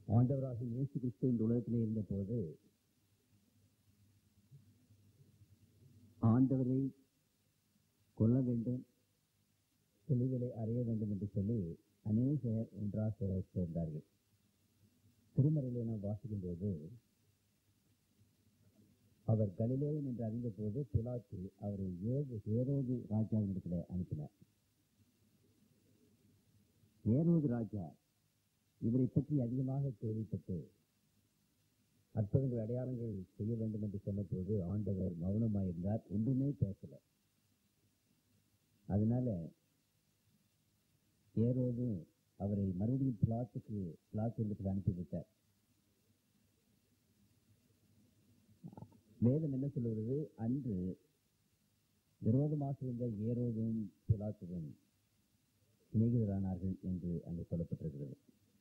ஆண்டவராக இயேசு கிறிஸ்து இந்த உலகத்திலே இருந்தபோது ஆண்டவரை கொல்ல வேண்டும் சிலுவிலை அறைய வேண்டும் என்று சொல்லி அநேகர் ஒன்றாக சேர்ந்தார்கள் திருமறையிலே நாம் வாசிக்கும் போது அவர் கலிலேயன் என்று அறிந்தபோது பிலாத்து அவரை ஏது ஏரோது ராஜாவினிடத்தில் அனுப்பினார் ஏரோது ராஜா இவரை பற்றி அதிகமாக கேள்விப்பட்டு அற்புதங்கள் அடையாளங்கள் செய்ய வேண்டும் என்று சொன்னபோது ஆண்டவர் மௌனமாயிருந்தார் ஒன்றுமே பேசல அதனால ஏரோது அவரை மறுபடியும் பிளாத்துக்கு பிளாத்து இடத்துக்கு அனுப்பிவிட்டார் வேதம் என்ன சொல்லுகிறது அன்று விரோதமாக இருந்த ஏரோதும் பிலாத்துவும் சிநேகிதரானார்கள் என்று அங்கு சொல்லப்பட்டிருக்கிறது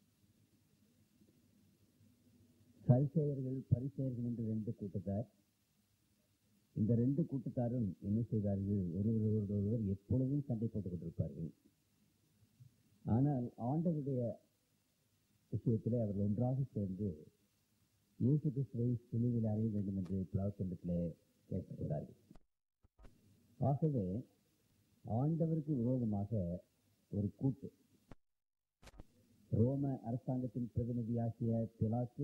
சரிசெயர்கள் பரிசெயர்கள் என்று ரெண்டு கூட்டத்தார் இந்த ரெண்டு கூட்டத்தாரும் என்ன செய்தார்கள் ஒருவர் ஒருவர் எப்பொழுதும் சண்டை போட்டுக் கொண்டிருப்பார்கள் ஆனால் ஆண்டவருடைய விஷயத்திலே அவர்கள் ஒன்றாக சேர்ந்து இயேசு கிறிஸ்துவை சிலுவையில் அறைய வேண்டும் என்று பிளாத்தண்டத்திலே கேட்கிறார்கள் ஆகவே ஆண்டவருக்கு விரோதமாக ஒரு கூட்டு ரோம அரசாங்கத்தின் பிரதிநிதியாகிய பிலாத்து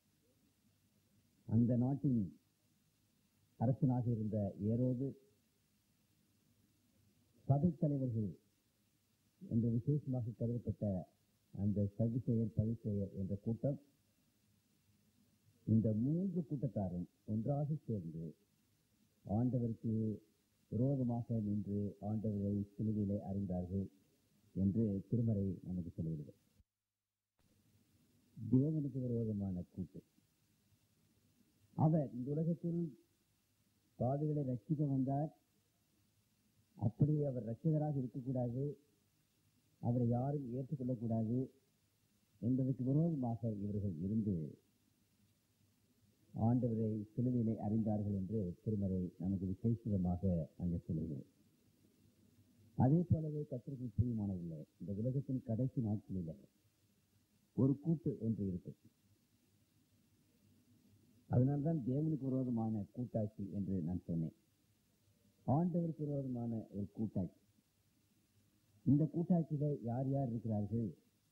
அந்த நாட்டின் அரசனாக இருந்த ஏரோது சபை தலைவர்கள் என்று விசேஷமாக கருதப்பட்ட அந்த சதிசெயர் பரிசெயர் என்ற கூட்டம் இந்த மூன்று கூட்டத்தாரும் ஒன்றாக சேர்ந்து ஆண்டவருக்கு விரோதமாக நின்று ஆண்டவரை சிலுவையிலே அறிந்தார்கள் என்று திருமறை நமக்கு சொல்கிறது தேவனுக்கு விரோதமான கூட்டு அவர் இந்த உலகத்தில் பாவிகளை ரட்சிக்க வந்தார் அப்படி அவர் ரட்சகராக இருக்கக்கூடாது அவரை யாரும் ஏற்றுக்கொள்ளக்கூடாது என்பதற்கு விரோதமாக இவர்கள் இருந்து ஆண்டவரை சிலுவையிலே அறிந்தார்கள் என்று திருமறை நமக்கு விசேஷமாக அங்கே சொல்லுகிறது அதே போலவே கத்திரிக்கை பிரியமானவில்லை இந்த உலகத்தின் கடைசி நாட்களில் ஒரு கூட்டு ஒன்று இருக்கு அதனால்தான் தேவனுக்கு விரோதமான கூட்டாட்சி என்று நான் சொன்னேன் ஆண்டவருக்கு விரோதமான ஒரு கூட்டாட்சி இந்த கூட்டாட்சியில யார் யார் இருக்கிறார்கள்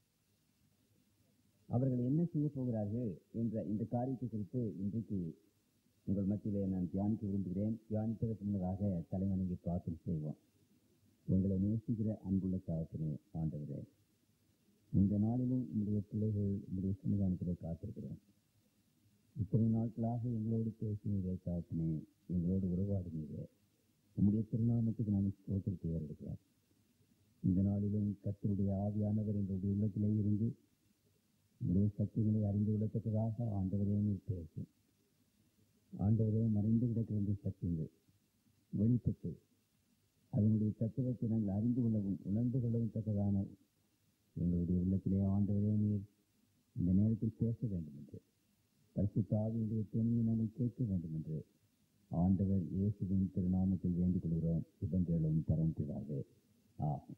அவர்கள் என்ன செய்ய போகிறார்கள் என்ற இந்த காரியத்தை குறித்து இன்றைக்கு உங்கள் மத்தியிலே நான் தியானிக்க விரும்புகிறேன் தியானிப்பதற்கு முன்னதாக தலைவணங்கி பிரார்த்தனை செய்வோம் உங்களை நேசிக்கிற அன்புள்ள சாதத்தினே ஆண்டவரே இந்த நாளிலும் உங்களுடைய பிள்ளைகள் உங்களுடைய சன்னிதானத்திலே காத்திருக்கிறோம் இத்தனை நாட்களாக எங்களோடு பேசினீரே சாத்தினே எங்களோடு உறவாடினீரே உங்களுடைய திருநாமத்துக்கு நான் ஸ்தோத்திரத்தை ஏறெடுக்கிறார் இந்த நாளிலும் கத்தருடைய ஆவியானவர் எங்களுடைய உள்ளத்திலே இருந்து உங்களுடைய சக்திகளை அறிந்து கொள்ளத்தக்கதாக ஆண்டவரே நீர் பேசும் ஆண்டவரே மறைந்து கிடக்கிற சக்திகள் வெளிப்பட்டு அதனுடைய தத்துவத்தை நாங்கள் அறிந்து கொள்ளவும் உணர்ந்து கொள்ளவும் தக்கதான எங்களுடைய உள்ளத்திலே ஆண்டவரே நீர் இந்த நேரத்தில் பேச வேண்டும் என்று பரிசுத்தாவியுடைய துணியை நாங்கள் கேட்க வேண்டும் என்று ஆண்டவர் இயேசுவின் திருநாமத்தில் வேண்டிக் கொள்கிறோம் சுபங்களும் பரம்பிதாக ஆகும்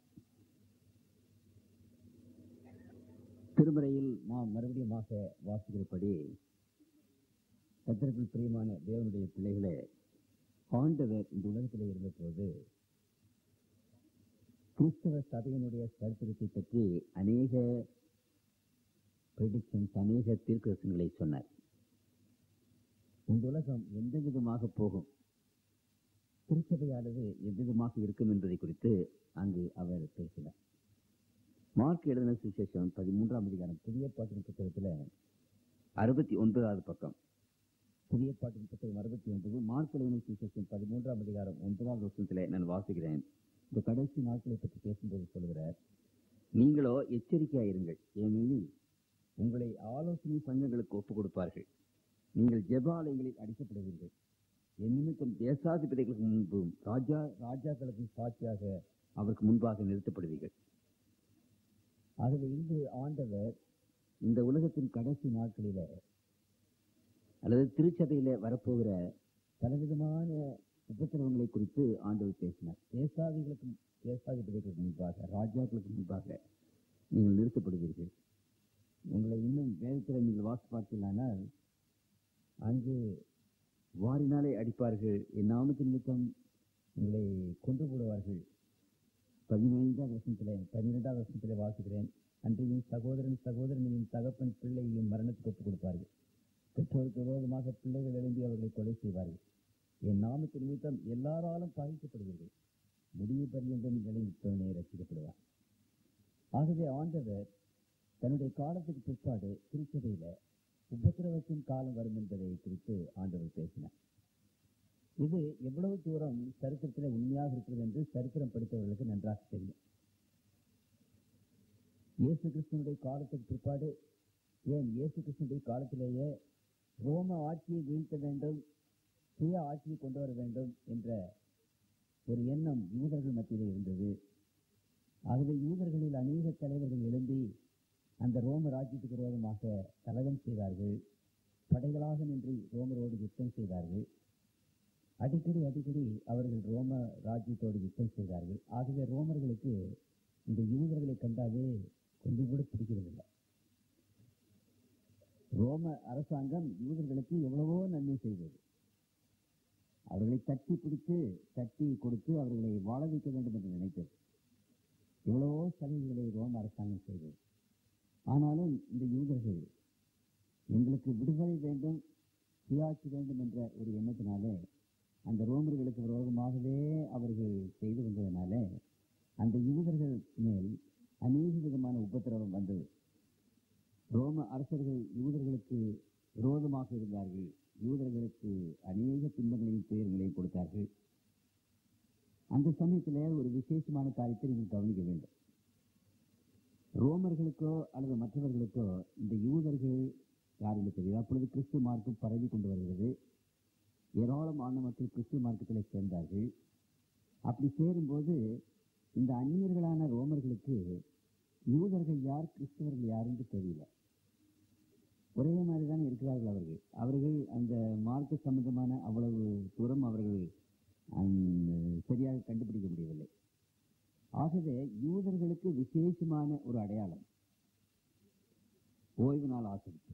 திருமறையில் நாம் மறுபடியுமாக வாசிக்கிறபடி கத்திரத்தில் பிரியமான தேவனுடைய பிள்ளைகளே ஆண்டவர் இந்த உலகத்தில் இருந்தபோது கிறிஸ்தவ சபையினுடைய சரித்திரத்தை பற்றி அநேக ப்ரெடிக்ஷன்ஸ் அநேக தீர்க்கதரிசனங்களை சொன்னார் இந்த உலகம் எந்த விதமாக போகும் திருச்சபையானது எவ்விதமாக இருக்கும் என்பதை குறித்து அங்கு அவர் பேசினார் மார்க் எழுதின சுசேஷம் பதிமூன்றாம் அதிகாரம் புதிய பாட்டின் புத்தகத்தில் அறுபத்தி ஒன்பதாவது பக்கம் புதிய பாட்டின் புத்தகம் அறுபத்தி ஒன்பது மார்க் எழுதின சுசேஷம் பதிமூன்றாம் அதிகாரம் ஒன்பதாவது வருஷத்துல நான் வாசிக்கிறேன் இந்த கடைசி நாட்களை பற்றி பேசும்போது சொல்கிறார் நீங்களோ எச்சரிக்கையாயிருங்கள் ஏனெனில் உங்களை ஆலோசனை சங்கங்களுக்கு ஒப்புக் கொடுப்பார்கள் நீங்கள் ஜெபாலயங்களில் அடிக்கப்படுவீர்கள் என் நிமித்தம் தேசாதிபதிகளுக்கு முன்பும் ராஜா ராஜாக்களுக்கும் சாட்சியாக அவருக்கு முன்பாக நிறுத்தப்படுவீர்கள் ஆகவே இன்று ஆண்டவர் இந்த உலகத்தின் கடைசி நாட்களில அல்லது திருச்சபையில வரப்போகிற பலவிதமான உபத்திரவங்களை குறித்து ஆண்டவர் பேசினார் தேசாதிகளுக்கும் தேசாதிபதிகளுக்கு முன்பாக ராஜாக்களுக்கு முன்பாக நீங்கள் நிறுத்தப்படுவீர்கள் உங்களை இன்னும் வேதத்தில் நீங்கள் வாசி பார்த்தீங்களானால் அங்கு வாரினாலே அடிப்பார்கள் என் நாமத்தின் நிமித்தம் உங்களை கொன்று போடுவார்கள் பதினைந்தாவது வருஷத்துல பன்னிரெண்டாவது வருஷத்துல வாசிக்கிறேன் அன்றையும் சகோதரன் சகோதரனையும் தகப்பன் பிள்ளையையும் மரணத்துக்கு ஒப்புக் கொடுப்பார்கள் பெற்றோருக்கு விரோதமாக பிள்ளைகள் எழும்பி அவர்களை கொலை செய்வார்கள் என் நாமத்தின் நிமித்தம் எல்லாராலும் பகைக்கப்படுவீர்கள் முடிவு பரியந்தம் நிலைத்தவனே ரசிக்கப்படுவார் ஆகவே ஆண்டவர் தன்னுடைய காலத்துக்கு பிற்பாடு திருச்சபையில உபத்திரவத்தின் காலம் வரும் என்பதை குறித்து ஆண்டவர் பேசினார் இது எவ்வளவு தூரம் சரித்திரத்தில் உண்மையாக இருக்கிறது என்று சரித்திரம் படித்தவர்களுக்கு நன்றாக தெரியும் இயேசு கிறிஸ்துவனுடைய காலத்துக்கு பிற்பாடு ஏன் இயேசு கிறிஸ்துவனுடைய காலத்திலேயே ரோம ஆட்சியை வீழ்த்த வேண்டும் சுய ஆட்சியை கொண்டு வர வேண்டும் என்ற ஒரு எண்ணம் யூதர்கள் மத்தியில் இருந்தது ஆகவே யூதர்களில் அநேக தலைவர்கள் எழும்பி அந்த ரோம ராஜ்யத்துக்கு விரோதமாக கலகம் செய்தார்கள் படைகளாக நின்று ரோமரோடு யுத்தம் செய்தார்கள் அடிக்கடி அடிக்கடி அவர்கள் ரோம ராஜ்யத்தோடு யுத்தம் செய்தார்கள் ஆகவே ரோமர்களுக்கு இந்த யூதர்களை கண்டாவே கொஞ்சம் கூட பிடிக்கிறதில்லை ரோம அரசாங்கம் யூதர்களுக்கு எவ்வளவோ நன்மை செய்தது அவர்களை தட்டி பிடித்து தட்டி கொடுத்து அவர்களை வாழ வைக்க வேண்டும் என்று நினைத்தது எவ்வளவோ சலுகைகளை ரோம அரசாங்கம் செய்தது ஆனாலும் இந்த யூதர்கள் எங்களுக்கு விடுதலை வேண்டும் சுயாட்சி வேண்டும் என்ற ஒரு எண்ணத்தினாலே அந்த ரோமர்களுக்கு விரோதமாகவே அவர்கள் செய்து வந்ததனால அந்த யூதர்கள் மேல் அநேக விதமான உபத்திரவம் வந்தது ரோம அரசர்கள் யூதர்களுக்கு விரோதமாக இருந்தார்கள் யூதர்களுக்கு அநேக துன்பங்களையும் துயர்களையும் கொடுத்தார்கள் அந்த சமயத்தில் ஒரு விசேஷமான காரியத்தை நீங்கள் கவனிக்க வேண்டும் ரோமர்களுக்கோ அல்லது மற்றவர்களுக்கோ இந்த யூதர்கள் யார் என்று தெரியாது அப்பொழுது கிறிஸ்து மார்க்கம் பரவி கொண்டு வருகிறது ஏராளமான மக்கள் கிறிஸ்துவ மார்க்கத்தில் சேர்ந்தார்கள் அப்படி சேரும்போது இந்த அந்நியர்களான ரோமர்களுக்கு யூதர்கள் யார் கிறிஸ்தவர்கள் யார் என்று தெரியல ஒரே மாதிரி தானே இருக்கிறார்கள் அவர்கள் அவர்கள் அந்த மார்க்க சம்பந்தமான அவ்வளவு தூரம் அவர்கள் அந்த, சரியாக கண்டுபிடிக்க முடியவில்லை ஆகவே யூதர்களுக்கு விசேஷமான ஒரு அடையாளம் ஓய்வு நாள் ஆசிரிப்பு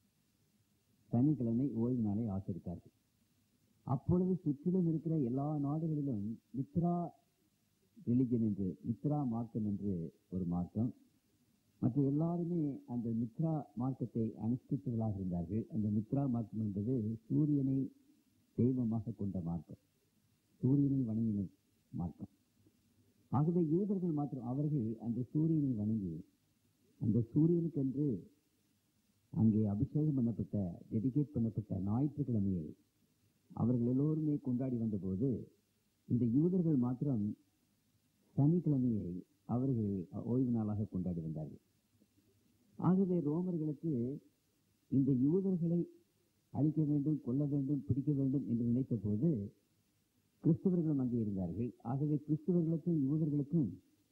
சனிக்கிழமை ஓய்வு நாளை ஆசிரித்தார்கள் அப்பொழுது சுற்றிலும் இருக்கிற எல்லா நாடுகளிலும் மித்ரா ரிலிஜன் என்று மித்ரா மார்க்கம் என்று ஒரு மார்க்கம் மற்ற எல்லாருமே அந்த மித்ரா மார்க்கத்தை அனுஷ்டித்தவர்களாக இருந்தார்கள் அந்த மித்ரா மார்க்கம் என்பது சூரியனை தெய்வமாக கொண்ட மார்க்கம் சூரியனை வணங்கின மார்க்கம் ஆகவே யூதர்கள் மாத்திரம் அவர்கள் அந்த சூரியனை வணங்கி அந்த சூரியனுக்கென்று அங்கே அபிஷேகம் பண்ணப்பட்ட டெடிகேட் பண்ணப்பட்ட ஞாயிற்றுக்கிழமையை அவர்கள் எல்லோருமே கொண்டாடி வந்தபோது இந்த யூதர்கள் மாத்திரம் சனிக்கிழமையை அவர்கள் ஓய்வு நாளாக கொண்டாடி வந்தார்கள் ஆகவே ரோமர்களுக்கு இந்த யூதர்களை அழிக்க வேண்டும் கொல்ல வேண்டும் பிடிக்க வேண்டும் என்று நினைத்த போது கிறிஸ்தவர்களும் அங்கே இருந்தார்கள் ஆகவே கிறிஸ்தவர்களுக்கும் யூதர்களுக்கும்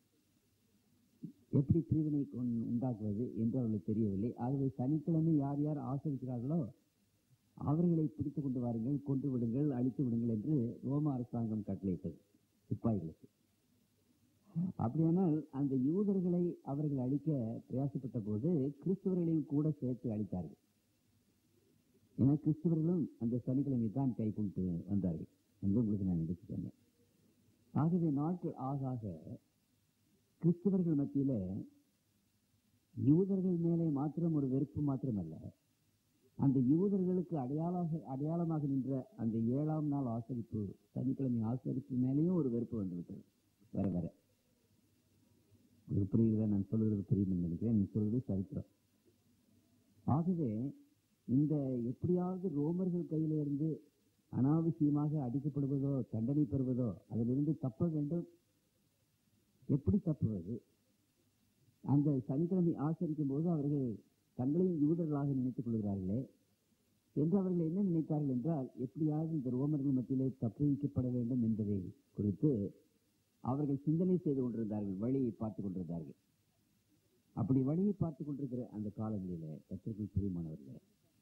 எப்படி பிரிவினை கொண்- உண்டாக்குவது என்று அவர்களுக்கு தெரியவில்லை ஆகவே சனிக்கிழமை யார் யார் ஆசிரிக்கிறார்களோ அவர்களை பிடித்து கொண்டு வாருங்கள் கொன்று விடுங்கள் அழித்து விடுங்கள் என்று ரோம அரசாங்கம் கட்டளையிட்டது சிப்பாய்களுக்கு அப்படியானால் அந்த யூதர்களை அவர்கள் அழிக்க பிரயாசப்பட்ட போது கிறிஸ்தவர்களையும் கூட சேர்த்து அழித்தார்கள் ஏன்னா கிறிஸ்தவர்களும் அந்த சனிக்கிழமை தான் கை கொண்டு வந்தார்கள் என்று உங்களுக்கு நான் எடுத்து சொன்னேன் ஆகவே நாட்கள் ஆக ஆக கிறிஸ்தவர்கள் மத்தியில யூதர்கள் மேலே மாத்திரம் ஒரு வெறுப்பு மாத்திரமல்ல அந்த யூதர்களுக்கு அடையாளமாக அடையாளமாக நின்ற அந்த ஏழாம் நாள் ஆசரிப்பு சனிக்கிழமை ஆசரிப்பு மேலேயும் ஒரு வெறுப்பு வந்துவிட்டது வர வர உங்களுக்கு புரியுதா நான் சொல்றது புரியுதுன்னு நினைக்கிறேன் நீ சொல்றது சரித்திரம் ஆகவே இந்த எப்படியாவது ரோமர்கள் கையில இருந்து அனாவசியமாக அடிக்கப்படுவதோ தண்டனை பெறுவதோ அதிலிருந்து தப்ப வேண்டும் எப்படி தப்புவது அந்த சனிக்கிழமை ஆசரிக்கும் போது அவர்கள் தங்களையும் யூதர்களாக நினைத்துக் கொள்கிறார்களே என்று அவர்கள் என்ன நினைத்தார்கள் என்றால் எப்படியாவது இந்த ரோமர்கள் மத்தியிலே தப்புவிக்கப்பட வேண்டும் என்பதை குறித்து அவர்கள் சிந்தனை செய்து கொண்டிருந்தார்கள் வழியை பார்த்து கொண்டிருந்தார்கள் அப்படி வழியை பார்த்து கொண்டிருக்கிற அந்த காலங்களிலே கத்திரிக்கை பிரியமானவர்களே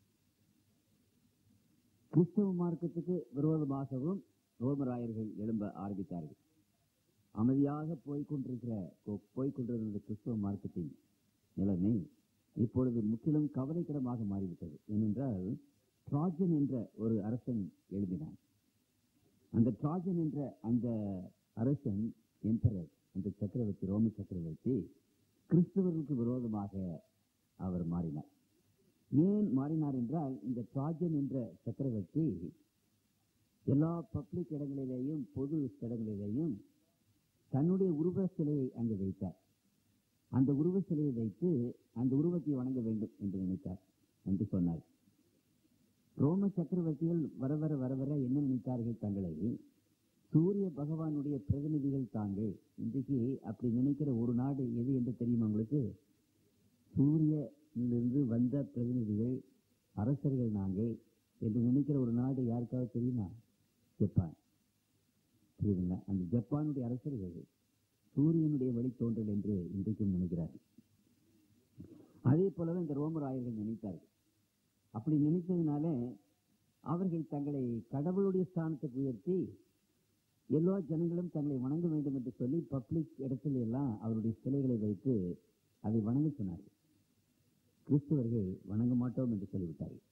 கிறிஸ்தவ மார்க்கத்துக்கு விரோதமாகவும் ரோமராயர்கள் எழும்ப ஆரம்பித்தார்கள் அமைதியாக போய்கொண்டிருக்கிற போய்கொண்டிருந்த கிறிஸ்தவ மார்க்கத்தின் நிலைமை இப்பொழுது முற்றிலும் கவலைக்கிடமாக மாறிவிட்டது ஏனென்றால் ட்ராஜன் என்ற ஒரு அரசன் எழுதினான் அந்த ட்ராஜன் என்ற அந்த அரசன் எம்பரர் அந்த சக்கரவர்த்தி ரோம சக்கரவர்த்தி கிறிஸ்தவர்களுக்கு விரோதமாக அவர் மாறினார் ஏன் மாறினார் என்றால் இந்த ட்ராஜன் என்ற சக்கரவர்த்தி எல்லா பப்ளிக் இடங்களிலேயும் பொது இடங்களிலேயும் தன்னுடைய உருவ சிலையை அங்கு வைத்தார் அந்த உருவ சிலையை வைத்து அந்த உருவத்தை வணங்க வேண்டும் என்று நினைத்தார் என்று சொன்னார் ரோம சக்கரவர்த்திகள் வர வர வர வர என்ன நினைத்தார்கள் தங்களை சூரிய பகவானுடைய பிரதிநிதிகள் தாங்கள் இன்றைக்கு அப்படி நினைக்கிற ஒரு நாடு எது என்று தெரியுமா உங்களுக்கு சூரியனிலிருந்து வந்த பிரதிநிதிகள் அரசர்கள் நாங்கள் என்று நினைக்கிற ஒரு நாடு யாருக்காவது தெரியுமா ஜப்பான் புரியுதுங்களா அந்த ஜப்பானுடைய அரசர்கள் சூரியனுடைய வழித்தோன்றல் என்று இன்றைக்கும் நினைக்கிறார்கள் அதே போலதான் இந்த ரோமர் ஆயர்கள் நினைத்தார்கள் அப்படி நினைத்ததுனால அவர்கள் தங்களை கடவுளுடைய ஸ்தானத்துக்கு உயர்த்தி எல்லா ஜனங்களும் தங்களை வணங்க வேண்டும் என்று சொல்லி பப்ளிக் இடத்துல எல்லாம் அவருடைய சிலைகளை வைத்து அதை வணங்க சொன்னார்கள் கிறிஸ்தவர்கள் வணங்க மாட்டோம் என்று சொல்லிவிட்டார்கள்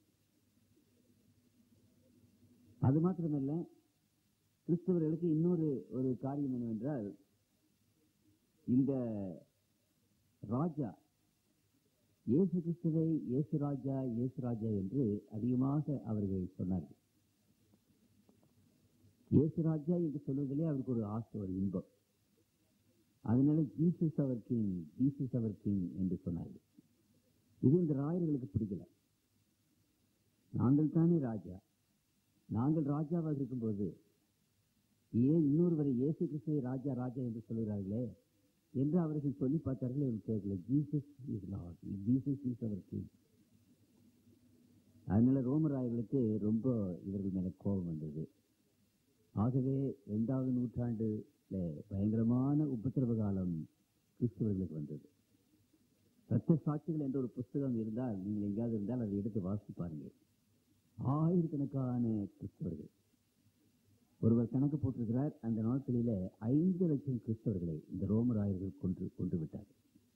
அது மாத்திரமல்ல கிறிஸ்தவர்களுக்கு இன்னொரு ஒரு காரியம் என்னவென்றால் இந்த ராஜா இயேசு கிறிஸ்துவை இயேசு ராஜா இயேசு ராஜா என்று அதிகமாக அவர்கள் சொன்னார்கள் இயேசு ராஜா என்று சொல்வதிலே அவருக்கு ஒரு ஆசை ஒரு இன்பம் அதனால ஜீசஸ் அவர் கிங் ஜீசஸ் அவர் கிங் என்று சொன்னார்கள் இது இந்த ராயர்களுக்கு பிடிக்கல நாங்கள் தானே ராஜா நாங்கள் ராஜாவாக இருக்கும்போது ஏன் இன்னொருவரை இயேசு கிறிஸ்துவை ராஜா ராஜா என்று சொல்கிறார்களே என்று அவர்கள் சொல்லி பார்த்தார்கள் இவர்கள் கேட்கல Jesus is lord Jesus is அவர் கிங் அதனால ரோமராயர்களுக்கு ரொம்ப இவர்கள் மேல கோபம் வந்தது ஆகவே இரண்டாவது நூற்றாண்டுல பயங்கரமான உபத்திரவ காலம் கிறிஸ்தவர்களுக்கு வந்தது ரத்த சாட்சிகள் என்ற ஒரு புஸ்தகம் இருந்தால் நீங்கள் எங்கேயாவது இருந்தால் அதை எடுத்து வாசித்து பாருங்கள் ஆயிரக்கணக்கான கிறிஸ்தவர்கள் ஒருவர் கணக்கு போட்டிருக்கிறார் அந்த நாட்களில ஐந்து லட்சம் கிறிஸ்தவர்களை இந்த ரோமராயர்கள் கொன்று கொன்று விட்டார்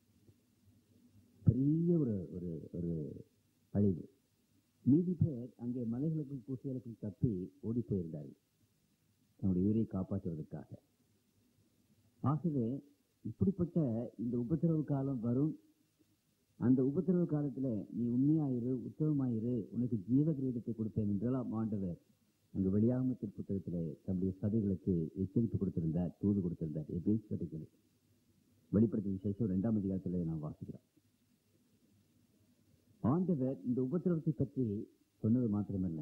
பெரிய ஒரு ஒரு ஒரு அழிவு மீதி பேர் அங்கே மலைகளுக்கும் குசைகளுக்கும் தப்பி ஓடி போயிருந்தார்கள் தன்னுடைய உயிரை காப்பாற்றுவதற்காக ஆகவே இப்படிப்பட்ட இந்த உபத்திரவு காலம் வரும் அந்த உபத்திரவு காலத்துல நீ உண்மையாயிரு உத்தவமாயிரு உனக்கு ஜீவ கிரீடத்தை கொடுப்பேன் என்றெல்லாம் ஆண்டவர் அங்கு வெளியாகமத்தின் புத்தகத்திலே தம்முடைய சதைகளுக்கு எச்சரிப்பு கொடுத்திருந்தார் தூது கொடுத்திருந்தார் எபேஸ்பதிகள் வெளிப்படுத்த விசேஷம் இரண்டாம் அதிகாரத்திலே நாம் வாசிக்கிறோம் ஆண்டவர் இந்த உபத்திரவத்தை பற்றி சொன்னது மாத்திரமல்ல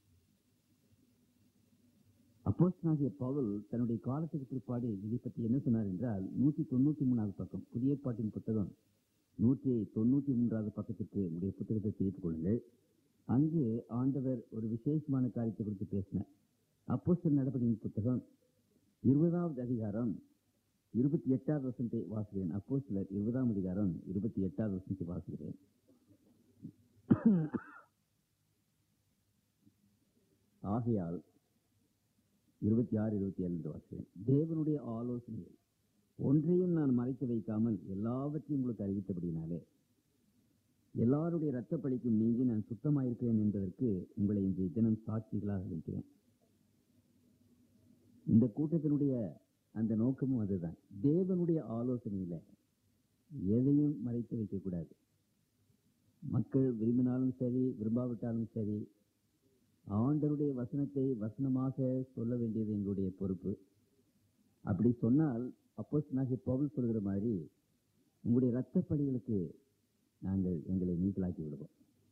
அப்போஸ்தலனாகிய பவுல் தன்னுடைய காலத்துக்கு பிற்பாடு இதை பற்றி என்ன சொன்னார் என்றால் நூற்றி தொண்ணூத்தி மூணாவது பக்கம் புதிய ஏற்பாட்டின் புத்தகம் நூற்றி தொண்ணூத்தி மூன்றாவது பக்கத்திற்கு உடைய புத்தகத்தை திருப்பிக் கொள்ளுங்கள் அங்கே ஆண்டவர் ஒரு விசேஷமான காரியத்தை குறித்து பேசினார் அப்போஸ்தலர் நடவடிக்கையின் புத்தகம் இருபதாவது அதிகாரம் இருபத்தி எட்டாவது வசனத்தை வாசிக்கிறேன் அப்போஸ்தலர் இருபதாம் அதிகாரம் இருபத்தி எட்டாவது வசனத்தை வாசிக்கிறேன் ஆகையால் இருபத்தி ஆறு இருபத்தி ஏழு என்று வாசிக்கிறேன் தேவனுடைய ஆலோசனைகள் ஒன்றையும் நான் மறைத்து வைக்காமல் எல்லாவற்றையும் உங்களுக்கு அறிவித்தபடினாலே எல்லாருடைய இரத்த பழிக்கும் நீங்கி நான் சுத்தமாயிருக்கிறேன் என்பதற்கு உங்களை இன்றைய தினம் சாட்சிகளாக வைக்கிறேன் இந்த கூட்டத்தினுடைய அந்த நோக்கமும் அதுதான் தேவனுடைய ஆலோசனையில எதையும் மறைத்து வைக்கக்கூடாது மக்கள் விரும்பினாலும் சரி விரும்பாவிட்டாலும் சரி ஆண்டருடைய வசனத்தை வசனமாக சொல்ல வேண்டியது எங்களுடைய பொறுப்பு அப்படி சொன்னால் அப்போஸ் நாகி பவுல் சொல்கிற மாதிரி உங்களுடைய இரத்த பலிகளுக்கு நாங்கள் எங்களை நீக்கலாக்கி விடுவோம்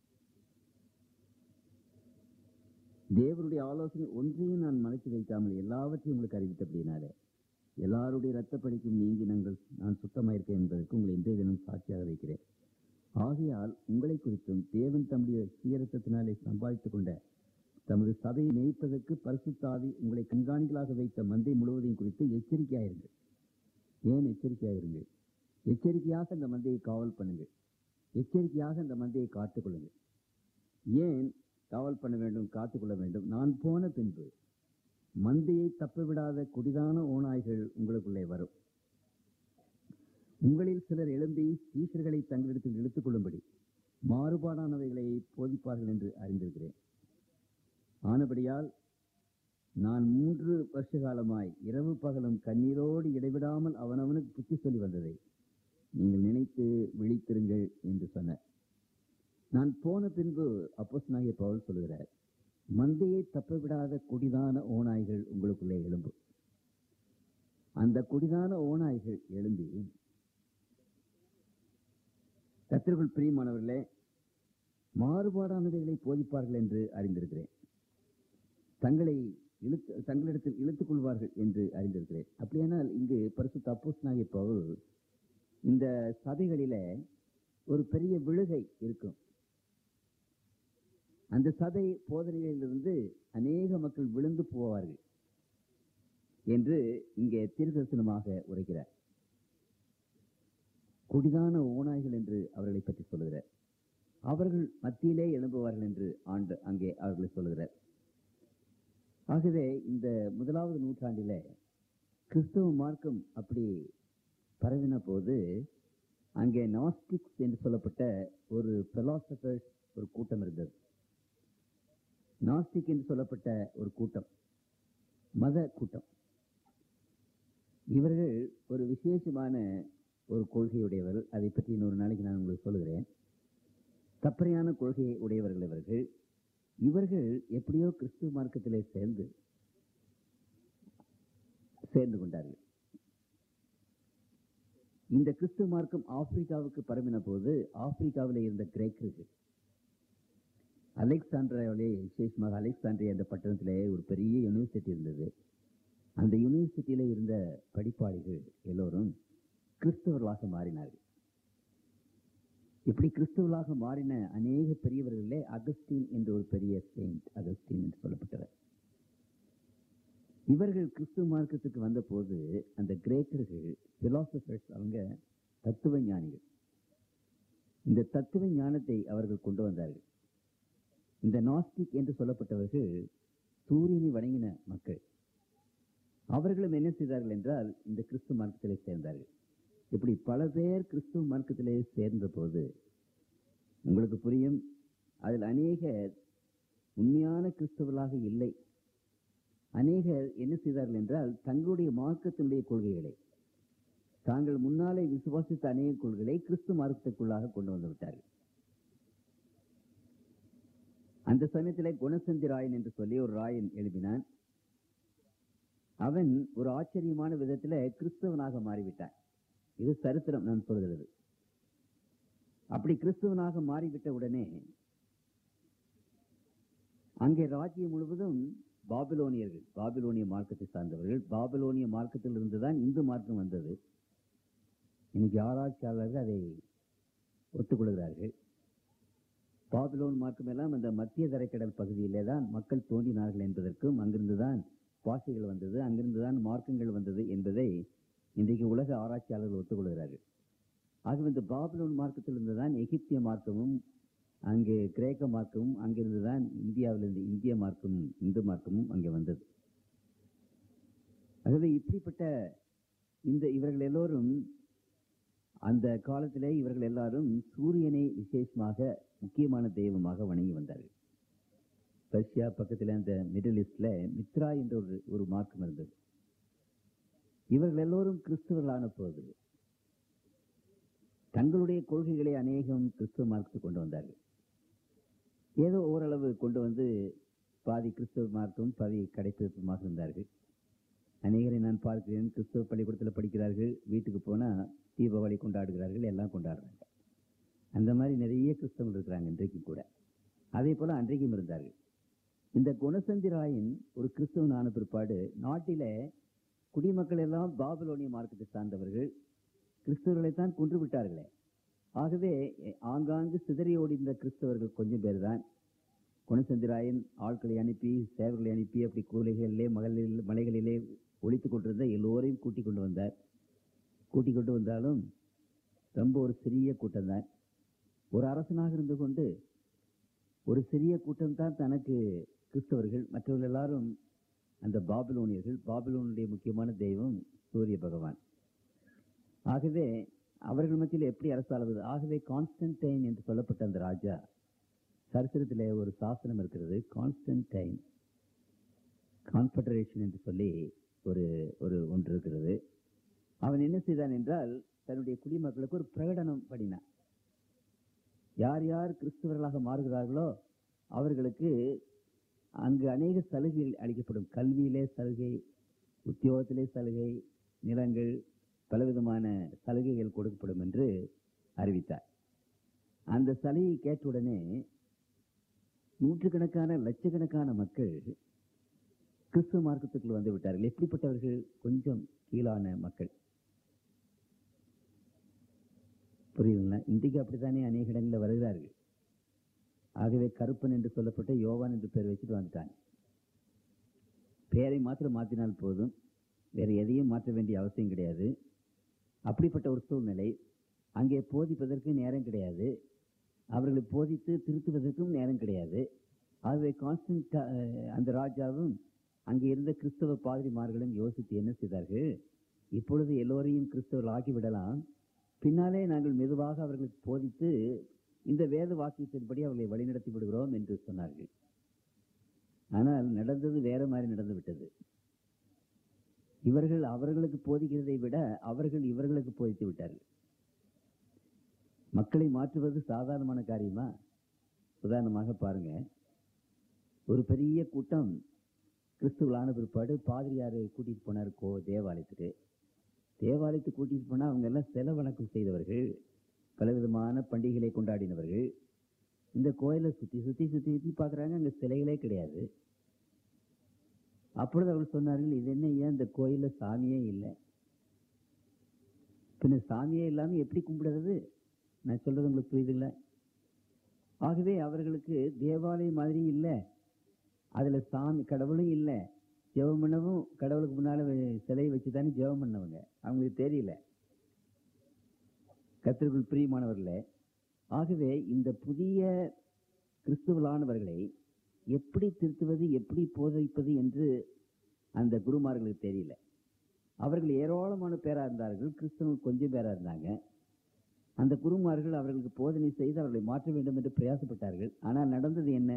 தேவனுடைய ஆலோசனை ஒன்றையும் நான் மறைத்து வைக்காமல் எல்லாவற்றையும் உங்களுக்கு அறிவித்தபடினாலே எல்லாருடைய இரத்த பலிக்கும் நீங்கி நாங்கள் நான் சுத்தமாயிருக்கேன் என்பதற்கு உங்களை இன்றைய தினம் சாட்சியாக வைக்கிறேன் ஆகையால் உங்களை குறித்தும் தேவன் தம்முடைய சீரத்தத்தினாலே சம்பாதித்துக் கொண்ட தமது சபையை மேய்ப்பதற்கு பரிசுத்தாவி உங்களை கண்காணிகளாக வைத்த மந்தை முழுவதையும் குறித்து எச்சரிக்கையாயிருங்கள் ஏன் எச்சரிக்கையாயிருங்கள் எச்சரிக்கையாக அந்த மந்தையை காவல் பண்ணுங்கள் எச்சரிக்கையாக அந்த மந்தையை காத்துக்கொள்ளுங்கள் ஏன் காவல் பண்ண வேண்டும் காத்துக்கொள்ள வேண்டும் நான் போன பின்பு மந்தையை தப்பவிடாத குடிதான ஓநாய்கள் உங்களுக்குள்ளே வரும் உங்களில் சிலர் எழும்பி சீஷர்களை தங்களிடத்தில் இழுத்துக் கொள்ளும்படி மாறுபாடானவைகளை போதிப்பார்கள் என்று அறிந்திருக்கிறேன் ஆனபடியால் நான் மூன்று வருஷ காலமாய் இரவு பகலும் கண்ணீரோடு இடைவிடாமல் அவனவனுக்கு புத்தி சொல்லி வந்ததை நீங்கள் நினைத்து விழித்திருங்கள் என்று சொன்னார் நான் போன பின்பு அப்போஸ்தலனாகிய பவுல் சொல்கிறார் மந்தையை தப்பவிடாத குடிதான ஓநாய்கள் உங்களுக்குள்ளே எழும்பும் அந்த குடிதான ஓநாய்கள் எழும்பி கத்திற்குள் பிரியமானவர்களே மாறுபாடானவைகளை போதிப்பார்கள் என்று அறிந்திருக்கிறேன் தங்களை இழுத்து தங்களிடத்தில் இழுத்துக் கொள்வார்கள் என்று அறிந்திருக்கிறேன் அப்படியானால் இங்கு பரிசுத்த அப்போஸ்தலனாகிய பவுல் இந்த சபைகளில ஒரு பெரிய விழுகை இருக்கும் அந்த சபை போதனைகளிலிருந்து அநேக மக்கள் விழுந்து போவார்கள் என்று இங்கே தீர்க்கதரிசனமாக உரைக்கிறார் குடிதான ஓநாய்கள் என்று அவர்களை பற்றி சொல்லுகிறார் அவர்கள் மத்தியிலே எழும்புவார்கள் என்று ஆண்டு அங்கே அவர்களை சொல்லுகிறார் ஆகவே இந்த முதலாவது நூற்றாண்டிலே கிறிஸ்தவ மார்க்கம் அப்படி பரவின போது அங்கே நாஸ்டிக்ஸ் என்று சொல்லப்பட்ட ஒரு பிலாசபர்ஸ் ஒரு கூட்டம் இருந்தது நாஸ்டிக் என்று சொல்லப்பட்ட ஒரு கூட்டம் மத கூட்டம் இவர்கள் ஒரு விசேஷமான ஒரு கொள்கையுடையவர்கள் அதை பற்றி இன்னொரு நாளைக்கு நான் உங்களுக்கு சொல்லுகிறேன் தப்பறையான கொள்கையை உடையவர்கள் இவர்கள் இவர்கள் எப்படியோ கிறிஸ்துவ மார்க்கத்திலே சேர்ந்து சேர்ந்து கொண்டார்கள் இந்த கிறிஸ்துவ மார்க்கம் ஆப்பிரிக்காவுக்கு பரவின போது ஆப்பிரிக்காவில் இருந்த கிரேக்கர்கள் அலெக்சாண்ட்ரியாவிலே விசேஷமாக அலெக்சாண்ட்ரியா என்ற பட்டணத்திலே ஒரு பெரிய யூனிவர்சிட்டி இருந்தது அந்த யூனிவர்சிட்டியில இருந்த படிப்பாளிகள் எல்லோரும் கிறிஸ்தவர்களாக மாறினார்கள் இப்படி கிறிஸ்தவர்களாக மாறின அநேக பெரியவர்களே அகஸ்டின் என்ற ஒரு பெரிய செயின்ட் அகஸ்டின் என்று சொல்லப்பட்டவர் இவர்கள் கிறிஸ்துவ மார்க்கத்துக்கு வந்தபோது அந்த கிரேக்கர்கள் பிலாசபர்ஸ் அவங்க தத்துவ ஞானிகள் இந்த தத்துவ ஞானத்தை அவர்கள் கொண்டு வந்தார்கள் இந்த நாஸ்டிக் என்று சொல்லப்பட்டவர்கள் சூரியனை வணங்கின மக்கள் அவர்களும் என்ன செய்தார்கள் என்றால் இந்த கிறிஸ்துவ மார்க்கத்திலே சேர்ந்தார்கள் இப்படி பல பேர் கிறிஸ்துவ மார்க்கத்திலே சேர்ந்த போது உங்களுக்கு புரியும் அதில் அநேக உண்மையான கிறிஸ்தவர்களாக இல்லை அநேகர் என்ன செய்தார்கள் என்றால் தங்களுடைய மார்க்கத்தினுடைய கொள்கைகளை தாங்கள் முன்னாலே விசுவாசித்த அநேக கொள்கைகளை கிறிஸ்து மார்க்கத்துக்குள்ளாக கொண்டு வந்து விட்டார்கள் அந்த சமயத்திலே குணசந்தி ராயன் என்று சொல்லி ஒரு ராயன் எழுப்பினான் அவன் ஒரு ஆச்சரியமான விதத்துல கிறிஸ்தவனாக மாறிவிட்டான் இது சரித்திரம் நான் சொல்கிறது அப்படி கிறிஸ்தவனாக மாறிவிட்ட உடனே அங்கே ராஜ்யம் முழுவதும் பாபிலோனியர்கள் பாபிலோனிய மார்க்கத்தை சார்ந்தவர்கள் பாபிலோனிய மார்க்கத்தில் இருந்துதான் இந்து மார்க்கம் வந்தது இன்னைக்கு ஆராய்ச்சியாளர்கள் அதை ஒத்துக்கொள்கிறார்கள் பாபிலோன் மார்க்கம் எல்லாம் அந்த மத்திய தரைக்கடல் பகுதியிலே தான் மக்கள் தோன்றினார்கள் என்பதற்கும் அங்கிருந்துதான் பாஷைகள் வந்தது அங்கிருந்துதான் மார்க்கங்கள் வந்தது என்பதை இன்றைக்கு உலக ஆராய்ச்சியாளர்கள் ஒத்துக்கொள்கிறார்கள் ஆகவே இந்த பாபிலோன் மார்க்கத்தில் இருந்துதான் எகிப்திய மார்க்கமும் அங்கே கிரேக்க மார்க்கமும் அங்கிருந்துதான் இந்தியாவிலிருந்து இந்திய மார்க்கமும் இந்து மார்க்கமும் அங்கே வந்தது ஆகவே இப்படிப்பட்ட இந்த இவர்கள் எல்லோரும் அந்த காலத்திலே இவர்கள் எல்லாரும் சூரியனை விசேஷமாக முக்கியமான தெய்வமாக வணங்கி வந்தார்கள் பர்ஷியா பக்கத்தில் அந்த மிடில் ஈஸ்ட்ல மித்ரா என்ற ஒரு ஒரு மார்க்கம் இருந்தது இவர்கள் எல்லோரும் கிறிஸ்தவர்களான போது தங்களுடைய கொள்கைகளை அநேகம் கிறிஸ்துவ மார்க்கத்துக்கு கொண்டு வந்தார்கள் ஏதோ ஓரளவு கொண்டு வந்து பாதி கிறிஸ்துவ மார்க்கம் பாதி கடைப்பிடிப்புமாக இருந்தார்கள் அநேகரை நான் பார்க்கிறேன் கிறிஸ்துவ பள்ளிக்கூடத்தில் படிக்கிறார்கள் வீட்டுக்கு போனா தீபாவளி கொண்டாடுகிறார்கள் எல்லாம் கொண்டாடுறாங்க அந்த மாதிரி நிறைய கிறிஸ்தவர்கள் இருக்கிறாங்க இன்றைக்கு கூட அதே போல அன்றைக்கும் இருந்தார்கள் இந்த குணசந்தி ராயன் ஒரு கிறிஸ்தவன் ஆன பிற்பாடு நாட்டிலே குடிமக்கள் எல்லாம் பாபிலோனிய மார்க்கத்தை சார்ந்தவர்கள் கிறிஸ்தவர்களைத்தான் கொன்று விட்டார்களே ஆகவே ஆங்காங்கு சிதறி ஓடிந்த கிறிஸ்தவர்கள் கொஞ்சம் பேர் தான் குணசந்திராயன் ஆட்களை அனுப்பி சேவர்களை அனுப்பி அப்படி கூலைகளிலே மகளில் மலைகளிலே ஒழித்துக் கொண்டிருந்த எல்லோரையும் கூட்டிக் கொண்டு வந்தார் கூட்டிக் கொண்டு வந்தாலும் ரொம்ப ஒரு சிறிய கூட்டம் தான் ஒரு அரசனாக இருந்து கொண்டு ஒரு சிறிய கூட்டம் தான் தனக்கு கிறிஸ்தவர்கள் மற்றவர்கள் எல்லாரும் அந்த பாபிலோனியர்கள் பாபிலோனுடைய முக்கியமான தெய்வம் சூரிய பகவான் ஆகவே அவர்கள் மத்தியில் எப்படி அரசாளுவது ஆகவே கான்ஸ்டன்டைன் என்று சொல்லப்பட்ட அந்த ராஜா சரித்திரத்திலே ஒரு சாசனம் இருக்கிறது கான்ஸ்டன்டைன் கான்ஃபெடரேஷன் என்று சொல்லி ஒரு ஒரு ஒன்று இருக்கிறது அவன் என்ன செய்தான் என்றால் தன்னுடைய குடிமக்களுக்கு ஒரு பிரகடனம் பண்ணினான் யார் யார் கிறிஸ்தவர்களாக மாறுகிறார்களோ அவர்களுக்கு அங்கு அநேக சலுகைகள் அளிக்கப்படும் கல்வியிலே சலுகை உத்தியோகத்திலே சலுகை நிலங்கள் பலவிதமான சலுகைகள் கொடுக்கப்படும் என்று அறிவித்தார் அந்த சலுகை கேட்டவுடனே நூற்றுக்கணக்கான லட்சக்கணக்கான மக்கள் கிறிஸ்துவ மார்க்கத்துக்குள் வந்து விட்டார்கள் எப்படிப்பட்டவர்கள் கொஞ்சம் கீழான மக்கள் புரியுதுங்களா இன்றைக்கு அப்படித்தானே அநேக இடங்களில் வருகிறார்கள் ஆகவே கருப்பன் என்று சொல்லப்பட்ட யோவான் என்று பேர் வச்சுட்டு வந்துட்டாங்க பெயரை மாத்திரம் மாற்றினால் போதும் வேற எதையும் மாற்ற வேண்டிய அவசியம் கிடையாது அப்படிப்பட்ட ஒரு சூழ்நிலை அங்கே போதிப்பதற்கு நேரம் கிடையாது அவர்களை போதித்து திருத்துவதற்கும் நேரம் கிடையாது ஆகவே கான்ஸ்டன்ட் அந்த ராஜாவும் அங்கே இருந்த கிறிஸ்தவ பாதிரிமார்களும் யோசித்து என்ன செய்தார்கள் இப்பொழுது எல்லோரையும் கிறிஸ்தவர்கள் ஆக்கிவிடலாம் பின்னாலே நாங்கள் மெதுவாக அவர்களுக்கு போதித்து இந்த வேத வாக்கியத்தின்படி அவர்களை வழிநடத்தி விடுகிறோம் என்று சொன்னார்கள் ஆனால் நடந்தது வேற மாதிரி நடந்து விட்டது இவர்கள் அவர்களுக்கு போதிக்கிறதை விட அவர்கள் இவர்களுக்கு போதித்து விட்டார்கள் மக்களை மாற்றுவது சாதாரணமான காரியமா உதாரணமாக பாருங்க ஒரு பெரிய கூட்டம் கிறிஸ்துவலான பிற்பாடு பாதிரியாரை கூட்டிட்டு போனார் கோ தேவாலயத்துக்கு தேவாலயத்துக்கு கூட்டிட்டு போனா அவங்க எல்லாம் செல வணக்கம் செய்தவர்கள் பலவிதமான பண்டிகைகளை கொண்டாடினவர்கள் இந்த கோயிலை சுத்தி சுத்தி சுத்தி சுத்தி பார்க்கறாங்க அங்க சிலைகளே கிடையாது அப்பொழுது அவர்கள் சொன்னார்கள் இது என்ன ஏன் இந்த கோயில்ல சாமியே இல்லை பின்ன சாமியே இல்லாம எப்படி கும்பிடுறது நான் சொல்றது உங்களுக்கு புரியுதுல்ல ஆகவே அவர்களுக்கு தேவாலயம் மாதிரி இல்லை அதுல சாமி கடவுளும் இல்லை ஜெபம் பண்ணவும் கடவுளுக்கு முன்னால வெ- சிலையை வச்சு தானே ஜெபம் பண்ணவங்க அவங்களுக்கு தெரியல கத்திற்குள் பிரியமானவர்களே ஆகவே இந்த புதிய கிறிஸ்துவலானவர்களை எப்படி திருத்துவது எப்படி போதிப்பது என்று அந்த குருமார்களுக்கு தெரியல அவர்கள் ஏராளமான பேரா இருந்தார்கள் கிறிஸ்தவர்கள் கொஞ்சம் பேரா இருந்தாங்க அந்த குருமார்கள் அவர்களுக்கு போதனை செய்து அவர்களை மாற்ற வேண்டும் என்று பிரயாசப்பட்டார்கள் ஆனால் நடந்தது என்ன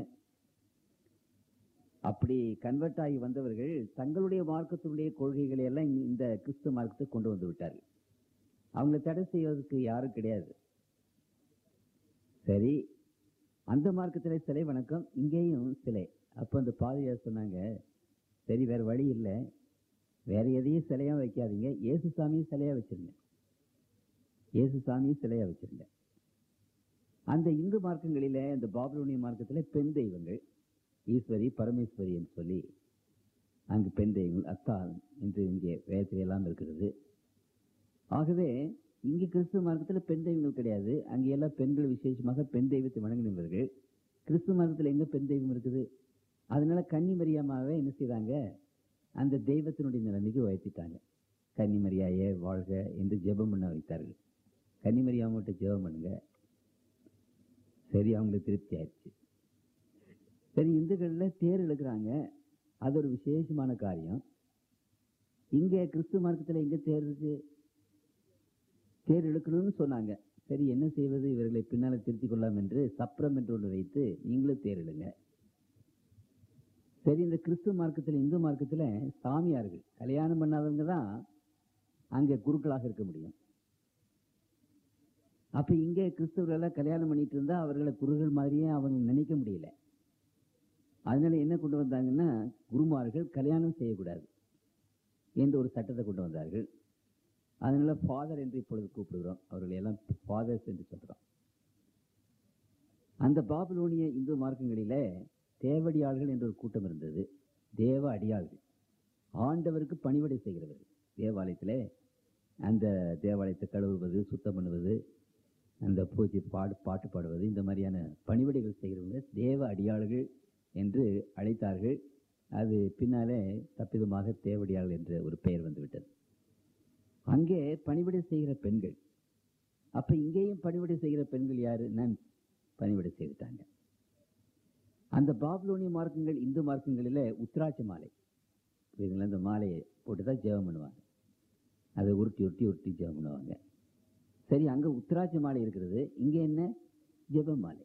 அப்படி கன்வெர்ட் ஆகி வந்தவர்கள் தங்களுடைய மார்க்கத்தினுடைய கொள்கைகளை எல்லாம் இந்த- இந்த கிறிஸ்துவ மார்க்கத்துக்கு கொண்டு வந்து விட்டார்கள் அவங்களை தடை செய்வதற்கு யாரும் கிடையாது சரி அந்த மார்க்கத்திலே சிலை வணக்கம் இங்கேயும் சிலை அப்போ அந்த பாதிரியார் சொன்னாங்க சரி வேற வழி இல்லை வேற எதையும் சிலையா வைக்காதீங்க இயேசு சாமியும் சிலையா வச்சிருங்க இயேசு சாமியும் சிலையா வச்சிருங்க அந்த இந்து மார்க்கங்களிலே அந்த பாபுலோனிய மார்க்கத்திலே பெண் தெய்வங்கள் ஈஸ்வரி பரமேஸ்வரி என்று சொல்லி அங்கு பெண் தெய்வங்கள் அத்தாள் என்று இங்கே வேதத்தில் எல்லாம் இருக்கிறது ஆகவே இங்கு கிறிஸ்துவ மார்க்கத்தில் பெண் தெய்வங்கள் கிடையாது அங்கே எல்லாம் பெண்கள் விசேஷமாக பெண் தெய்வத்தை வணங்கினவர்கள் கிறிஸ்துவ மார்க்கத்தில் எங்க பெண் தெய்வம் இருக்குது அதனால கன்னி மரியாமாவே என்ன செய்தாங்க அந்த தெய்வத்தினுடைய நிலைமைக்கு உயர்த்திட்டாங்க கன்னி மரியாயே வாழ்க என்று ஜெபம் பண்ண வைத்தார்கள் கன்னி மரியாமட்ட ஜெபம் பண்ணுங்க சரி அவங்களுக்கு திருப்தி ஆயிடுச்சு சரி இந்துக்கள்ல தேர் இழுக்கிறாங்க அது ஒரு விசேஷமான காரியம் இங்க கிறிஸ்துவ மார்க்கத்துல எங்க தேர் இருக்கு தேர் இழுக்கணும்னு சொன்னாங்க சரி என்ன செய்வது இவர்களை பின்னால திருத்திக் கொள்ளலாம் என்று சப்ரம் என்று ஒன்று வைத்து நீங்களும் தேர் இழுங்க சரி இந்த கிறிஸ்துவ மார்க்கத்துல இந்து மார்க்கத்துல சாமியார்கள் கல்யாணம் பண்ணாதவங்க தான் அங்க குருக்களாக இருக்க முடியும் அப்ப இங்க கிறிஸ்தவர்கள் எல்லாம் கல்யாணம் பண்ணிட்டு இருந்தா அவர்களை குருகள் மாதிரியே அவங்க நினைக்க முடியல அதனால என்ன கொண்டு வந்தாங்கன்னா குருமார்கள் கல்யாணம் செய்யக்கூடாது என்ற ஒரு சட்டத்தை கொண்டு வந்தார்கள் அதனால ஃபாதர் என்று இப்பொழுது கூப்பிடுகிறோம் அவர்களை எல்லாம் ஃபாதர்ஸ் என்று சொல்றோம் அந்த பாபிலோனிய இந்து மார்க்கங்களிலே தேவடியாள்கள் என்ற ஒரு கூட்டம் இருந்தது தேவ அடியாள்கள் ஆண்டவருக்கு பணிவிடை செய்கிறவர்கள் தேவாலயத்திலே அந்த தேவாலயத்தை கழுவுவது சுத்தம் பண்ணுவது அந்த பூஜை பாடு பாட்டு பாடுவது இந்த மாதிரியான பணிவிடைகள் செய்கிறவங்க தேவ அடியாள்கள் என்று அழைத்தார்கள் அது பின்னாலே தப்பிதமாக தேவடியாள் என்ற ஒரு பெயர் வந்துவிட்டது அங்கே பணிவிடை செய்கிற பெண்கள் அப்ப இங்கேயும் பணிவிடை செய்கிற பெண்கள் யாரு நான் பணிவிடை செய்துட்டாங்க அந்த பாபிலோனிய மார்க்கங்கள் இந்து மார்க்கங்களில உத்திராட்ச மாலை புரியுதுங்களா இந்த மாலையை போட்டு தான் ஜெபம் பண்ணுவாங்க அதை உருட்டி உருட்டி உருட்டி ஜெபம் பண்ணுவாங்க சரி அங்க உத்தராட்ச மாலை இருக்கிறது இங்க என்ன ஜெப மாலை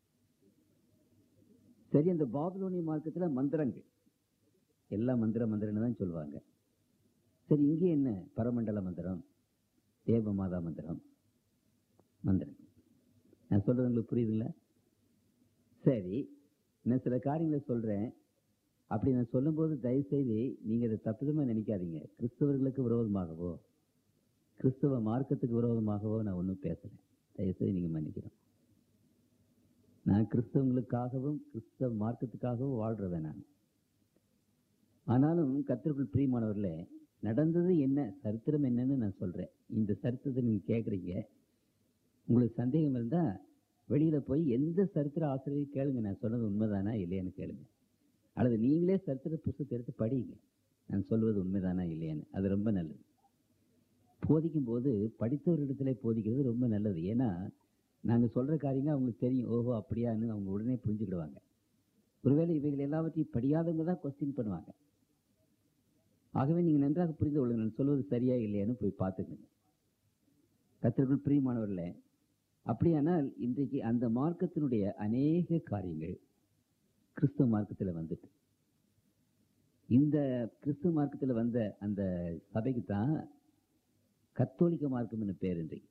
சரி அந்த பாபிலோனிய மார்க்கத்துல மந்திரங்கள் எல்லாம் மந்திர மந்திரம்னு தான் சொல்லுவாங்க சரி இங்கே என்ன பரமண்டல மந்திரம் தேவ மாதா மந்திரம் மந்திரம் நான் சொல்றது உங்களுக்கு புரியுதுங்களா சரி நான் சில காரியங்களை சொல்றேன் அப்படி நான் சொல்லும்போது தயவு செய்து நீங்க இதை தப்புதமா நினைக்காதீங்க கிறிஸ்தவர்களுக்கு விரோதமாகவோ கிறிஸ்தவ மார்க்கத்துக்கு விரோதமாகவோ நான் ஒன்றும் பேசல தயவு செய்து நீங்க மன்னிக்கணும் நான் கிறிஸ்தவங்களுக்காகவும் கிறிஸ்தவ மார்க்கத்துக்காகவும் வாழ்றவன் நான் ஆனாலும் கத்திற்குள் பிரியமானவர்களே நடந்தது என்ன சரித்திரம் என்னன்னு நான் சொல்றேன் இந்த சரித்திரத்தை நீங்க கேட்குறீங்க உங்களுக்கு சந்தேகம் இருந்தா வெளியில போய் எந்த சரித்திர ஆசிரியர் கேளுங்க நான் சொன்னது உண்மைதானா இல்லையான்னு கேளுங்க அல்லது நீங்களே சரித்திர புஸ்தகத்தை எடுத்து படிங்க நான் சொல்வது உண்மைதானா இல்லையான்னு அது ரொம்ப நல்லது போதிக்கும் போது படித்தவரிடத்துல போதிக்கிறது ரொம்ப நல்லது ஏன்னா நாங்க சொல்ற காரியங்க அவங்களுக்கு தெரியும் ஓஹோ அப்படியான்னு அவங்க உடனே புரிஞ்சுக்கிடுவாங்க ஒருவேளை இவைகள் எல்லாவற்றையும் படியாதவங்க தான் கொஸ்டின் பண்ணுவாங்க ஆகவே நீங்க நன்றாக புரிந்து கொள்ளுங்க நான் சொல்வது சரியா இல்லையான்னு போய் பார்த்துக்கங்க கத்திற்குள் பிரியமானவர்களே அப்படியானால் இன்றைக்கு அந்த மார்க்கத்தினுடைய அநேக காரியங்கள் கிறிஸ்துவ மார்க்கத்தில் வந்துட்டு இந்த கிறிஸ்துவ மார்க்கத்தில் வந்த அந்த சபைக்கு தான் கத்தோலிக்க மார்க்கம்னு பேர் இன்றைக்கு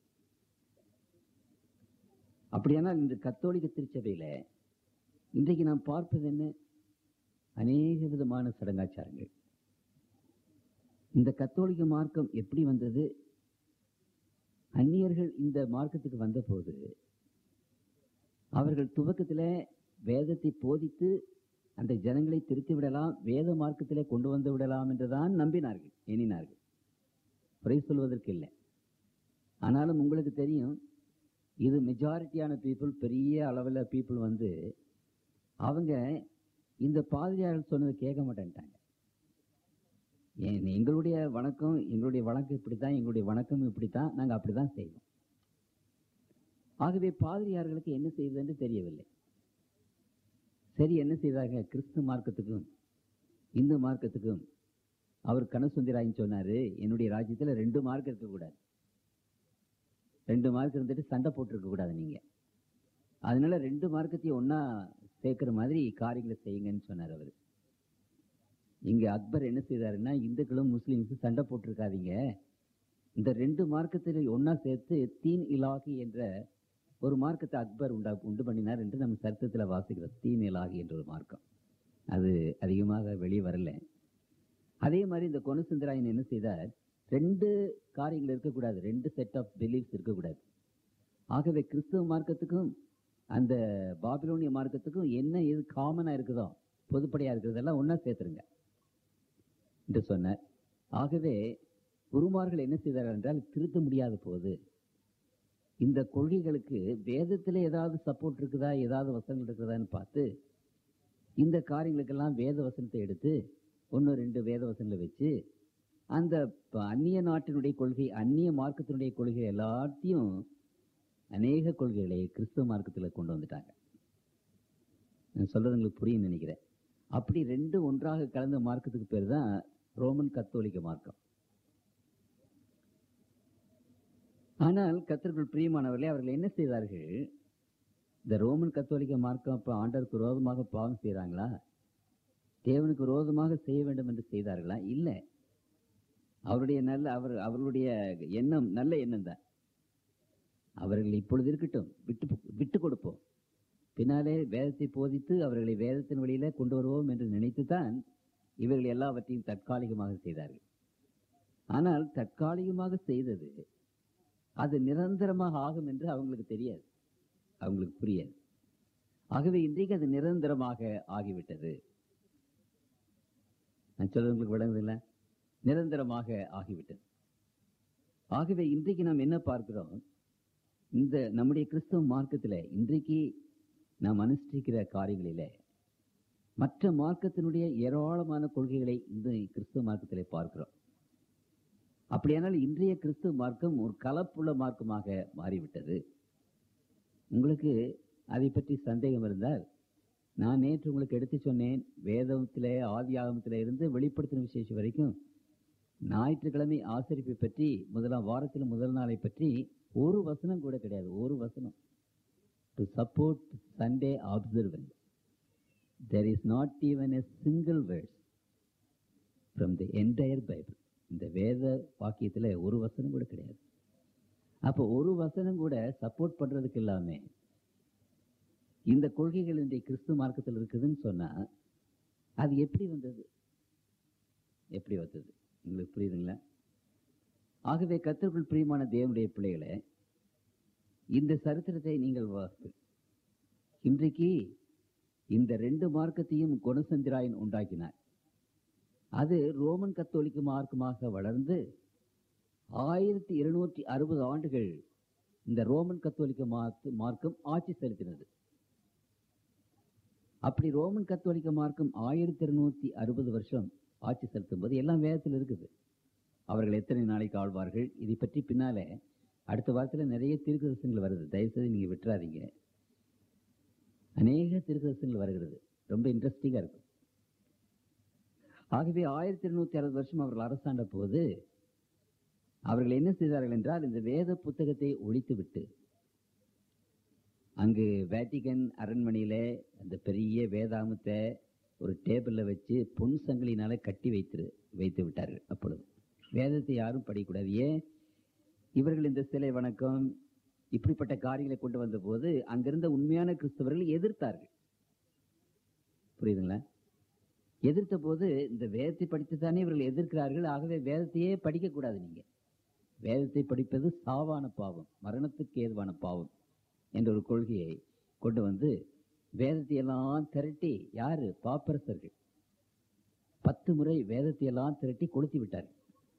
அப்படியானால் இந்த கத்தோலிக்க திருச்சபையில இன்றைக்கு நாம் பார்ப்பது என்ன அநேக விதமான சடங்காச்சாரங்கள் இந்த கத்தோலிக்க மார்க்கம் எப்படி வந்தது அந்நியர்கள் இந்த மார்க்கத்துக்கு வந்தபோது அவர்கள் துவக்கத்தில் வேதத்தை போதித்து அந்த ஜனங்களை திருத்தி விடலாம் வேத மார்க்கத்திலே கொண்டு வந்து விடலாம் என்றுதான் நம்பினார்கள் எண்ணினார்கள் குறை சொல்வதற்கு இல்லை ஆனாலும் உங்களுக்கு தெரியும் இது மெஜாரிட்டியான பீப்புள் பெரிய அளவில் பீப்புள் வந்து அவங்க இந்த பாதிரியார்கள் சொன்னதை கேட்க மாட்டேன்ட்டாங்க ஏன் எங்களுடைய வணக்கம் எங்களுடைய வழக்கம் இப்படித்தான் எங்களுடைய வணக்கம் இப்படித்தான் நாங்கள் அப்படிதான் செய்வோம் ஆகவே பாதிரியார்களுக்கு என்ன செய்வதென்று தெரியவில்லை சரி என்ன செய்தாங்க கிறிஸ்து மார்க்கத்துக்கும் இந்து மார்க்கத்துக்கும் அவர் கனசுந்தராயின்னு சொன்னாரு என்னுடைய ராஜ்யத்துல ரெண்டு மார்க் இருக்கக்கூடாது ரெண்டு மார்க் இருந்துட்டு சண்டை போட்டிருக்க கூடாது நீங்க அதனால ரெண்டு மார்க்கத்தையும் ஒன்னா சேர்க்கிற மாதிரி காரியங்களை செய்யுங்கன்னு சொன்னார் அவர் இங்க அக்பர் என்ன செய்தாருன்னா இந்துக்களும் முஸ்லிம்ஸும் சண்டை போட்டிருக்காதீங்க இந்த ரெண்டு மார்க்கத்தில் ஒன்னா சேர்த்து தீன் இலாகி என்ற ஒரு மார்க்கத்தை அக்பர் உண்டா உண்டு பண்ணினார் என்று நம்ம சரித்திரத்தில் வாசிக்கிறோம் தீன் இலாகி என்ற ஒரு மார்க்கம் அது அதிகமாக வெளியே வரல அதே மாதிரி இந்த கொனசுந்தராயன் என்ன செய்தார் ரெண்டு காரியங்கள் இருக்கக்கூடாது ரெண்டு செட் ஆஃப் பிலீஃப்ஸ் இருக்கக்கூடாது ஆகவே கிறிஸ்தவ மார்க்கத்துக்கும் அந்த பாபிலோனிய மார்க்கத்துக்கும் என்ன எது காமனா இருக்குதோ பொதுப்படையா இருக்கிறதெல்லாம் ஒன்னா சேர்த்துருங்க என்று சொன்னார் ஆகவே குருமார்கள் என்ன செய்தார்கள் என்றால் திருத்த முடியாத போது இந்த கொள்கைகளுக்கு வேதத்தில் ஏதாவது சப்போர்ட் இருக்குதா ஏதாவது வசனங்கள் இருக்குதான்னு பார்த்து இந்த காரியங்களுக்கெல்லாம் வேத வசனத்தை எடுத்து ஒன்று ரெண்டு வேத வசனங்களை வச்சு அந்த ப- அந்நிய நாட்டினுடைய கொள்கை அந்நிய மார்க்கத்தினுடைய கொள்கை எல்லாத்தையும் அநேக கொள்கைகளை கிறிஸ்துவ மார்க்கத்தில் கொண்டு வந்துட்டாங்க நான் சொல்றது உங்களுக்கு புரியும் நினைக்கிறேன் அப்படி ரெண்டு ஒன்றாக கலந்த மார்க்கத்துக்கு பேர் தான் ரோமன் கத்தோலிக்க மார்க்கம் ஆனால் கத்தர்கள் பிரியமானவர்களே அவர்கள் என்ன செய்தார்கள் இந்த ரோமன் கத்தோலிக்க மார்க்கம் அப்ப ஆண்டவருக்கு விரோதமாக பாவம் செய்றாங்களா தேவனுக்கு விரோதமாக செய்ய வேண்டும் என்று செய்தார்களா இல்ல அவருடைய நல்ல அவர் அவர்களுடைய எண்ணம் நல்ல எண்ணம் தான் அவர்கள் இப்பொழுது இருக்கட்டும் விட்டு விட்டு கொடுப்போம் பின்னாலே வேதத்தை போதித்து அவர்களை வேதத்தின் வழியில கொண்டு வருவோம் என்று நினைத்துதான் இவர்கள் எல்லாவற்றையும் தற்காலிகமாக செய்தார்கள் ஆனால் தற்காலிகமாக செய்தது அது நிரந்தரமாக ஆகும் என்று அவங்களுக்கு தெரியாது அவங்களுக்கு புரியாது ஆகவே இன்றைக்கு அது நிரந்தரமாக ஆகிவிட்டது நான் சொல்றது உங்களுக்கு விளங்குதில்ல நிரந்தரமாக ஆகிவிட்டது ஆகவே இன்றைக்கு நாம் என்ன பார்க்கிறோம் இந்த நம்முடைய கிறிஸ்தவ மார்க்கத்தில் இன்றைக்கு நாம் அனுஷ்டிக்கிற காரியங்களிலே மற்ற மார்க்கத்தினுடைய ஏராளமான கொள்கைகளை இந்த கிறிஸ்தவ மார்க்கத்திலே பார்க்கிறோம் அப்படியானால் இன்றைய கிறிஸ்துவ மார்க்கம் ஒரு கலப்புள்ள மார்க்கமாக மாறிவிட்டது உங்களுக்கு அதை பற்றி சந்தேகம் இருந்தால் நான் நேற்று உங்களுக்கு எடுத்து சொன்னேன் வேதத்திலே ஆதி ஆகமத்திலே இருந்து வெளிப்படுத்தின விசேஷம் வரைக்கும் ஞாயிற்றுக்கிழமை ஆசரிப்பை பற்றி முதலாம் வாரத்தில் முதல் நாளை பற்றி ஒரு வசனம் கூட கிடையாது ஒரு வசனம் to support Sunday observance there is not even a single words from the entire Bible இந்த வேத வாக்கியத்தில் ஒரு வசனம் கூட கிடையாது அப்போ ஒரு வசனம் கூட சப்போர்ட் பண்றதுக்கு இல்லாம இந்த கொள்கைகள் இன்றைய கிறிஸ்து மார்க்கத்தில் இருக்குதுன்னு சொன்னா அது எப்படி வந்தது எப்படி வந்தது உங்களுக்கு புரியுதுங்களா ஆகவே கத்திற்குள் பிரியமான தேவனுடைய பிள்ளைகளை இந்த சரித்திரத்தை நீங்கள் வாசித்து இன்றைக்கு இந்த ரெண்டு மார்க்கத்தையும் குணசந்திராயன் உண்டாக்கினார் அது ரோமன் கத்தோலிக்க மார்க்கமாக வளர்ந்து ஆயிரத்தி இருநூற்றி அறுபது ஆண்டுகள் இந்த ரோமன் கத்தோலிக்க மார்க்க- மார்க்கம் ஆட்சி செலுத்தினது அப்படி ரோமன் கத்தோலிக்க மார்க்கம் ஆயிரத்தி இருநூத்தி அறுபது வருஷம் ஆட்சி செலுத்தும் போது எல்லாம் வேதத்தில் இருக்குது அவர்கள் எத்தனை நாளைக்கு ஆழ்வார்கள் இதை பற்றி பின்னால அடுத்த வாரத்தில் நிறைய தீர்க்கதரிசனங்கள் வருது தயவுசெய்து நீங்க விட்டுறாதீங்க அநேக தீர்க்கதரிசனங்கள் வருகிறது ரொம்ப இன்ட்ரெஸ்டிங்கா இருக்கும் ஆகவே ஆயிரத்தி இருநூத்தி அறுபது வருஷம் அவர்கள் அரசாண்ட போது அவர்கள் என்ன செய்தார்கள் என்றால் இந்த வேத புத்தகத்தை ஒழித்துவிட்டு அங்கு வேட்டிகன் அரண்மனையில அந்த பெரிய வேதாமத்தை ஒரு டேபிள்ல வச்சு பொன் சங்கிலினால கட்டி வைத்து வைத்து விட்டார்கள் அப்பொழுது வேதத்தை யாரும் படிக்கக்கூடாது ஏன் இவர்கள் இந்த சிலை வணக்கம் இப்படிப்பட்ட காரியங்களை கொண்டு வந்த போது அங்கிருந்த உண்மையான கிறிஸ்தவர்கள் எதிர்த்தார்கள் புரியுதுங்களா எதிர்த்த போது இந்த வேதத்தை படித்து தானே இவர்கள் எதிர்க்கிறார்கள் ஆகவே வேதத்தையே படிக்க கூடாது நீங்க வேதத்தை படிப்பது சாவான பாவம் மரணத்துக்கு ஏதுவான பாவம் என்ற ஒரு கொள்கையை கொண்டு வந்து வேதத்தை எல்லாம் திரட்டி யாரு பாப்பரசர்கள் பத்து முறை வேதத்தை எல்லாம் திரட்டி கொளுத்தி விட்டார்கள்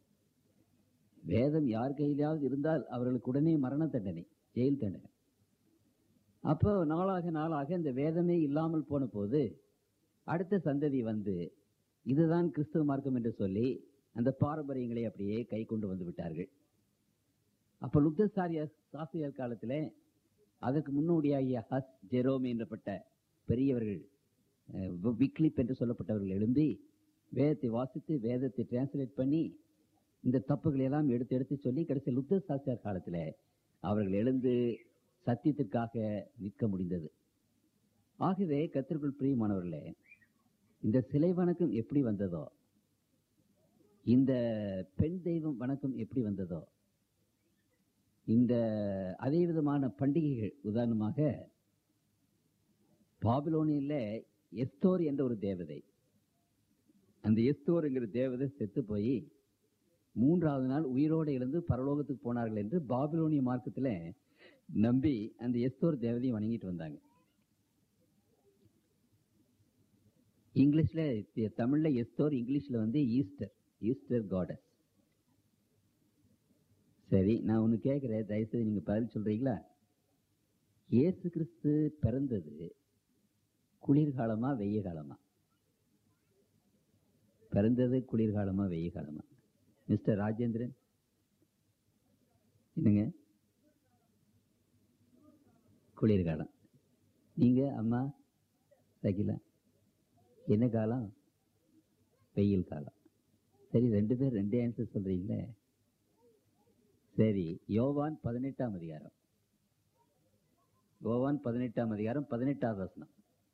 வேதம் யார் கையிலாவது இருந்தால் அவர்களுக்கு உடனே மரண தண்டனை ஜெயில் தண்டனை அப்போ நாளாக நாளாக இந்த வேதமே இல்லாமல் போன போது அடுத்த சந்ததி வந்து இதுதான் கிறிஸ்துவ மார்க்கம் என்று சொல்லி அந்த பாரம்பரியங்களை அப்படியே கை கொண்டு வந்து விட்டார்கள் அப்ப லுத்தசாரிய சாஸ்திரியர் காலத்திலே அதற்கு முன்னோடியாகிய ஹஸ் ஜெரோம் என்றப்பட்ட பெரியவர்கள் அஹ், வி- விக்லிப் என்று சொல்லப்பட்டவர்கள் எழும்பி வேதத்தை வாசித்து வேதத்தை டிரான்ஸ்லேட் பண்ணி இந்த தப்புகளை எல்லாம் எடுத்து எடுத்து சொல்லி கடைசி லுத்த சாஸ்தியார் காலத்துல அவர்கள் எழுந்து சத்தியத்திற்காக நிற்க முடிந்தது ஆகவே கத்திற்குள் பிரியமானவர்களே இந்த சிலை வணக்கம் எப்படி வந்ததோ இந்த பெண் தெய்வம் வணக்கம் எப்படி வந்ததோ இந்த அதே விதமான பண்டிகைகள் உதாரணமாக பாபிலோனியில எஸ்தோர் என்ற ஒரு தேவதை அந்த எஸ்தோர்ங்கிற தேவதை செத்து போய் மூன்றாவது நாள் உயிரோடு எழுந்து பரலோகத்துக்கு போனார்கள் என்று பாபிலோனிய மார்க்கத்துல நம்பி அந்த எஸ்தோர் தேவதையை வணங்கிட்டு வந்தாங்க இங்கிலீஷ்ல தி- தமிழ்ல எஸ்தோர் இங்கிலீஷ்ல வந்து ஈஸ்டர் ஈஸ்டர் காடஸ் சரி நான் ஒன்னு கேட்கிறேன் தயவுசெய்து நீங்க பதில் சொல்றீங்களா இயேசு கிறிஸ்து பிறந்தது குளிர்காலமா வெய்ய காலமா பிறந்தது குளிர்காலமா வெய்ய காலமா மிஸ்டர் ராஜேந்திரன் என்னங்க குளிர்காலம் நீங்க அம்மா சகிலா என்ன காலம் வெயில் காலம் சரி ரெண்டு பேர் ரெண்டு ஆன்சர் சொல்றீங்களே சரி யோவான் பதினெட்டாம் அதிகாரம் யோவான் பதினெட்டாம் அதிகாரம் பதினெட்டாவது வசனம்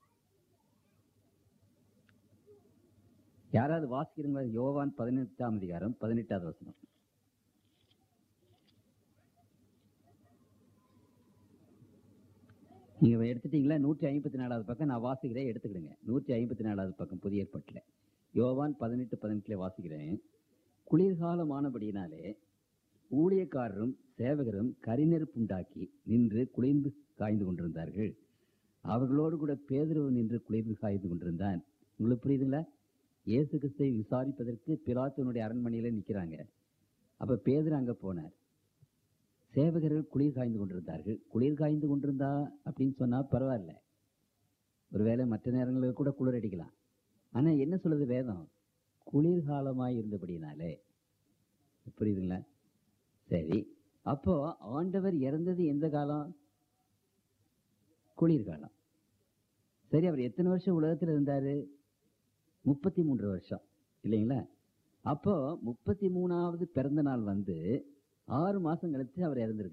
யாராவது வாசிக்கிறீங்களா யோவான் பதினெட்டாம் அதிகாரம் பதினெட்டாவது வசனம் நீங்க எடுத்துட்டீங்களா நூற்றி ஐம்பத்தி நாலாவது பக்கம் நான் வாசிக்கிறேன் எடுத்துக்கிடுங்க நூற்றி ஐம்பத்தி நாலாவது பக்கம் புதிய ஏற்பாட்டில் யோவான் பதினெட்டு பதினெட்டுல வாசிக்கிறேன் குளிர்காலமானபடியினாலே ஊழியக்காரரும் சேவகரும் கரிநெருப்புண்டாக்கி நின்று குளிர்ந்து காய்ந்து கொண்டிருந்தார்கள் அவர்களோடு கூட பேதுருவு நின்று குளிர்ந்து காய்ந்து கொண்டிருந்தான் உங்களுக்கு புரியுதுங்களா இயேசு கிறிஸ்தை விசாரிப்பதற்கு பிலாத்துவனுடைய அரண்மனையில நிக்கிறாங்க அப்ப பேதுரு அங்க போனார் சேவகர்கள் குளிர் காய்ந்து கொண்டிருந்தார்கள் குளிர் காய்ந்து கொண்டிருந்தா அப்படின்னு சொன்னா பரவாயில்ல ஒருவேளை மற்ற நேரங்களில் கூட குளிர் அடிக்கலாம் ஆனா என்ன சொல்லுது வேதம் குளிர்காலமாய் இருந்தபடினாலே புரியுதுங்களா சரி அப்போ ஆண்டவர் இறந்தது எந்த காலம் குளிர்காலம் சரி அவர் எத்தனை வருஷம் உலகத்துல இருந்தாரு முப்பத்தி மூன்று வருஷம் இல்லைங்களா அப்போ முப்பத்தி மூணாவது பிறந்த நாள் வந்து ஆறு மாசம் கழிச்சு அவர் இறந்திருக்கிறார்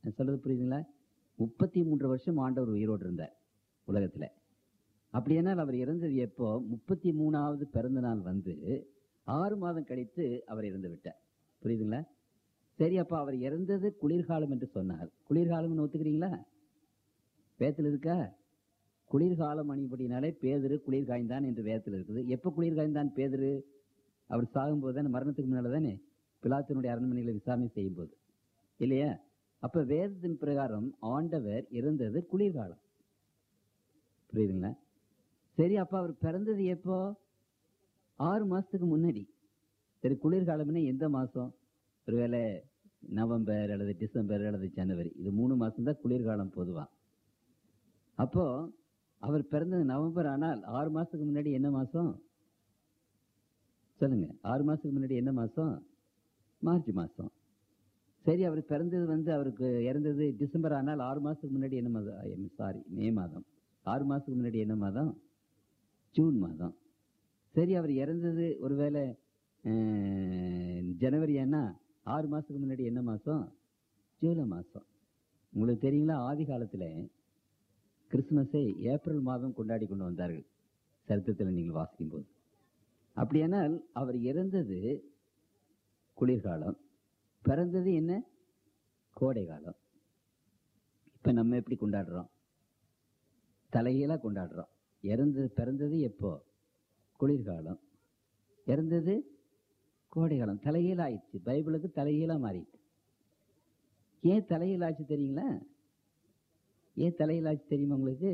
நான் சொல்றது புரியுதுங்களா முப்பத்தி மூன்று வருஷம் ஆண்டவர் உயிரோடு இருந்தார் உலகத்துல அப்படியானால் அவர் இறந்தது எப்போ முப்பத்தி மூணாவது பிறந்த நாள் வந்து ஆறு மாதம் கழித்து அவர் இறந்து விட்டார் புரியுதுங்களா சரி அப்ப அவர் இறந்தது குளிர்காலம் என்று சொன்னார் குளிர்காலம்னு ஒத்துக்கிறீங்களா வேதத்தில் இருக்கா குளிர்காலம் அணிபடினாலே பேதுரு குளிர் காய்ந்தான் என்று வேதத்தில் இருக்குது எப்ப குளிர் காய்ந்தான் பேதுரு அவர் சாகும்போது தானே மரணத்துக்கு முன்னால தானே பிலாத்தினுடைய அரண்மனையில விசாரணை செய்யும் போது இல்லையா அப்ப வேதத்தின் பிரகாரம் ஆண்டவர் இறந்தது குளிர்காலம் புரியுதுங்களா சரி அப்ப அவர் பிறந்தது எப்போ ஆறு மாசத்துக்கு முன்னாடி சரி குளிர்காலம்னா எந்த மாசம் ஒருவேளை நவம்பர் அல்லது டிசம்பர் அல்லது ஜனவரி இது மூணு மாசம் தான் குளிர்காலம் பொதுவா அப்போ அவர் பிறந்தது நவம்பர் ஆனால் ஆறு மாசத்துக்கு முன்னாடி என்ன மாசம் சொல்லுங்க ஆறு மாசத்துக்கு முன்னாடி என்ன மாசம் மார்ச் மாசம் சரி அவர் பிறந்தது வந்து அவருக்கு இறந்தது டிசம்பர் ஆனால் ஆறு மாசத்துக்கு முன்னாடி என்ன மாதம் சாரி மே மாதம் ஆறு மாசத்துக்கு முன்னாடி என்ன மாதம் ஜூன் மாதம் சரி அவர் இறந்தது ஒருவேளை அஹ், ஜனவரி ஏன்னா ஆறு மாசத்துக்கு முன்னாடி என்ன மாசம் ஜூலை மாசம் உங்களுக்கு தெரியுங்களா ஆதி காலத்துல கிறிஸ்துமஸை ஏப்ரல் மாதம் கொண்டாடி கொண்டு வந்தார்கள் சரித்திரத்தில் நீங்கள் வாசிக்கும் போது அப்படியானால் அவர் இறந்தது குளிர்காலம் பிறந்தது என்ன கோடை காலம் இப்ப நம்ம எப்படி கொண்டாடுறோம் தலைகீழா கொண்டாடுறோம் இறந்தது பிறந்தது எப்போ குளிர்காலம் இறந்தது கோடை காலம் தலைகீழ ஆயிடுச்சு பைபிளுக்கு தலைகீழா மாறிட்டு ஏன் தலைகீழ ஆச்சு தெரியுங்களா ஏன் தலைகீழ ஆச்சு தெரியுமா உங்களுக்கு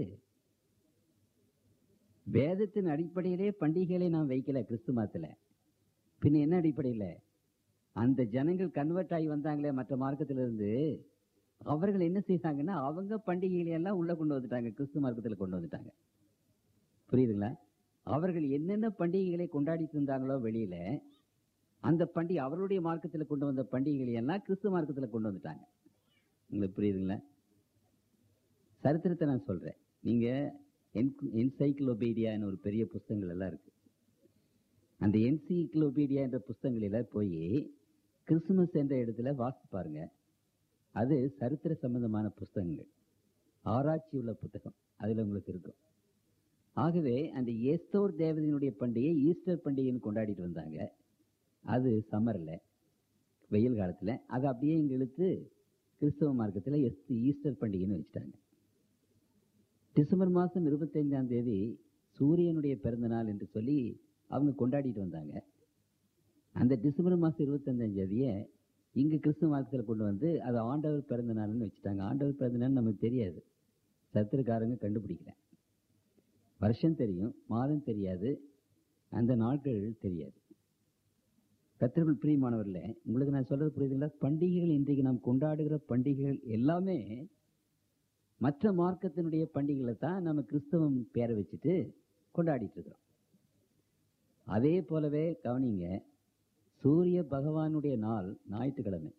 வேதத்தின் அடிப்படையிலே பண்டிகைகளை நாம் வைக்கல கிறிஸ்து மதத்துல பின்ன என்ன அடிப்படையில அந்த ஜனங்கள் கன்வெர்ட் ஆகி வந்தாங்களே மற்ற மார்க்கத்துல இருந்து அவர்கள் என்ன செய்தாங்கன்னா அவங்க பண்டிகைகளை எல்லாம் உள்ள கொண்டு வந்துட்டாங்க கிறிஸ்து மார்க்கத்துல கொண்டு வந்துட்டாங்க புரியுதுங்களா அவர்கள் என்னென்ன பண்டிகைகளை கொண்டாடிட்டு இருந்தாங்களோ வெளியில அந்த பண்டிகை அவருடைய மார்க்கத்துல கொண்டு வந்த பண்டிகைகளை எல்லாம் கிறிஸ்து மார்க்கத்துல கொண்டு வந்துட்டாங்க உங்களுக்கு புரியுதுங்களா சரித்திரத்தை நான் சொல்றேன் நீங்க என்சைக்ளோபீடியான்னு ஒரு பெரிய புஸ்தகங்கள் எல்லாம் இருக்கு அந்த என்சைக்ளோபீடியா என்ற புஸ்தகங்களில போய் கிறிஸ்துமஸ் என்ற இடத்துல வாசித்து பாருங்க அது சரித்திர சம்பந்தமான புஸ்தகங்கள் ஆராய்ச்சி உள்ள புத்தகம் அதுல உங்களுக்கு இருக்கும் ஆகவே அந்த ஏஸ்தோர் தேவதையினுடைய பண்டிகை ஈஸ்டர் பண்டிகைன்னு கொண்டாடிட்டு வந்தாங்க அது சம்மர்ல வெயில் காலத்துல அதை அப்படியே இங்க இழுத்து கிறிஸ்தவ மார்க்கத்துல எஸ் ஈஸ்டர் பண்டிகைன்னு வச்சுட்டாங்க டிசம்பர் மாசம் இருபத்தைந்தாம் தேதி சூரியனுடைய பிறந்த நாள் என்று சொல்லி அவங்க கொண்டாடிட்டு வந்தாங்க அந்த டிசம்பர் மாசம் இருபத்தஞ்சாம் தேதியை இங்க கிறிஸ்துவ மார்க்கத்துல கொண்டு வந்து அது ஆண்டவர் பிறந்த நாள்னு வச்சுட்டாங்க ஆண்டவர் பிறந்த நாள் நமக்கு தெரியாது சத்திரக்காரங்க கண்டுபிடிக்கல வருஷம் தெரியும் மாதம் தெரியாது அந்த நாட்கள் தெரியாது கத்திரர்கள் பிரியமானவர்ல உங்களுக்கு நான் சொல்றது புரியுதுங்களா பண்டிகைகள் இன்றைக்கு நாம் கொண்டாடுகிற பண்டிகைகள் எல்லாமே மற்ற மார்க்கத்தினுடைய பண்டிகைகளை தான் நம்ம கிறிஸ்தவம் பேரை வச்சுட்டு கொண்டாடிட்டு இருக்கிறோம் அதே போலவே கவனிங்க சூரிய பகவானுடைய நாள் ஞாயிற்றுக்கிழமை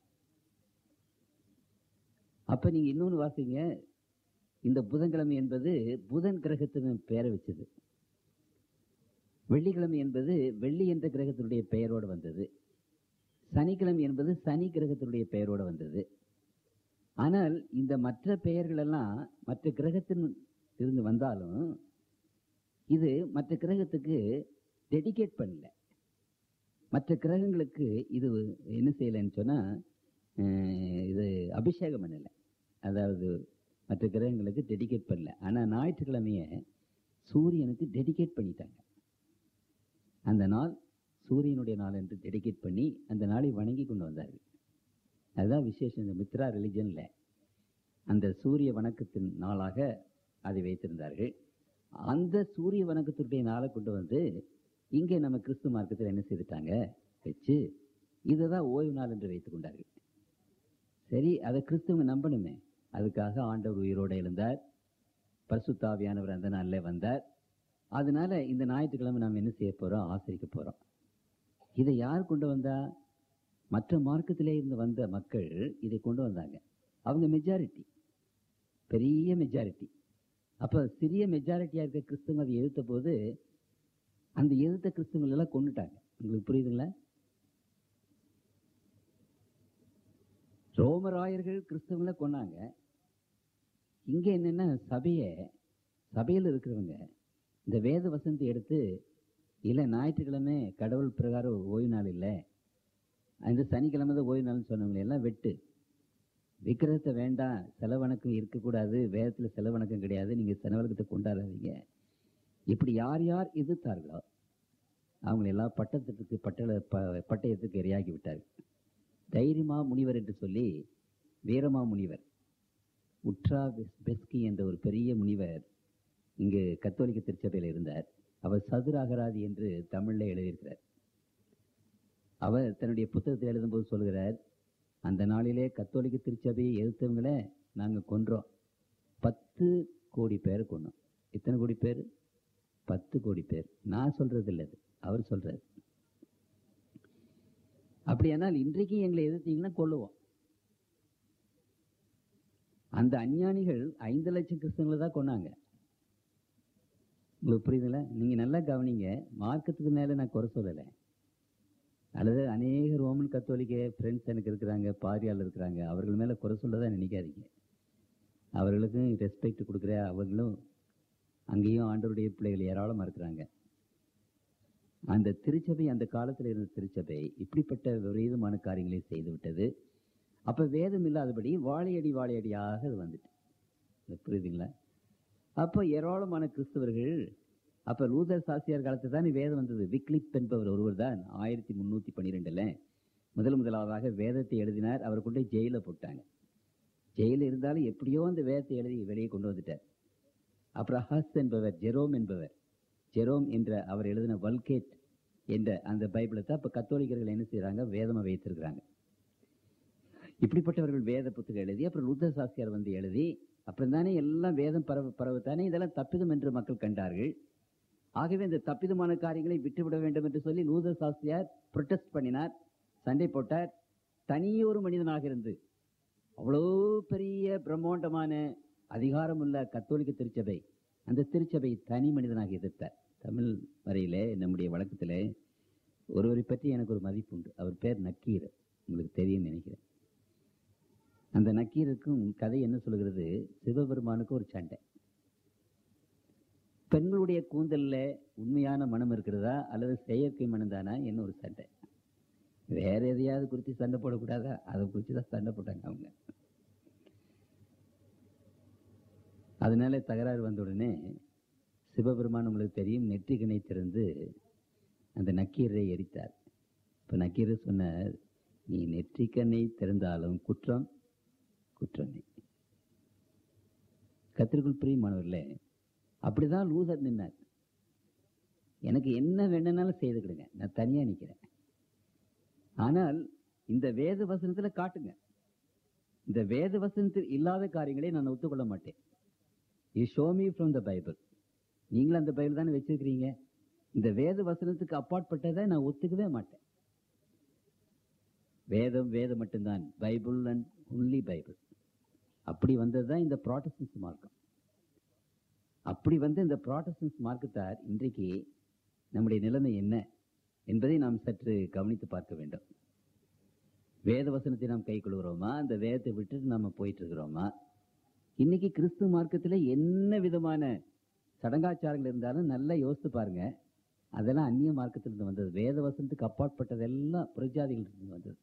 அப்ப நீங்க இன்னொன்னு வாசிங்க இந்த புதன்கிழமை என்பது புதன் கிரகத்தின் பெயரை வச்சது வெள்ளிக்கிழமை என்பது வெள்ளி என்ற கிரகத்தினுடைய பெயரோடு வந்தது சனிக்கிழமை என்பது சனி கிரகத்தினுடைய பெயரோடு வந்தது ஆனால் இந்த மற்ற பெயர்கள் எல்லாம் மற்ற கிரகத்தின் இருந்து வந்தாலும் இது மற்ற கிரகத்துக்கு டெடிகேட் பண்ணல மற்ற கிரகங்களுக்கு இது என்ன செய்யலைன்னு சொன்னா அஹ், இது அபிஷேகம் பண்ணல அதாவது மற்ற கிரகங்களுக்கு டெடிகேட் பண்ணல ஆனா ஞாயிற்றுக்கிழமைய சூரியனுக்கு டெடிகேட் பண்ணிட்டாங்க அந்த நாள் சூரியனுடைய நாள் என்று டெடிகேட் பண்ணி அந்த நாளை வணங்கி கொண்டு வந்தார்கள் அதுதான் விசேஷம் இந்த மித்ரா ரிலிஜன்ல அந்த சூரிய வணக்கத்தின் நாளாக அதை வைத்திருந்தார்கள் அந்த சூரிய வணக்கத்தினுடைய நாளை கொண்டு வந்து இங்கே நம்ம கிறிஸ்து மார்க்கத்தில் என்ன செய்துட்டாங்க வச்சு இதுதான் ஓய்வு நாள் என்று வைத்துக் கொண்டார்கள் சரி அதை கிறிஸ்துவங்க நம்பணுமே அதுக்காக ஆண்டவர் உயிரோடு எழுந்தார் பரிசுத்தாவியானவர் அந்த நாளில் வந்தார் அதனால இந்த ஞாயிற்றுக்கிழமை நாம் என்ன செய்ய போறோம் ஆசரிக்க போறோம் இதை யார் கொண்டு வந்தா மற்ற மார்க்கத்திலே இருந்து வந்த மக்கள் இதை கொண்டு வந்தாங்க அவங்க மெஜாரிட்டி பெரிய மெஜாரிட்டி அப்ப சிறிய மெஜாரிட்டியா இருக்க கிறிஸ்துவங்க அதை எதிர்த்த போது அந்த எதிர்த்த கிறிஸ்துவங்களை எல்லாம் கொண்டுட்டாங்க உங்களுக்கு புரியுதுங்களா ரோமராயர்கள் கிறிஸ்தவங்களை கொன்னாங்க இங்க என்னன்னா சபைய சபையில் இருக்கிறவங்க இந்த வேத வசனத்தை எடுத்து இல்ல ஞாயிற்றுக்கிழமை கடவுள் பிரகாரம் ஓய்வு நாள் இல்லை அந்த சனிக்கிழமை தான் ஓய்வு நாள்னு சொன்னவங்களை எல்லாம் வெட்டு விக்கிரகத்தை வேண்டாம் செலவணக்கம் இருக்கக்கூடாது வேதத்துல செலவணக்கம் கிடையாது நீங்க செலவணக்கத்தை கொண்டாடாதீங்க இப்படி யார் யார் எதிர்த்தார்களோ அவங்களை எல்லாம் பட்டத்திற்கு பட்டள ப- பட்டயத்துக்கு இரையாகி விட்டார்கள் தைரியமா முனிவர் என்று சொல்லி வீரமா முனிவர் உட்ரா பெஸ்- பெஸ்கி என்ற ஒரு பெரிய முனிவர் இங்கு கத்தோலிக்க திருச்சபையில் இருந்தார் அவர் சதுராகராதி என்று தமிழ்ல எழுதியிருக்கிறார் அவர் தன்னுடைய புத்தகத்தில் எழுதும்போது சொல்கிறார் அந்த நாளிலே கத்தோலிக்க திருச்சபையை எதிர்த்தவங்கள நாங்க கொன்றோம் பத்து கோடி பேரை கொன்னோம் எத்தனை கோடி பேர் பத்து கோடி பேர் நான் சொல்றது இல்லை அது அவர் சொல்றாரு அப்படியானால் இன்றைக்கு எங்களை எதிர்த்தீங்கன்னா கொல்லுவோம் அந்த அஞ்ஞானிகள் ஐந்து லட்சம் கிறிஸ்தவங்களை தான் கொன்னாங்க உங்களுக்கு புரியுதுங்களா நீங்க நல்லா கவனிங்க மார்க்கத்துக்கு மேல நான் குறை சொல்லலை அல்லது அநேக ரோமன் கத்தோலிக்க ஃப்ரெண்ட்ஸ் எனக்கு இருக்கிறாங்க பாரியால் இருக்கிறாங்க அவர்கள் மேல குறை சொல்லதான் நினைக்காதீங்க அவர்களுக்கும் ரெஸ்பெக்ட் கொடுக்குற அவர்களும் அங்கேயும் ஆண்டவருடைய பிள்ளைகள் ஏராளமா இருக்கிறாங்க அந்த திருச்சபை அந்த காலத்தில் இருந்த திருச்சபை இப்படிப்பட்ட விபரீதமான காரியங்களை செய்து விட்டது அப்ப வேதம் இல்லாதபடி வாழையடி வாழையடியாக அது வந்துட்டு இது புரியுதுங்களா அப்போ ஏராளமான கிறிஸ்தவர்கள் அப்ப லூதர் சாஸ்தியார் காலத்துல தானே வேதம் வந்தது விக்லிப் என்பவர் ஒருவர் தான் ஆயிரத்தி முன்னூத்தி பன்னிரெண்டுல முதல் முதலாவதாக வேதத்தை எழுதினார் அவர் கொண்டு போய் ஜெயில போட்டாங்க ஜெயில இருந்தாலும் எப்படியோ அந்த வேதத்தை எழுதி வெளியே கொண்டு வந்துட்டார் அப்புறம் ஹஸ் என்பவர் ஜெரோம் என்பவர் ஜெரோம் என்ற அவர் எழுதின வல்கேட் என்ற அந்த பைபிளை தான் இப்ப கத்தோலிக்கர்கள் என்ன செய்றாங்க வேதமா வைத்திருக்கிறாங்க இப்படிப்பட்டவர்கள் வேத புத்தகம் எழுதி அப்புறம் லூத்தர் சாஸ்தியார் வந்து எழுதி அப்புறம் தானே எல்லாம் வேதம் பரவ பரவத்தானே இதெல்லாம் தப்பிதம் என்று மக்கள் கண்டார்கள் ஆகவே இந்த தப்பிதமான காரியங்களை விட்டுவிட வேண்டும் என்று சொல்லி லூதர் சாஸ்தியார் புரொட்டஸ்ட் பண்ணினார் சண்டை போட்டார் தனியொரு மனிதனாக இருந்து அவ்வளோ பெரிய பிரம்மாண்டமான அதிகாரமுள்ள கத்தோலிக்க திருச்சபை அந்த திருச்சபை தனி மனிதனாக எதிர்த்தார் தமிழ் வரையிலே நம்முடைய வழக்கத்திலே ஒருவரை பற்றி எனக்கு ஒரு மதிப்பு உண்டு அவர் பேர் நக்கீர் உங்களுக்கு தெரியும் நினைக்கிறேன் அந்த நக்கீருக்கும் கதை என்ன சொல்கிறது சிவபெருமானுக்கு ஒரு சண்டை பெண்களுடைய கூந்தல்ல உண்மையான மனம் இருக்கிறதா அல்லது செயற்கை மனம் தானா என்ன ஒரு சண்டை வேற எதையாவது குறித்து சண்டை போடக்கூடாதா அதை குறித்து தான் சண்டை போட்டாங்க அவங்க அதனால தகராறு வந்த உடனே சிவபெருமான் உங்களுக்கு தெரியும் நெற்றிக்கணை திறந்து அந்த நக்கீரை எரித்தார் இப்ப நக்கீர் சொன்னார் நீ நெற்றிக்கண்ணை திறந்தாலும் குற்றம் குற்றமே கத்திற்குள் பிரியமானவர்களே அப்படிதான் லூசர் நின்னார் எனக்கு என்ன வேணும்னாலும் செய்துக்கிடுங்க நான் தனியா நிக்கிறேன் ஆனால் இந்த வேத வசனத்துல காட்டுங்க இந்த வேத வசனத்தில் இல்லாத காரியங்களை நான் ஒத்துக்கொள்ள மாட்டேன் you show me from the Bible நீங்களும் அந்த பைபிள் தானே வச்சிருக்கிறீங்க இந்த வேத வசனத்துக்கு அப்பாற்பட்டதை நான் ஒத்துக்கவே மாட்டேன் வேதம் வேதம் மட்டும்தான் பைபிள் அண்ட் ஒன்லி பைபிள் அப்படி வந்ததுதான் இந்த ப்ராட்டஸ்டன்ஸ் மார்க்கம் அப்படி வந்த இந்த ப்ராட்டஸ்டன்ஸ் மார்க்கத்தார் இன்றைக்கு நம்முடைய நிலைமை என்ன என்பதை நாம் சற்று கவனித்து பார்க்க வேண்டும் வேத வசனத்தை நாம் கை கொள்கிறோமா அந்த வேதத்தை விட்டுட்டு நாம போயிட்டு இருக்கிறோமா இன்னைக்கு கிறிஸ்து மார்க்கத்துல என்ன விதமான சடங்காச்சாரங்கள் இருந்தாலும் நல்லா யோசித்து பாருங்க அதெல்லாம் அந்நிய மார்க்கத்திலிருந்து வந்தது வேத வசனத்துக்கு அப்பாற்பட்டதெல்லாம் புரஜாதிகளிலிருந்து வந்தது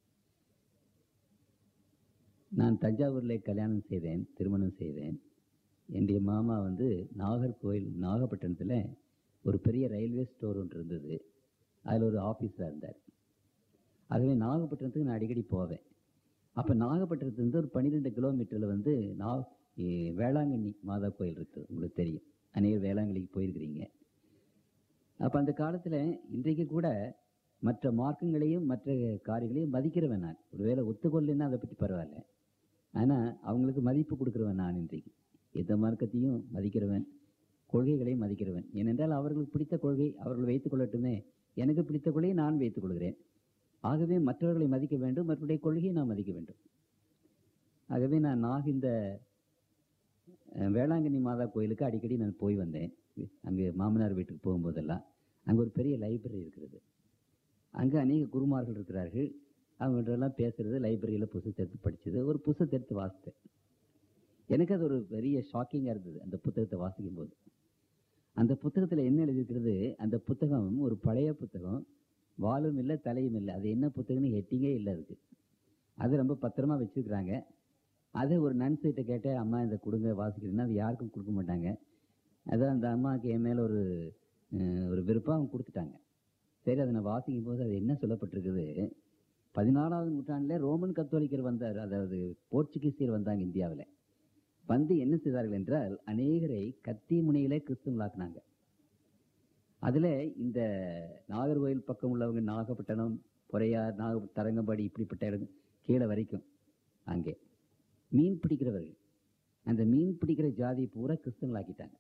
நான் தஞ்சாவூர்ல கல்யாணம் செய்தேன் திருமணம் செய்தேன் என்னுடைய மாமா வந்து நாகர்கோவில் நாகப்பட்டினத்துல ஒரு பெரிய ரயில்வே ஸ்டோர் ஒன்று இருந்தது அதுல ஒரு ஆபீஸரா இருந்தார் ஆகவே நாகப்பட்டினத்துக்கு நான் அடிக்கடி போவேன் அப்ப நாகப்பட்டினத்துலேருந்து ஒரு பன்னிரெண்டு கிலோமீட்டர்ல வந்து நா ஏ, வேளாங்கண்ணி மாதா கோயில் இருக்குது உங்களுக்கு தெரியும் அநேக வேளாங்கண்ணிக்கு போயிருக்கிறீங்க அப்ப அந்த காலத்துல இன்றைக்கு கூட மற்ற மார்க்கங்களையும் மற்ற காரியங்களையும் மதிக்கிறவன் நான் ஒருவேளை ஒத்துக்கொள்ளலைன்னா அதை பற்றி பரவாயில்ல ஆனா அவங்களுக்கு மதிப்பு கொடுக்கிறவன் நான் இன்றைக்கு எந்த மார்க்கத்தையும் மதிக்கிறவன் கொள்கைகளையும் மதிக்கிறவன் ஏனென்றால் அவர்களுக்கு பிடித்த கொள்கை அவர்கள் வைத்துக் கொள்ளட்டுமே எனக்கு பிடித்த கொள்கையை நான் வைத்துக் கொள்கிறேன் ஆகவே மற்றவர்களை மதிக்க வேண்டும் மற்றவருடைய கொள்கையை நான் மதிக்க வேண்டும் ஆகவே நான் நாக இந்த அஹ், வேளாங்கண்ணி மாதா கோயிலுக்கு அடிக்கடி நான் போய் வந்தேன் அங்கே மாமனார் வீட்டுக்கு போகும்போதெல்லாம் அங்கே ஒரு பெரிய லைப்ரரி இருக்கிறது அங்கே அநேக குருமார்கள் இருக்கிறார்கள் அவங்ககிட்ட எல்லாம் பேசுறது லைப்ரரியில் புத்தகத்தை எடுத்து படிச்சது ஒரு புத்தகத்தை எடுத்து வாசித்தேன் எனக்கு அது ஒரு பெரிய ஷாக்கிங்காக இருந்தது அந்த புத்தகத்தை வாசிக்கும் போது அந்த புத்தகத்தில் என்ன எழுதியிருக்கிறது அந்த புத்தகம் ஒரு பழைய புத்தகம் வாலும் இல்லை தலையும் இல்லை அது என்ன புத்தகம்னு ஹெட்டிங்கே இல்லை அதுக்கு அது ரொம்ப பத்திரமா வச்சிருக்கிறாங்க அதை ஒரு நன்சைட்ட கேட்டேன் அம்மா இதை கொடுங்க வாசிக்கிறேன்னா அது யாருக்கும் கொடுக்க மாட்டாங்க அதான் அந்த அம்மாவுக்கு என் மேலே ஒரு அஹ், ஒரு விருப்பம் அவங்க கொடுத்துட்டாங்க சரி அதை நான் வாசிக்கும் போது அது என்ன சொல்லப்பட்டிருக்குது பதினாலாவது நூற்றாண்டில் ரோமன் கத்தோலிக்கர் வந்தார் அதாவது போர்ச்சுகீசியர் வந்தாங்க இந்தியாவில் வந்து என்ன செய்தார்கள் என்றால் அநேகரை கத்தி முனையிலே கிறிஸ்துவங்களாக்குனாங்க அதுல இந்த நாகர்கோயில் பக்கம் உள்ளவங்க நாகப்பட்டினம் பொறையார் நாக தரங்கம்பாடி இப்படிப்பட்ட இடம் கீழே வரைக்கும் அங்கே மீன் பிடிக்கிறவர்கள் அந்த மீன் பிடிக்கிற ஜாதி பூரா கிறிஸ்தவங்களாக்கிட்டாங்க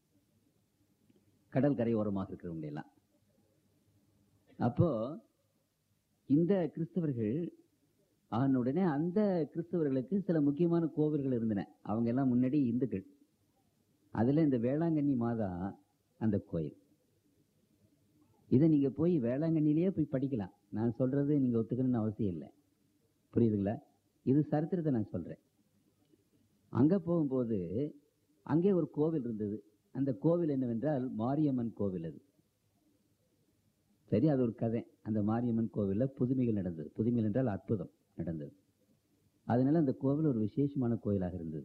கடல் கரை ஓரமாக இருக்கிறவங்க எல்லாம் அப்போ இந்த கிறிஸ்தவர்கள் ஆன உடனே அந்த கிறிஸ்தவர்களுக்கு சில முக்கியமான கோவில்கள் இருந்தன அவங்க எல்லாம் முன்னாடி இந்துக்கள் அதுல இந்த வேளாங்கண்ணி மாதா அந்த கோயில் இதை நீங்க போய் வேளாங்கண்ணிலேயே போய் படிக்கலாம் நான் சொல்றது நீங்க ஒத்துக்கணும்னு அவசியம் இல்லை புரியுதுங்களா இது சரித்திரத்தை நான் சொல்றேன் அங்க போகும்போது அங்கே ஒரு கோவில் இருந்தது அந்த கோவில் என்னவென்றால் மாரியம்மன் கோவில் அது சரி அது ஒரு கதை அந்த மாரியம்மன் கோவில்ல புதுமைகள் நடந்தது புதுமைகள் என்றால் அற்புதம் நடந்தது அதனால அந்த கோவில் ஒரு விசேஷமான கோயிலாக இருந்தது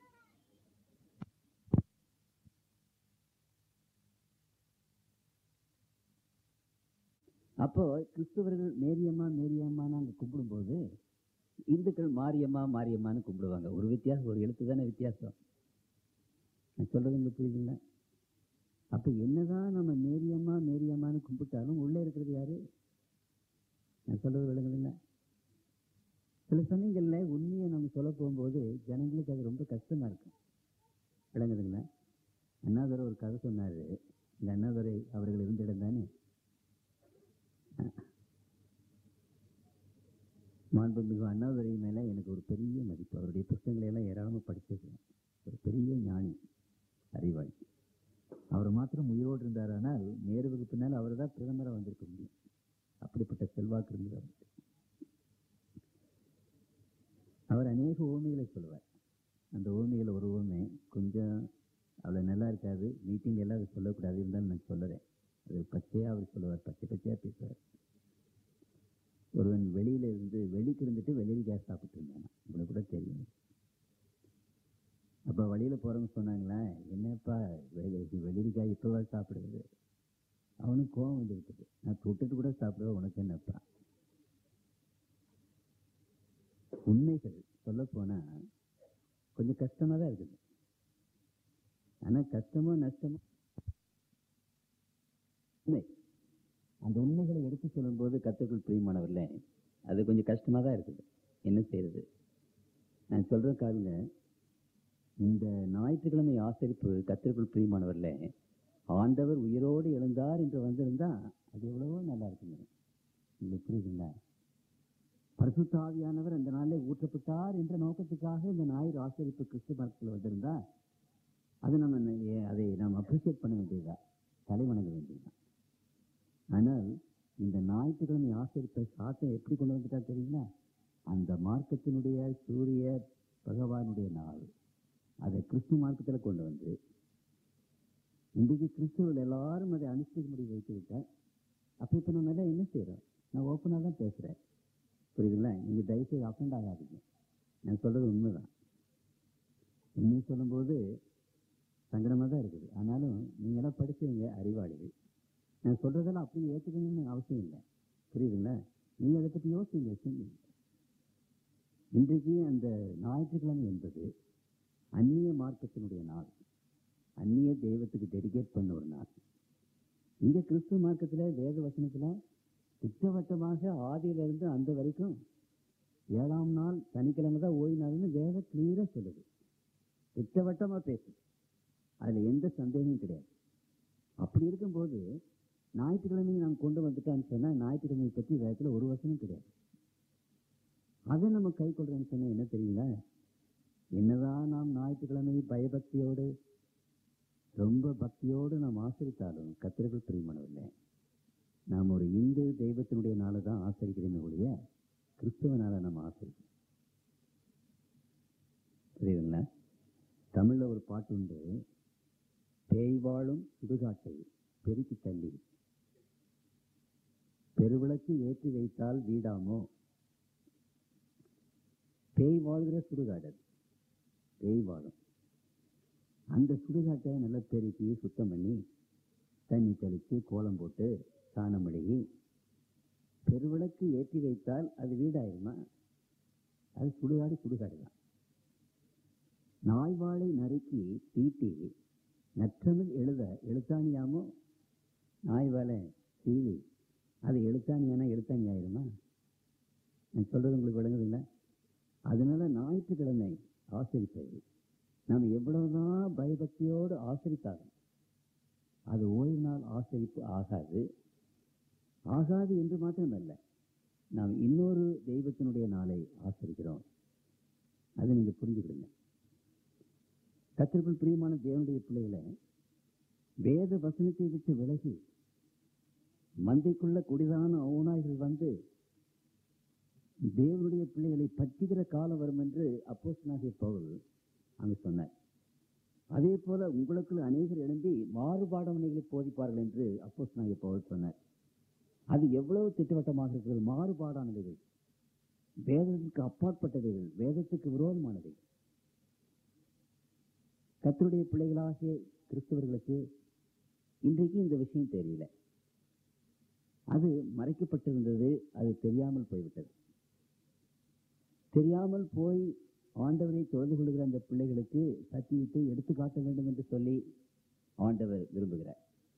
அப்போ கிறிஸ்தவர்கள் மேரியம்மா மேரியம்மான்னு அங்க கும்பிடும்போது இந்துக்கள் மாரியம்மா மாரியம்மான்னு கும்பிடுவாங்க ஒரு வித்தியாசம் ஒரு எழுத்து தானே வித்தியாசம் நான் சொல்றது உங்களுக்கு புரியுதுங்களா அப்ப என்னதான் நம்ம மேரியம்மா மேரியம்மான்னு கும்பிட்டாலும் உள்ள இருக்கிறது யாரு நான் சொல்றது விளங்குதுங்களா சில சமயங்கள்ல உண்மையை நம்ம சொல்ல போகும்போது ஜனங்களுக்கு அது ரொம்ப கஷ்டமா இருக்கும் விளங்குதுங்களா அண்ணாதுரை ஒரு கதை சொன்னாரு இந்த அண்ணாதுரை அவர்கள் இருந்த இடம் தானே மாண்புமிகு அண்ணாதுரை மேல எனக்கு ஒரு பெரிய மதிப்பு அவருடைய புத்தகங்களை எல்லாம் ஏராளமா படிச்சிருக்கேன் ஒரு பெரிய ஞானி அறிவாளி அவர் மாத்திரம் உயிரோடு இருந்தாரானால் நேருவுக்கு பின்னால் அவர் தான் பிரதமராக வந்திருக்க முடியும் அப்படிப்பட்ட செல்வாக்கு இருந்தது அவருக்கு அவர் அநேக ஊமைகளை சொல்லுவார் அந்த ஊமைகள் ஒரு ஊமை கொஞ்சம் அவ்வளோ நல்லா இருக்காது மீட்டிங் எல்லாம் அது சொல்லக்கூடாது இருந்தாலும் நான் சொல்லுறேன் அது பச்சையா அவர் சொல்லுவார் பச்சை பச்சையா பேசுவார் ஒருவன் வெளியில இருந்து வெளிக்கு இருந்துட்டு வெள்ளரிக்காய் சாப்பிட்டு இருந்தான் உங்களுக்கு கூட தெரியும் அப்ப வழியில போறவங்க சொன்னாங்களா என்னப்பா வெள்ளரி வெள்ளரிக்காய் இப்பவா சாப்பிடுறது அவனுக்கு கோவம் வந்து விட்டது நான் தொட்டுட்டு கூட சாப்பிடுவேன் உனக்கு என்னப்பா உண்மைகள் சொல்ல போனா கொஞ்சம் கஷ்டமா தான் இருக்குது ஆனா கஷ்டமோ நஷ்டமோ உண்மை அந்த உண்மைகளை எடுத்து சொல்லும்போது கத்துக்குள் பிரியமானவர்ல அது கொஞ்சம் கஷ்டமா தான் இருக்குது என்ன செய்யறது நான் சொல்ற காருங்க இந்த ஞாயிற்றுக்கிழமை ஆசரிப்பு கத்திற்குள் பிரியமானவர்ல ஆண்டவர் உயிரோடு எழுந்தார் என்று வந்திருந்தா அது எவ்வளவோ நல்லா இருக்குங்க உங்களுக்கு புரியுதுங்களா பரிசுத்தாவியானவர் அந்த நாளில் ஊற்றப்பட்டார் என்ற நோக்கத்துக்காக இந்த ஞாயிறு ஆசரிப்பு கிறிஸ்து மரத்தில் வந்திருந்தா அது நம்ம ந- அதை நாம் அப்ரிசியேட் பண்ண வேண்டியதா தலை வணங்க வேண்டியதுதான் ஆனால் இந்த ஞாயிற்றுக்கிழமை ஆசரிப்பை சாத்தம் எப்படி கொண்டு வந்துட்டா தெரியுங்களா அந்த மார்க்கத்தினுடைய சூரிய பகவானுடைய நாள் அதை கிறிஸ்து மார்க்கத்தில் கொண்டு வந்து இன்றைக்கு கிறிஸ்துவர்கள் எல்லாரும் அதை அனுஷ்டிக்க முடிவு வைத்து விட்டேன் அப்போ இப்போ நம்ம எல்லாம் என்ன செய்கிறோம் நான் ஓப்பனாக தான் பேசுகிறேன் புரியுதுங்களா நீங்கள் தயவுசெய்து அஃபண்ட் ஆகாதீங்க நான் சொல்கிறது உண்மைதான் உண்மை சொல்லும்போது சங்கடமாக தான் இருக்குது ஆனாலும் நீங்களாம் படிச்சவங்க அறிவாளிகள் நான் சொல்றதெல்லாம் அப்படியே ஏற்றுக்கணும்னு அவசியம் இல்லை புரியுதுங்களா நீங்க அதை பற்றி யோசிங்க சிந்திங்க இன்றைக்கு அந்த ஞாயிற்றுக்கிழமை என்பது அந்நிய மார்க்கத்தினுடைய நாள் அந்நிய தெய்வத்துக்கு டெடிகேட் பண்ண ஒரு நாள் இங்க கிறிஸ்துவ மார்க்கத்துல வேத வசனத்துல திட்டவட்டமாக ஆதியிலிருந்து அந்த வரைக்கும் ஏழாம் நாள் சனிக்கிழமை தான் ஓய்வு நாள்னு வேத கிளியரா சொல்லுது திட்டவட்டமா பேசுது அதுல எந்த சந்தேகமும் கிடையாது அப்படி இருக்கும்போது ஞாயிற்றுக்கிழமையை நாம் கொண்டு வந்துட்டான்னு சொன்னா ஞாயிற்றுக்கிழமையை பற்றி வேதத்துல ஒரு வசனம் கிடையாது அதை நம்ம கை கொள்றோம்னு சொன்னா என்ன தெரியுங்களா என்னதான் நாம் ஞாயிற்றுக்கிழமை பயபக்தியோடு ரொம்ப பக்தியோடு நாம் ஆசரித்தாலும் கத்திரர்கள் பிரியமானவில்லை நாம் ஒரு இந்து தெய்வத்தினுடைய நாளை தான் ஆசரிக்கிறோமே ஒழிய கிறிஸ்துவனால நம்ம ஆசிரியம் புரியுதுங்களா தமிழ்ல ஒரு பாட்டு உண்டு பேய் வாழும் சுடுகாட்டை பெருக்கி தள்ளி பெருவிளக்கு ஏற்றி வைத்தால் வீடாமோ பேய் வாழ்கிற சுடுகாடு அது. பேய் வாழும் அந்த சுடுகாட்டை நல்லா பெருக்கி சுத்தம் பண்ணி தண்ணி தெளித்து கோலம் போட்டு சாணம் அழுகி பெருவிளக்கு ஏற்றி வைத்தால் அது வீடாயிருமா அது சுடுகாடு சுடுகாடு தான் நாய்வாளை நறுக்கி தீட்டி நற்றமிழ் எழுத எழுத்தாணியாமோ நாய்வாலை சீவி அது எழுத்தாணியானா எழுத்தாணி ஆயிருமா நான் சொல்றது உங்களுக்கு விளங்குதுங்களா அதனால ஞாயிற்றுக்கிழமை ஆசிரிப்பது நாம் எவ்வளவுதான் பயபக்தியோடு ஆசிரித்தாலும் அது ஓய்வு நாள் ஆசிரிப்பு ஆகாது ஆகாது என்று மாத்திரமல்ல நாம் இன்னொரு தெய்வத்தினுடைய நாளை ஆசிரிக்கிறோம் அதை நீங்க புரிஞ்சுக்கிடுங்க கத்திற்குள் பிரியமான தேவனுடைய பிள்ளைகளை வேத வசனத்தை விட்டு விலகி மந்தைக்குள்ள குடிதான ஓநாய்கள் வந்து தேவனுடைய பிள்ளைகளை பற்றிக்கிற காலம் வரும் என்று அப்போஸ்தலனாகிய பவுல் அங்கு சொன்னார் அதே போல உங்களுக்குள்ள அநேகர் எழும்பி மாறுபாடவனைகளை போதிப்பார்கள் என்று அப்போஸ்தலனாகிய பவுல் சொன்னார் அது எவ்வளவு திட்டவட்டமாக இருக்கிறது மாறுபாடானவைகள் வேதத்துக்கு அப்பாற்பட்டவைகள் வேதத்துக்கு விரோதமானவை கத்தருடைய பிள்ளைகளாகிய கிறிஸ்தவர்களுக்கு இன்றைக்கு இந்த விஷயம் தெரியல அது மறைக்கப்பட்டிருந்தது அது தெரியாமல் போய்விட்டது தெரியாமல் போய் ஆண்டவரை தொழுது கொள்கிற அந்த பிள்ளைகளுக்கு சத்தியத்தை எடுத்து காட்ட வேண்டும் என்று சொல்லி ஆண்டவர் விரும்புகிறார்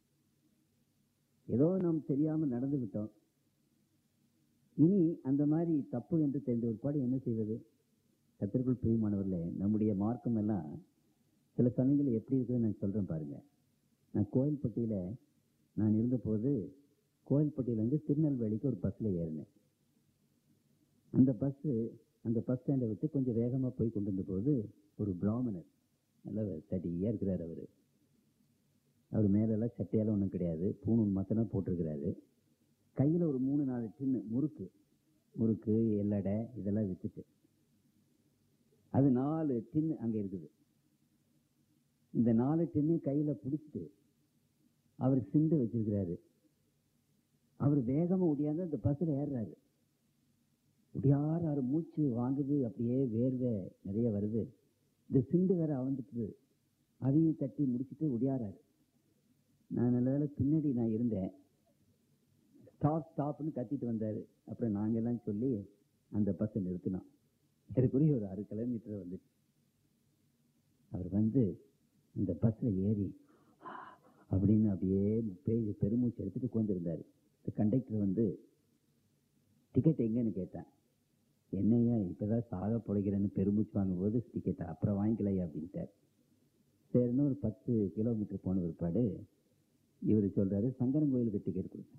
ஏதோ நாம் தெரியாமல் நடந்து விட்டோம் இனி அந்த மாதிரி தப்பு என்று தெரிந்த ஒருபாடு என்ன செய்வது கத்திற்குள் பிரியமானவர்களே நம்முடைய மார்க்கம் எல்லாம் சில சமயங்கள் எப்படி இருக்குதுன்னு நான் சொல்றேன் பாருங்க நான் கோயில்பட்டியில நான் இருந்தபோது கோயில்பட்டியிலேருந்து திருநெல்வேலிக்கு ஒரு பஸ்ஸில் ஏறினேன் அந்த பஸ்ஸு அந்த பஸ் ஸ்டாண்டை விட்டு கொஞ்சம் வேகமாக போய் கொண்டு வந்த போது ஒரு பிராமணர் நல்ல தடியாக இருக்கிறார் அவர் அவர் மேலெல்லாம் சட்டையெல்லாம் ஒன்றும் கிடையாது பூணூல் மாத்திரம் போட்டிருக்கிறாரு கையில் ஒரு மூணு நாலு டின்னு முறுக்கு முறுக்கு எல்லடை இதெல்லாம் விற்றுட்டு அது நாலு டின்னு அங்கே இருக்குது இந்த நாலு டின்னு கையில் பிடிச்சிட்டு அவர் சிண்டு வச்சிருக்கிறாரு அவர் வேகமாக ஒடியாந்து அந்த பஸ்ஸில் ஏறுறாரு ஒடியாறாரு மூச்சு வாங்குது அப்படியே வேர்வை நிறைய வருது இந்த சிண்டு வேற அவந்துட்டு அதையும் தட்டி முடிச்சுட்டு ஒடியாறாரு நான் நல்ல வேளை பின்னாடி நான் இருந்தேன் ஸ்டாப் ஸ்டாப்னு கத்திட்டு வந்தாரு அப்புறம் நாங்க எல்லாம் சொல்லி அந்த பஸ்ஸை நிறுத்தினோம் ஏறக்குறைய ஒரு ஆறு கிலோமீட்டர் வந்துச்சு அவர் வந்து இந்த பஸ்ல ஏறி அப்படின்னு அப்படியே பேய் பெருமூச்சு எடுத்துட்டு உட்காந்துருந்தாரு இந்த கண்டக்டர் வந்து டிக்கெட் எங்கன்னு கேட்டேன் என்னையா இப்பதான் சாக பொழைக்கிறேன்னு பெருமூச்சு வாங்கும்போது டிக்கெட்டா அப்புறம் வாங்கிக்கலையா அப்படின்ட்டார் சரின்னு ஒரு பத்து கிலோமீட்டர் போன பிற்பாடு இவர் சொல்றாரு சங்கரன் கோயிலுக்கு டிக்கெட் கொடுத்தேன்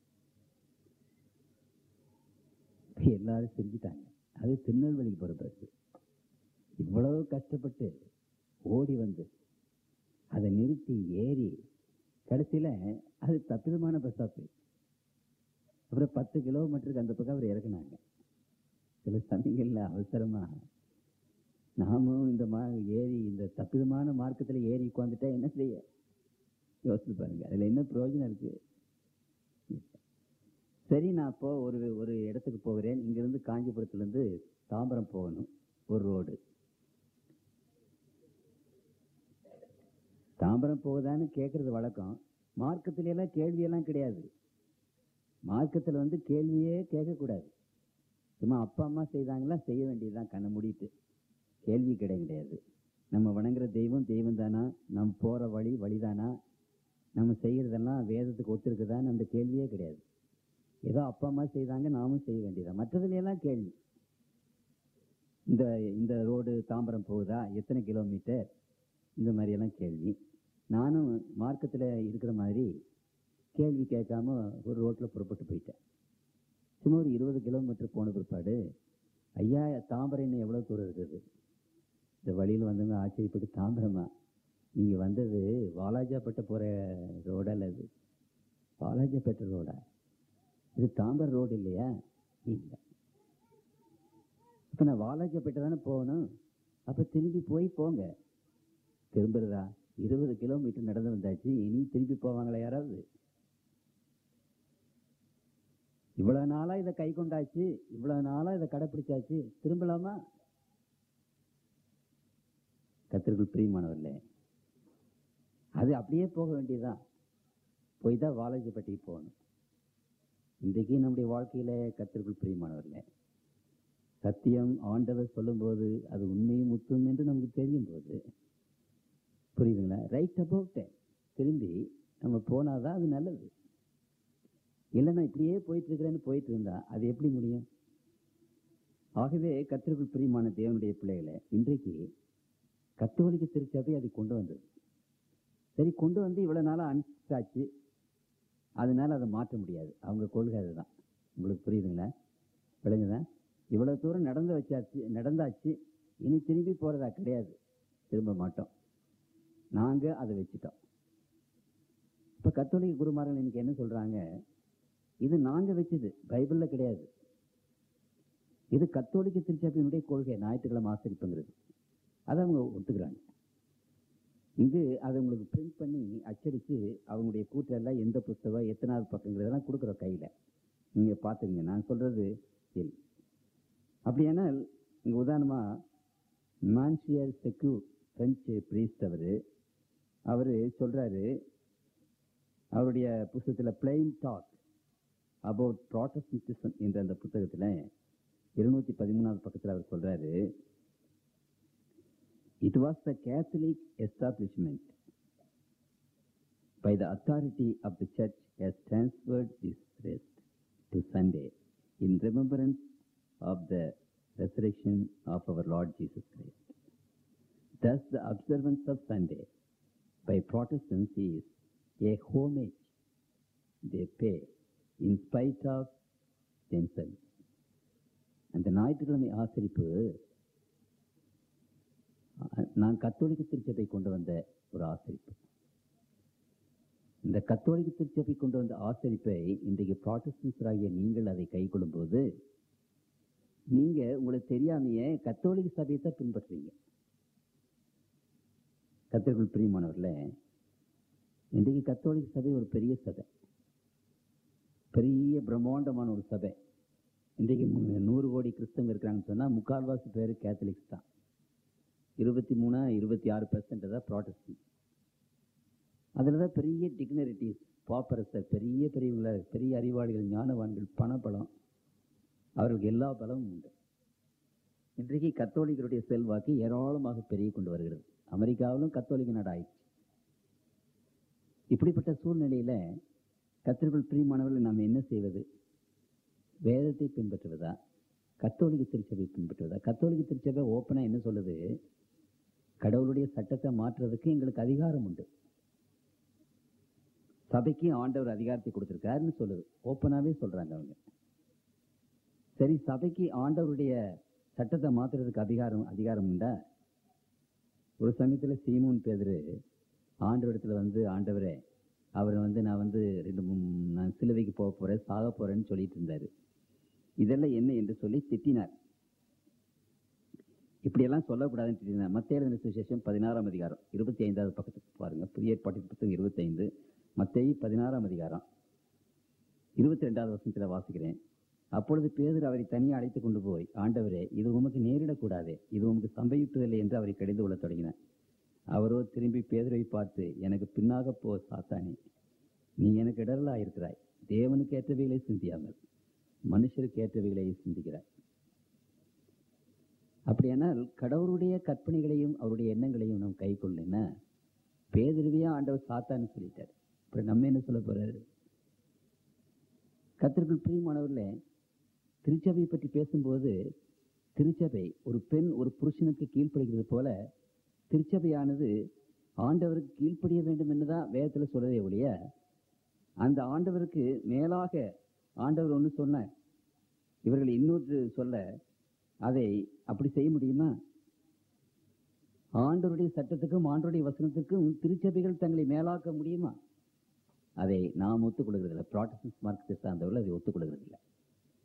எல்லாரும் சிரிச்சிட்டாங்க அது திருநெல்வேலிக்கு போற பஸ் இவ்வளவு கஷ்டப்பட்டு ஓடி வந்து அதை நிறுத்தி ஏறி கடைசியில அது தப்பிதமான பஸ் ஸ்டாப் அப்புறம் பத்து கிலோமீட்டருக்கு அந்த பக்கம் அவர் இறக்குனாங்க சில சமயங்கள்ல அவசரமா நாமும் இந்த மா ஏறி இந்த தப்பிதமான மார்க்கத்துல ஏறி உட்காந்துட்டா என்ன செய்ய யோசிச்சு பாருங்க அதுல என்ன பிரயோஜனம் இருக்கு சரி நான் இப்போ ஒரு ஒரு இடத்துக்கு போகிறேன் இங்கிருந்து காஞ்சிபுரத்துல இருந்து தாம்பரம் போகணும் ஒரு ரோடு தாம்பரம் போகுதான்னு கேட்கறது வழக்கம் மார்க்கத்துல எல்லாம் கேள்வி எல்லாம் கிடையாது மார்க்கத்துல வந்து கேள்வியே கேட்கக்கூடாது சும்மா அப்பா அம்மா செய்தாங்களா செய்ய வேண்டியதுதான் கண்ணை மூடிட்டு கேள்வி கிடையாது கிடையாது நம்ம வணங்குற தெய்வம் தெய்வம் தானா நம்ம போற வழி வழிதானா நம்ம செய்யறதெல்லாம் வேதத்துக்கு ஒத்துருக்குதான்னு அந்த கேள்வியே கிடையாது ஏதோ அப்பா அம்மா செய்தாங்க நாமும் செய்ய வேண்டியதான் மற்றதுல எல்லாம் கேள்வி இந்த இந்த ரோடு தாம்பரம் போகுதா எத்தனை கிலோமீட்டர் இந்த மாதிரி எல்லாம் கேள்வி நானும் மார்க்கத்தில் இருக்கிற மாதிரி கேள்வி கேட்காம ஒரு ரோட்டில் புறப்பட்டு போயிட்டேன் சும்மா ஒரு இருபது கிலோமீட்டர் போன பிற்பாடு ஐயா தாம்பரம் இன்னும் எவ்வளோ தூரம் இருக்குது இந்த வழியில் வந்தவங்க ஆச்சரியப்பட்டு தாம்பரமா நீங்கள் வந்தது வாலாஜாப்பேட்டை போகிற ரோடா அது வாலாஜாப்பேட்டை ரோடா இது தாம்பரம் ரோடு இல்லையா இல்லை இப்போ நான் வாலாஜப்பேட்டை தானே போகணும் அப்போ திரும்பி போய் போங்க திரும்புறதா இருபது கிலோமீட்டர் நடந்து வந்தாச்சு இனி திருப்பி போவாங்களா யாராவது இவ்வளவு நாளா இதை கை கொண்டாச்சு இவ்வளவு நாளா இதை கடைப்பிடிச்சாச்சு திரும்பலாமா கத்திற்குள் பிரியமானவர்களே அது அப்படியே போக வேண்டியதுதான் போய் தான் வாலாஜிப்பட்டிக்கு போகணும் இன்றைக்கு நம்முடைய வாழ்க்கையில கத்திற்குள் பிரியமானவர்களே சத்தியம் ஆண்டவர் சொல்லும்போது அது உண்மையும் முத்தும் என்று நமக்கு தெரியும் போது புரியுதுங்களா ரைட் அபவுட் திரும்பி நம்ம போனாதான் அது நல்லது இல்லைன்னா இப்படியே போயிட்டு இருக்கிறேன்னு போயிட்டு இருந்தா அது எப்படி முடியும் ஆகவே கத்திற்குள் பிரியமான தேவனுடைய பிள்ளைகளை இன்றைக்கு கத்தோலிக்க திருச்சபை அதை கொண்டு வந்தது சரி கொண்டு வந்து இவ்வளவு நாளா அனுப்பிச்சாச்சு அதனால அதை மாற்ற முடியாது அவங்க கொள்கை அதுதான் உங்களுக்கு புரியுதுங்களா விளங்குதா இவ்வளவு தூரம் நடந்து வச்சாச்சு நடந்தாச்சு இனி திரும்பி போறதா கிடையாது திரும்ப மாட்டோம் நாங்க அதை வச்சுட்டோம் இப்ப கத்தோலிக்க குருமார்கள் இன்னைக்கு என்ன சொல்றாங்க இது நாங்க வச்சது பைபிள்ல கிடையாது இது கத்தோலிக்க திருச்சபையினுடைய கொள்கை ஞாயிற்றுக்கிழமை ஆசிரிப்புங்கிறது அதை அவங்க ஒத்துக்கிறாங்க இங்கு அதை உங்களுக்கு பிரிண்ட் பண்ணி அச்சடிச்சு அவங்களுடைய கூற்றெல்லாம் எந்த புத்தகம் எத்தனாவது பக்கங்கிறதெல்லாம் கொடுக்குறோம் கையில நீங்க பாத்துக்கங்க நான் சொல்றது சரி அப்படியானால் இங்க உதாரணமா மான்சியர் செக்யூ பிரெஞ்சு பிரீஸ்ட் அவரு அவரு சொல்றாரு அவருடைய புஸ்தகத்துல பிளெயின் டாக் அபவுட் ப்ராட்டஸ்டிசம் என்ற அந்த புத்தகத்துல இருநூத்தி பதிமூணாவது பக்கத்துல அவர் சொல்றாரு It was the Catholic establishment by the authority of the church has transferred this rest to Sunday in remembrance of the resurrection of our Lord Jesus Christ. Thus, the observance of Sunday by Protestants is a homage they pay in spite of themselves. அந்த ஞாயிற்றுக்கிழமை ஆசரிப்பு அஹ், நான் கத்தோலிக்க திருச்சபை கொண்டு வந்த ஒரு ஆசரிப்பு இந்த கத்தோலிக்க திருச்சபை கொண்டு வந்த ஆசரிப்பை இன்றைக்கு ப்ராட்டஸ்டன்ஸராகிய நீங்கள் அதை கை போது நீங்க உங்களுக்கு தெரியாமையே கத்தோலிக்க சபையை தான் பின்பற்றுறீங்க கத்திற்குள் பிரியமானவர்கள இன்றைக்கு கத்தோலிக்க சபை ஒரு பெரிய சபை பெரிய பிரம்மாண்டமான ஒரு சபை இன்றைக்கு மு- நூறு கோடி கிறிஸ்தவங்க இருக்கிறாங்கன்னு சொன்னா முக்கால்வாசி பேர் கேத்தலிக்ஸ் தான் இருபத்தி மூணா இருபத்தி ஆறு பெர்சன்ட் தான் ப்ராட்டஸ்டன்ட் அதில் தான் பெரிய டிக்னரிட்டிஸ் பாப்பரசர் பெரிய பெரியவங்கள பெரிய அறிவாளிகள் ஞானவான்கள் பணபலம் அவர்களுக்கு எல்லா பலமும் உண்டு இன்றைக்கு கத்தோலிக்கருடைய செல்வாக்கு ஏராளமாக பெருகி கொண்டு வருகிறது அமெரிக்காவிலும் கத்தோலிக்க நாடு ஆயிடுச்சு இப்படிப்பட்ட சூழ்நிலையில கத்திற்குள் பிரியமானவர்கள் நாம் என்ன செய்வது வேதத்தை பின்பற்றுவதா கத்தோலிக்க திருச்சபை பின்பற்றுவதா கத்தோலிக்க திருச்சபை ஓப்பனா என்ன சொல்லுது கடவுளுடைய சட்டத்தை மாற்றுறதுக்கு எங்களுக்கு அதிகாரம் உண்டு சபைக்கு ஆண்டவர் அதிகாரத்தை கொடுத்திருக்காருன்னு சொல்லுது ஓப்பனாவே சொல்றாங்க அவங்க சரி சபைக்கு ஆண்டவருடைய சட்டத்தை மாத்துறதுக்கு அதிகாரம் அதிகாரம் உண்டா ஒரு சமயத்துல சீமோன் பேதுரு ஆண்டவரிடத்துல வந்து ஆண்டவரே அவர் வந்து நான் வந்து ரெண்டு மூணு நான் சிலுவைக்கு போக போறேன் சாக போறேன்னு சொல்லிட்டு இருந்தாரு இதெல்லாம் என்ன என்று சொல்லி திட்டினார் இப்படியெல்லாம் சொல்லக்கூடாதுன்னு திட்டினார் மத்திய எழுதின சுவிசேஷம் பதினாறாம் அதிகாரம் இருபத்தி ஐந்தாவது பக்கத்துக்கு பாருங்க புதிய ஏற்பாட்டு புத்தகம் இருபத்தைந்து மத்தேயு பதினாறாம் அதிகாரம் இருபத்தி ரெண்டாவது வருஷத்துல வாசிக்கிறேன் அப்பொழுது பேதர் அவரை தனியே அழைத்துக் கொண்டு போய் ஆண்டவரே இது உமக்கு நேரிடக்கூடாதே இது உமக்கு சம்பவிப்பதில்லை என்று அவரை கடிந்து கொள்ளத் தொடங்கினார் அவரோ திரும்பி பேதுரை பார்த்து எனக்கு பின்னாக போ சாத்தானே நீ எனக்கு இடரலா இருக்கிறாய் தேவனுக்கு ஏற்றவைகளை சிந்தியாமல் மனுஷருக்கு ஏற்றவைகளை சிந்திக்கிறாய் அப்படியானால் கடவுளுடைய கற்பனைகளையும் அவருடைய எண்ணங்களையும் நாம் கை கொள்ளனா பேதுருவியா ஆண்டவர் சாத்தான்னு சொல்லிட்டார் அப்புறம் நம்ம என்ன சொல்ல போறாரு கத்திற்குள் பிரியமானவர்களே திருச்சபையை பற்றி பேசும்போது திருச்சபை ஒரு பெண் ஒரு புருஷனுக்கு கீழ்ப்படுகிறது போல திருச்சபையானது ஆண்டவருக்கு கீழ்ப்படிய வேண்டும் என்றுதான் வேதத்துல சொல்லவே ஒழிய அந்த ஆண்டவருக்கு மேலாக ஆண்டவர் ஒன்று சொன்னார் இவர்கள் இன்னொன்று சொல்ல அதை அப்படி செய்ய முடியுமா ஆண்டவருடைய சட்டத்துக்கும் ஆண்டவருடைய வசனத்துக்கும் திருச்சபைகள் தங்களை மேலாக்க முடியுமா அதை நாம் ஒத்துக்கொள்கிறதில்லை ப்ராட்டஸ்டன்ஸ் மார்க்கத்தை சார்ந்தவர்கள் அதை ஒத்துக்கொள்கிறதில்லை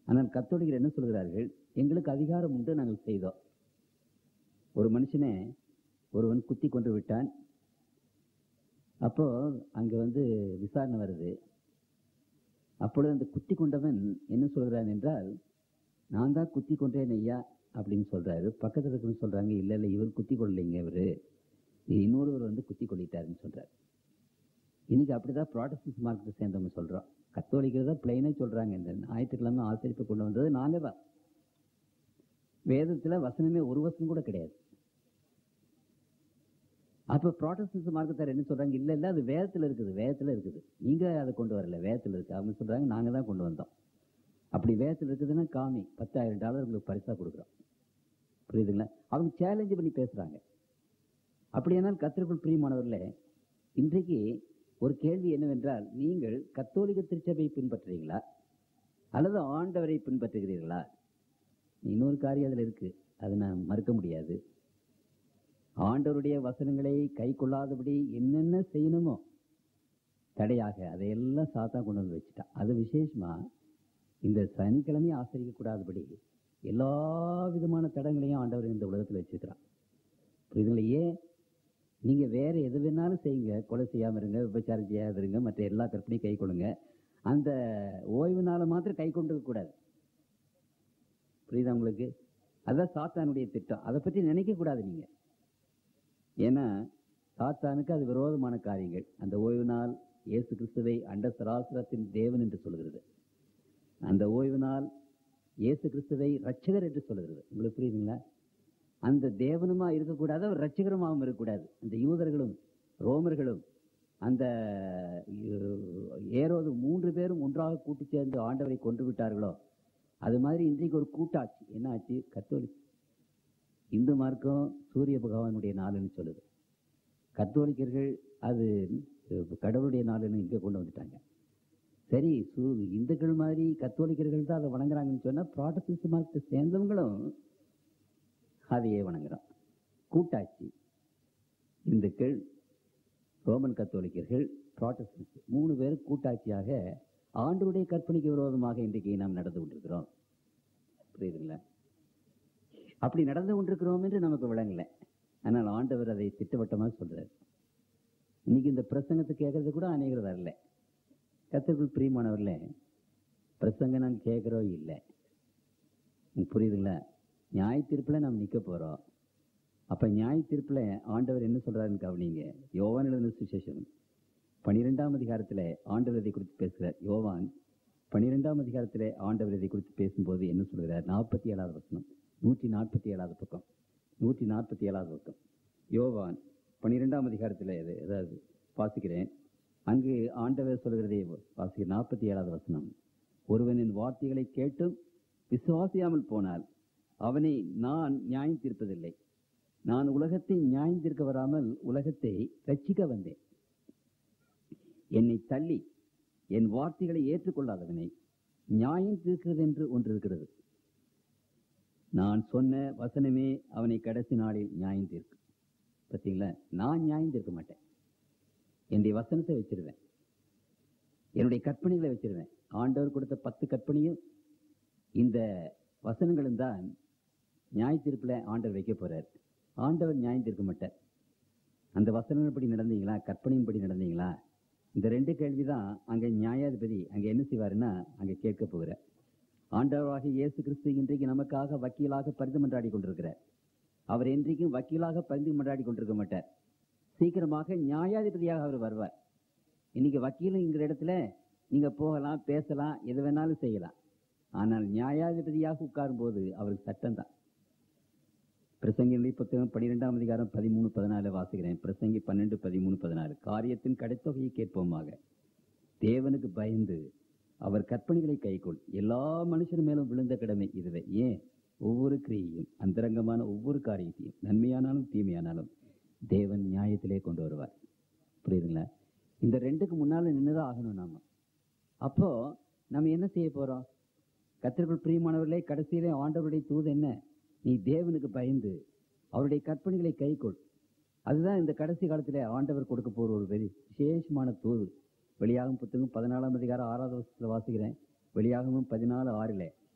ஆனால் கத்தோலிகர் என்ன சொல்கிறார்கள் எங்களுக்கு அதிகாரம் உண்டு நாங்கள் செய்தோம் ஒரு மனுஷனை ஒருவன் குத்தி கொண்டு விட்டான் அப்போ அங்க வந்து விசாரணை வருது அப்பொழுது அந்த குத்தி கொண்டவன் என்ன சொல்கிறான் என்றால் நான் தான் குத்தி கொண்டேன் ஐயா அப்படின்னு சொல்றாரு பக்கத்துல இருக்குன்னு சொல்றாங்க இல்ல இல்ல இவர் குத்தி கொள்ளலைங்க இவரு இன்னொருவர் வந்து குத்தி கொள்ளிட்டாருன்னு சொல்றாரு இன்னைக்கு அப்படிதான் ப்ராடக்டன்ஸ் மார்க்கெட்டை சேர்ந்தவங்க சொல்றோம் கத்தோலிக்கிறது தான் பிளைனே சொல்றாங்க இந்த ஞாயிற்றுக்கிழமை ஆசிரியப்பை கொண்டு வந்தது நாங்க தான் வேதத்துல வசனமே ஒரு வசனம் கூட கிடையாது அப்ப ப்ராட்டஸ்டன்ஸ் மார்க்கத்தார் என்ன சொல்றாங்க இல்ல இல்ல அது வேதத்துல இருக்குது வேதத்துல இருக்குது நீங்க அதை கொண்டு வரல வேதத்துல இருக்கு அவங்க சொல்றாங்க நாங்க தான் கொண்டு வந்தோம் அப்படி வேதத்துல இருக்குதுன்னா காமி பத்தாயிரம் டாலர் உங்களுக்கு பரிசா கொடுக்குறோம் புரியுதுங்களா அவங்க சேலஞ்சு பண்ணி பேசுறாங்க அப்படியானால் கத்திற்குள் பிரியமானவர்களே இன்றைக்கு ஒரு கேள்வி என்னவென்றால் நீங்கள் கத்தோலிக்க திருச்சபையை பின்பற்றுறீங்களா அல்லது ஆண்டவரை பின்பற்றுகிறீர்களா இன்னொரு காரியம் அதுல இருக்கு அதை நான் மறுக்க முடியாது ஆண்டவருடைய வசனங்களை கை கொள்ளாதபடி என்னென்ன செய்யணுமோ தடையாக அதையெல்லாம் சாத்தா கொண்டு வந்து வச்சுட்டான் அது விசேஷமா இந்த சனிக்கிழமை ஆசிரிக்க கூடாதபடி எல்லா விதமான தடங்களையும் ஆண்டவர் இந்த உலகத்தில் வச்சிருக்கிறான் புரியுதுங்களா ஏன் நீங்க வேற எது வேணாலும் செய்யுங்க கொலை செய்யாம இருங்க விபச்சாரம் செய்யாத இருங்க மற்ற எல்லா கற்பனையும் கை கொள்ளுங்க அந்த ஓய்வு நாளை மாத்திரம் கை கொண்டு கூடாது புரியுதா உங்களுக்கு அதான் சாத்தானுடைய திட்டம் அதை பற்றி நினைக்க கூடாது நீங்க ஏன்னா சாத்தானுக்கு அது விரோதமான காரியங்கள் அந்த ஓய்வு நாள் இயேசு கிறிஸ்துவை அண்ட சராசரத்தின் தேவன் என்று சொல்கிறது அந்த ஓய்வு நாள் இயேசு கிறிஸ்துவை ரட்சகர் என்று சொல்கிறது உங்களுக்கு புரியுதுங்களா அந்த தேவனுமா இருக்கக்கூடாது அவர் ரட்சகருமாகவும் இருக்கக்கூடாது அந்த யூதர்களும் ரோமர்களும் அந்த ஏரோது மூன்று பேரும் ஒன்றாக கூட்டி சேர்ந்து ஆண்டவரை கொன்று விட்டார்களோ அது மாதிரி இன்றைக்கு ஒரு கூட்டாச்சு என்ன ஆச்சு கத்தோலிக் இந்து மார்க்கம் சூரிய பகவானுடைய நாளுன்னு சொல்லுது கத்தோலிக்கர்கள் அது கடவுளுடைய நாளுன்னு இங்கே கொண்டு வந்துட்டாங்க சரி சூ இந்துக்கள் மாதிரி கத்தோலிக்கர்கள் தான் அதை வணங்குறாங்கன்னு சொன்னால் ப்ராட்டஸ்ட் மார்க்கத்தை சேர்ந்தவங்களும் அதையே வணங்குறோம் கூட்டாட்சி இந்துக்கள் ரோமன் கத்தோலிக்கர்கள் ப்ராட்டஸ்டன்ஸ் மூணு பேரும் கூட்டாட்சியாக ஆண்டருடைய கற்பனைக்கு விரோதமாக இன்றைக்கு நாம் நடந்து கொண்டிருக்கிறோம் புரியுதுங்களா அப்படி நடந்து கொண்டிருக்கிறோம் என்று நமக்கு விளங்கல ஆனால் ஆண்டவர் அதை திட்டவட்டமாக சொல்றார் இன்னைக்கு இந்த பிரசங்கத்தை கேட்கறது கூட அநேகர் வரல கத்திற்குள் பிரியமானவர்ல பிரசங்கம் நான் கேட்கிறோம் இல்லை புரியுதுங்களா நியாய தீர்ப்புல நாம் நிக்க போறோம் அப்ப நியாய தீர்ப்புல ஆண்டவர் என்ன சொல்றாருன்னு கவனிங்க யோவான் எழுதின சுசேஷம் பனிரெண்டாம் அதிகாரத்துல ஆண்டவர் இதை குறித்து பேசுகிறார் யோவான் பனிரெண்டாம் அதிகாரத்துல ஆண்டவர் இதை குறித்து பேசும்போது என்ன சொல்கிறார் நாற்பத்தி ஏழாவது வசனம் நூற்றி நாற்பத்தி ஏழாவது பக்கம் நூற்றி நாற்பத்தி ஏழாவது பக்கம் யோவான் பனிரெண்டாம் அதிகாரத்தில் இது அதாவது வாசிக்கிறேன் அங்கு ஆண்டவர் சொல்கிறதே வாசிக்கிறேன் நாற்பத்தி ஏழாவது வசனம் ஒருவனின் வார்த்தைகளை கேட்டும் விசுவாசியாமல் போனால் அவனை நான் நியாயம் தீர்ப்பதில்லை நான் உலகத்தை நியாயம் தீர்க்க வராமல் உலகத்தை ரட்சிக்க வந்தேன் என்னை தள்ளி என் வார்த்தைகளை ஏற்றுக்கொள்ளாதவனை நியாயம் தீர்க்கிறது என்று ஒன்று இருக்கிறது நான் சொன்ன வசனமே அவனை கடைசி நாளில் நியாயம் தீர்க்கும் பார்த்தீங்களா நான் நியாயம் தீர்க்க மாட்டேன் என்னுடைய வசனத்தை வச்சிருவேன் என்னுடைய கற்பனைகளை வச்சிருவேன் ஆண்டவர் கொடுத்த பத்து கற்பனையும் இந்த வசனங்களும் தான் நியாய தீர்ப்பில் ஆண்டவர் வைக்க போறார் ஆண்டவர் நியாயம் தீர்க்க மாட்டார் அந்த வசனப்படி நடந்தீங்களா கற்பனையின்படி நடந்தீங்களா இந்த ரெண்டு கேள்விதான் அங்க நியாயாதிபதி அங்க என்ன செய்வாருன்னா அங்க கேட்க போகிறார் ஆண்டவராக இயேசு கிறிஸ்து இன்றைக்கு நமக்காக வக்கீலாக பரிந்து மன்றாடி கொண்டிருக்கிறார் அவர் என்றைக்கும் வக்கீலாக பரிந்து மன்றாடி கொண்டிருக்க மாட்டார் சீக்கிரமாக நியாயாதிபதியாக அவர் வருவார் இன்னைக்கு வக்கீலுங்கிற இடத்துல நீங்க போகலாம் பேசலாம் எது வேணாலும் செய்யலாம் ஆனால் நியாயாதிபதியாக உட்காரும் போது அவருக்கு சட்டம் தான் பிரசங்கி புத்தகம் பனிரெண்டாம் அதிகாரம் பதிமூணு பதினாலு வாசிக்கிறேன் பிரசங்கி பன்னெண்டு பதிமூணு பதினாலு காரியத்தின் கடைத்தொகையை கேட்போமாக தேவனுக்கு பயந்து அவர் கற்பனைகளை கைக்கொள் எல்லா மனுஷர் மேலும் விழுந்த கடமை இதுவே ஏன் ஒவ்வொரு கிரியையும் அந்தரங்கமான ஒவ்வொரு காரியத்தையும் நன்மையானாலும் தீமையானாலும் தேவன் நியாயத்திலே கொண்டு வருவார் புரியுதுங்களா இந்த ரெண்டுக்கு முன்னால நின்றுதான் ஆகணும் நாம அப்போ நம்ம என்ன செய்ய போறோம் கத்திற்குள் பிரியமானவர்களே கடைசியிலே ஆண்டவருடைய தூது என்ன நீ தேவனுக்கு பயந்து அவருடைய கற்பனைகளை கைக்கொள் அதுதான் இந்த கடைசி காலத்திலே ஆண்டவர் கொடுக்க போற ஒரு பெரிய விசேஷமான தூது வெளியாகும் புத்தகம் பதினாலாம் அதிகாரம் ஆறாவது வருஷத்துல வாசிக்கிறேன் வெளியாகவும் பதினாலு ஆறில்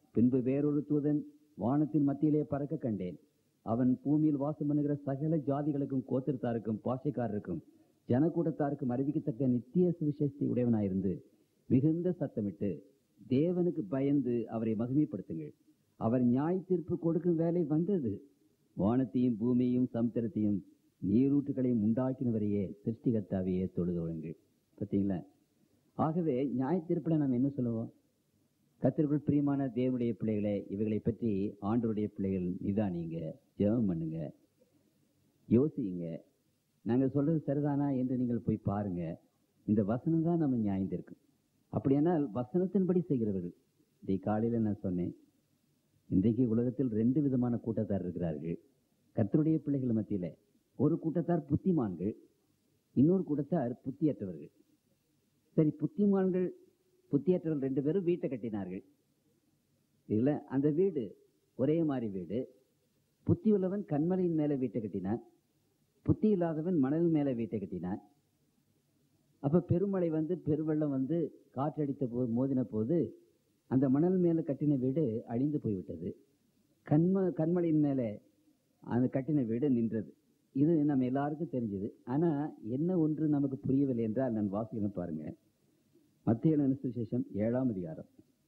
பின்பு வேறொரு தூதன் வானத்தின் மத்தியிலே பறக்க கண்டேன் அவன் பூமியில் வாசம் பண்ணுகிற சகல ஜாதிகளுக்கும் கோத்திரத்தாருக்கும் பாஷைக்காரருக்கும் ஜனக்கூட்டத்தாருக்கும் அறிவிக்கத்தக்க நித்திய சுவிசேஷத்தை உடையவனாயிருந்து மிகுந்த சத்தமிட்டு தேவனுக்கு பயந்து அவரை மகிமைப்படுத்துங்கள் அவர் நியாய தீர்ப்பு கொடுக்கும் வேலை வந்தது வானத்தையும் பூமியையும் சமுத்திரத்தையும் நீரூற்றுகளையும் உண்டாக்கினவரையே சிருஷ்டிகர்த்தாவையே தொழுதொழுங்கள் பார்த்தீங்களா ஆகவே நியாய தீர்ப்பில் நாம் என்ன சொல்லுவோம் கத்திற்குள் பிரியமான தேவனுடைய பிள்ளைகளே இவைகளை பற்றி ஆண்டவருடைய பிள்ளைகள் நிதானிங்க ஜெபம் பண்ணுங்க யோசிங்க நாங்க சொல்றது சரிதானா என்று நீங்கள் போய் பாருங்க இந்த வசனம் தான் நம்ம நியாயம் தீர்க்கும் அப்படியானால் வசனத்தின்படி செய்கிறவர்கள் இதை காலையில நான் சொன்னேன் இன்றைக்கு உலகத்தில் ரெண்டு விதமான கூட்டத்தார் இருக்கிறார்கள் கர்த்தருடைய பிள்ளைகள் மத்தியில ஒரு கூட்டத்தார் புத்திமான்கள் இன்னொரு கூட்டத்தார் புத்தியற்றவர்கள் சரி புத்திமான்கள் புத்தியற்றவர்கள் ரெண்டு பேரும் வீட்டை கட்டினார்கள் இல்ல அந்த வீடு ஒரே மாதிரி வீடு புத்தி உள்ளவன் கண்மலையின் மேல வீட்டை கட்டினான் புத்தி இல்லாதவன் மணல் மேல வீட்டை கட்டினான் அப்ப பெருமழை வந்து பெருவெள்ளம் வந்து காற்றடித்த போது மோதின போது அந்த மணல் மேல கட்டின வீடு அழிந்து போய்விட்டது கண்ம கண்மலையின் மேலே அந்த கட்டின வீடு நின்றது இது நம்ம எல்லாருக்கும் தெரிஞ்சது ஆனா என்ன ஒன்று நமக்கு புரியவில்லை என்றால் நான் வாசிக்கணும் பாருங்க மத்திய சுவிசேஷம் ஏழாம் அதிகாரம்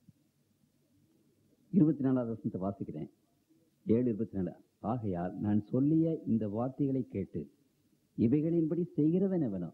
இருபத்தி நாலாவது வசனத்தை வாசிக்கிறேன் ஏழு இருபத்தி நாலு ஆகையால் நான் சொல்லிய இந்த வார்த்தைகளை கேட்டு இவைகளின்படி செய்கிறவன் எவனோ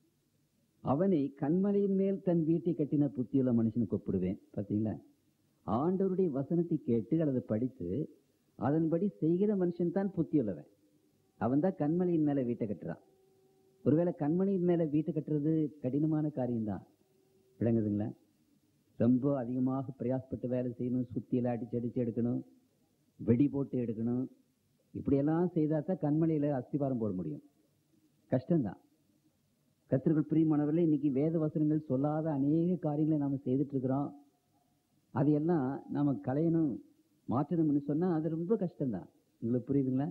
அவனை கண்மலையின் மேல் தன் வீட்டை கட்டின புத்தியுள்ள மனுஷனுக்கு ஒப்பிடுவேன் பார்த்தீங்களா ஆண்டவருடைய வசனத்தை கேட்டு அல்லது படித்து அதன்படி செய்கிற மனுஷன் தான் புத்தியுள்ளவன் அவன் தான் கண்மலையின் மேல வீட்டை கட்டுறான் ஒருவேளை கண்மலையின் மேல வீட்டை கட்டுறது கடினமான காரியம்தான் விளங்குதுங்களா ரொம்ப அதிகமாக பிரயாசப்பட்டு வேலை செய்யணும் சுத்தியில அடிச்சு அடிச்சு எடுக்கணும் வெடி போட்டு எடுக்கணும் இப்படியெல்லாம் செய்தா தான் கண்மலையில அஸ்திபாரம் போட முடியும் கஷ்டம்தான் கத்திரிகள் பிரியமானவர்களே இன்னைக்கு வேத வசனங்கள் சொல்லாத அநேக காரியங்களை நாம செய்துட்டு இருக்கிறோம் அதையெல்லாம் நாம களையணும் மாற்றணும்னு சொன்னா அது ரொம்ப கஷ்டம்தான் உங்களுக்கு புரியுதுங்களா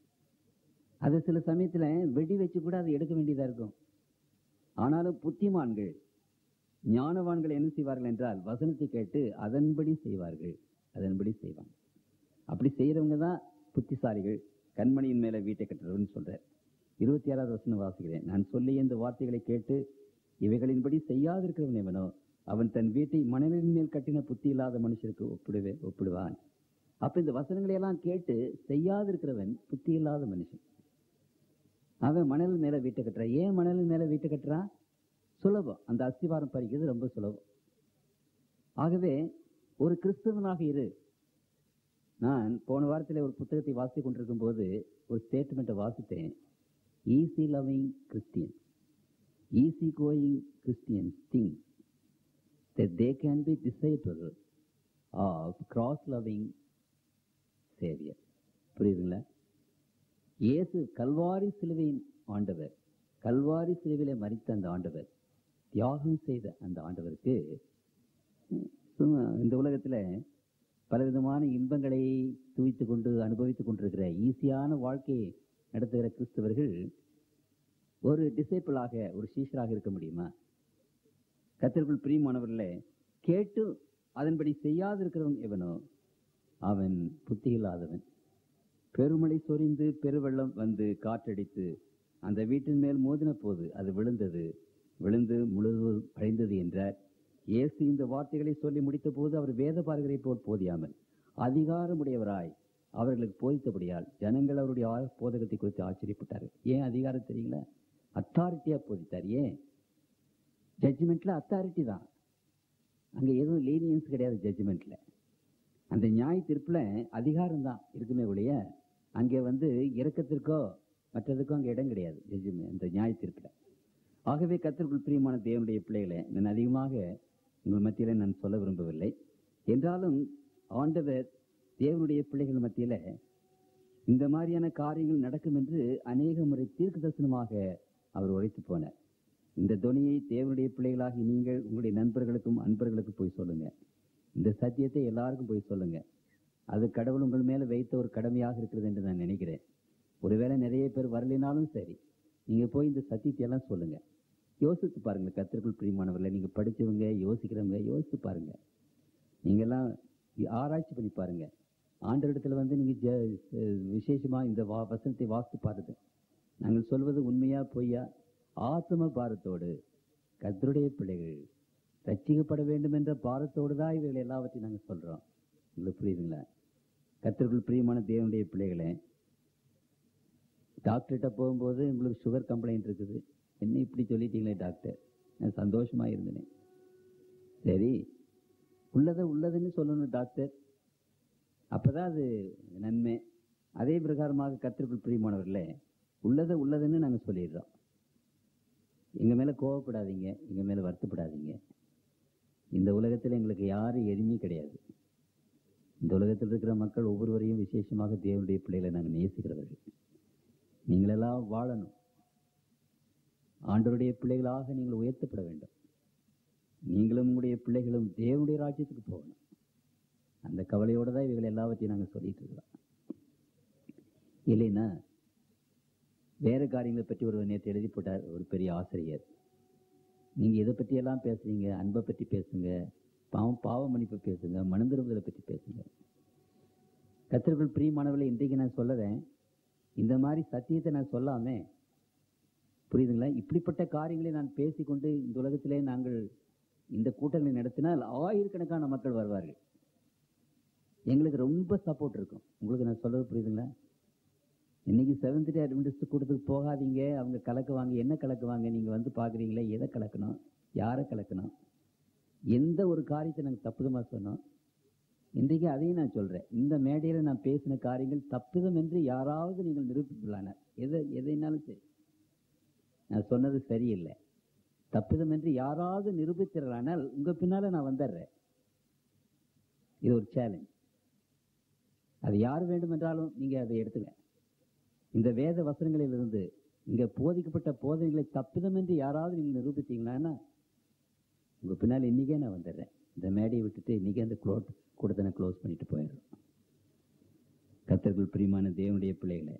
அது சில சமயத்துல வெடி வச்சு கூட அதை எடுக்க வேண்டியதா இருக்கும் ஆனாலும் புத்திமான்கள் ஞானவான்கள் என்ன செய்வார்கள் என்றால் வசனத்தை கேட்டு அதன்படி செய்வார்கள் அதன்படி செய்வாங்க அப்படி செய்யறவங்க தான் புத்திசாலிகள் கண்மணியின் மேல வீட்டை கட்டுறவன்னு சொல்றார் இருபத்தி ஆறாவது வசனம் வாசிக்கிறேன் நான் சொல்லிய இந்த வார்த்தைகளை கேட்டு இவைகளின்படி செய்யாதிருக்கிறவன் எவனோ அவன் தன் வீட்டை மணலின் மேல் கட்டின புத்தி இல்லாத மனுஷருக்கு ஒப்பிடுவே ஒப்பிடுவான் அப்ப இந்த வசனங்களை எல்லாம் கேட்டு செய்யாதிருக்கிறவன் புத்தி இல்லாத மனுஷன் அவன் மணல் மேல வீட்டை கட்டுறான் ஏன் மணல் மேல வீட்டை கட்டுறான் சுலபம் அந்த அஸ்திவாரம் பறிக்கிறது ரொம்ப சுலபம் ஆகவே ஒரு கிறிஸ்தவனாக இரு நான் போன வாரத்தில் ஒரு புத்தகத்தை வாசித்துக் கொண்டிருக்கும் போது ஒரு ஸ்டேட்மெண்ட்டை வாசித்தேன் easy loving Christian easy going Christian think that they can be disciple of cross loving savior புரியுதுங்களா இயேசு கல்வாரி சிலுவையின் ஆண்டவர் கல்வாரி சிலுவையில மறித்த அந்த ஆண்டவர் தியாகம் செய்த அந்த ஆண்டவருக்கு சும்மா இந்த உலகத்துல பலவிதமான இன்பங்களை துவித்து கொண்டு அனுபவித்துக் கொண்டிருக்கிற ஈஸியான வாழ்க்கையை நடத்துகிற கிறிஸ்தவர்கள் ஒரு டிசைப்பிளாக ஒரு சீஷராக இருக்க முடியுமா கத்திற்குள் பிரியமானவர்களே கேட்டு அதன்படி செய்யாதிருக்கிறவன் எவனோ அவன் புத்தி இல்லாதவன் பெருமழை சொரிந்து பெருவெள்ளம் வந்து காற்றடித்து அந்த வீட்டின் மேல் மோதின போது அது விழுந்தது விழுந்து முழுவதும் அடைந்தது என்றார் இயேசு இந்த வார்த்தைகளை சொல்லி முடித்த போது அவர் வேத பார்கரை போல் போதியாமல் அதிகாரமுடையவராய் அவர்களுக்கு போதித்தபடியால் ஜனங்கள் அவருடைய ஆ- போதகத்தை குறித்து ஆச்சரியப்பட்டார்கள் ஏன் அதிகாரம் தெரியுங்களா அத்தாரிட்டியா போதித்தார் ஏன் ஜட்ஜ்மெண்ட்ல அத்தாரிட்டி தான் அங்க எதுவும் லீனியன்ஸ் கிடையாது ஜட்ஜ்மெண்ட்ல அந்த நியாய தீர்ப்புல அதிகாரம் தான் இருக்குமே ஒழிய அங்கே வந்து இரக்கத்திற்கோ மற்றதுக்கோ அங்க இடம் கிடையாது ஜட்ஜ்மெண்ட் அந்த நியாய தீர்ப்புல ஆகவே கத்திற்குள் பிரியமான தேவனுடைய பிள்ளைகளை நான் அதிகமாக உங்கள் மத்தியில நான் சொல்ல விரும்பவில்லை என்றாலும் ஆண்டவர் தேவனுடைய பிள்ளைகள் மத்தியில இந்த மாதிரியான காரியங்கள் நடக்கும் என்று அநேக முறை தீர்க்க தரிசனமாக அவர் உரைத்து போனார் இந்த துணியை தேவனுடைய பிள்ளைகளாகி நீங்கள் உங்களுடைய நண்பர்களுக்கும் அன்பர்களுக்கும் போய் சொல்லுங்க இந்த சத்தியத்தை எல்லாருக்கும் போய் சொல்லுங்க அது கடவுள் உங்கள் மேல வைத்த ஒரு கடமையாக இருக்கிறது என்று நான் நினைக்கிறேன் ஒருவேளை நிறைய பேர் வரலினாலும் சரி நீங்க போய் இந்த சத்தியத்தை எல்லாம் சொல்லுங்க யோசித்து பாருங்க கத்திற்குள் பிரியமானவர்களை நீங்க படிச்சவங்க யோசிக்கிறவங்க யோசித்து பாருங்க நீங்க எல்லாம் ஆராய்ச்சி பண்ணி பாருங்க ஆண்டவரிடத்துல வந்து நீங்க ஜ அஹ் விசேஷமா இந்த வா வசனத்தை வாசித்து பாருங்க நாங்கள் சொல்வது உண்மையா பொய்யா ஆத்ம பாரத்தோடு கர்த்தருடைய பிள்ளைகள் ரட்சிக்கப்பட வேண்டும் என்ற பாரத்தோடு தான் இவைகள் எல்லாவற்றையும் நாங்கள் சொல்றோம் உங்களுக்கு புரியுதுங்களா கர்த்தருக்குள் பிரியமான தேவனுடைய பிள்ளைகளே டாக்டர்கிட்ட போகும்போது உங்களுக்கு சுகர் கம்ப்ளைண்ட் இருக்குது என்ன இப்படி சொல்லிட்டீங்களே டாக்டர் நான் சந்தோஷமா இருந்தேனே சரி உள்ளதை உள்ளதுன்னு சொல்லணும் டாக்டர் அப்பதான் அது நன்மை அதே பிரகாரமாக கத்திற்குள் பிரியமானவர்களே உள்ளதை உள்ளதுன்னு நாங்க சொல்லிடுறோம் எங்க மேல கோவப்படாதீங்க எங்க மேல வருத்தப்படாதீங்க இந்த உலகத்துல எங்களுக்கு யாரும் எதுவுமே கிடையாது இந்த உலகத்தில் இருக்கிற மக்கள் ஒவ்வொருவரையும் விசேஷமாக தேவனுடைய பிள்ளைகளை நாங்கள் நேசிக்கிறவர்கள் நீங்களெல்லாம் வாழணும் ஆண்டவருடைய பிள்ளைகளாக நீங்கள் உயர்த்தப்பட வேண்டும் நீங்களும் உங்களுடைய பிள்ளைகளும் தேவனுடைய ராஜ்யத்துக்கு போகணும் அந்த கவலையோட தான் இவைகள் எல்லாவற்றையும் நாங்கள் சொல்லிட்டு இருக்கிறோம் இல்லைன்னா வேற காரியங்களை பற்றி ஒரு நேற்று எழுதி போட்டார் ஒரு பெரிய ஆசிரியர் நீங்க இதை பற்றி எல்லாம் பேசுறீங்க அன்பை பற்றி பேசுங்க பாவம் பாவ மன்னிப்பு பேசுங்க மனந்திரும்புதலை பற்றி பேசுங்க கத்திற்குள் பிரியமானவர்களை இன்றைக்கு நான் சொல்லறேன் இந்த மாதிரி சத்தியத்தை நான் சொல்லாம புரியுதுங்களா இப்படிப்பட்ட காரியங்களை நான் பேசிக்கொண்டு இந்த உலகத்திலே நாங்கள் இந்த கூட்டங்களை நடத்தினால் ஆயிரக்கணக்கான மக்கள் வருவார்கள் எங்களுக்கு ரொம்ப சப்போர்ட் இருக்கும் உங்களுக்கு நான் சொல்றது புரியுதுங்களா இன்னைக்கு செவன்த் டே அட்வென்டிஸ்ட் கூட்டத்துக்கு போகாதீங்க அவங்க கலக்குவாங்க என்ன கலக்குவாங்க நீங்க வந்து பாக்குறீங்களே எதை கலக்கணும் யாரை கலக்கணும் எந்த ஒரு காரியத்தை நாங்கள் தப்புதமா சொன்னோம் இன்றைக்கு அதையும் நான் சொல்றேன் இந்த மேடையில நான் பேசின காரியங்கள் தப்புதம் என்று யாராவது நீங்கள் நிரூபிக்கலான எதை எதைனாலும் சரி நான் சொன்னது சரியில்லை தப்புதம் என்று யாராவது நிரூபித்திரலானால் உங்க பின்னால நான் வந்துடுறேன் இது ஒரு சேலஞ்ச் அது யார் வேண்டும் என்றாலும் நீங்க அதை எடுத்துங்க இந்த வேத வசனங்களிலிருந்து இங்க போதிக்கப்பட்ட போதனைகளை தப்புதம் என்று யாராவது நீங்க நிரூபித்தீங்கன்னா உங்க பின்னால் இன்னைக்கே நான் வந்துடுறேன் இந்த மேடையை விட்டுட்டு இன்னைக்கே அந்த க்ளோட் கூடத்தை நான் க்ளோஸ் பண்ணிட்டு போயிடுறோம் கத்தர்கள் பிரியமான தேவனுடைய பிள்ளைகளை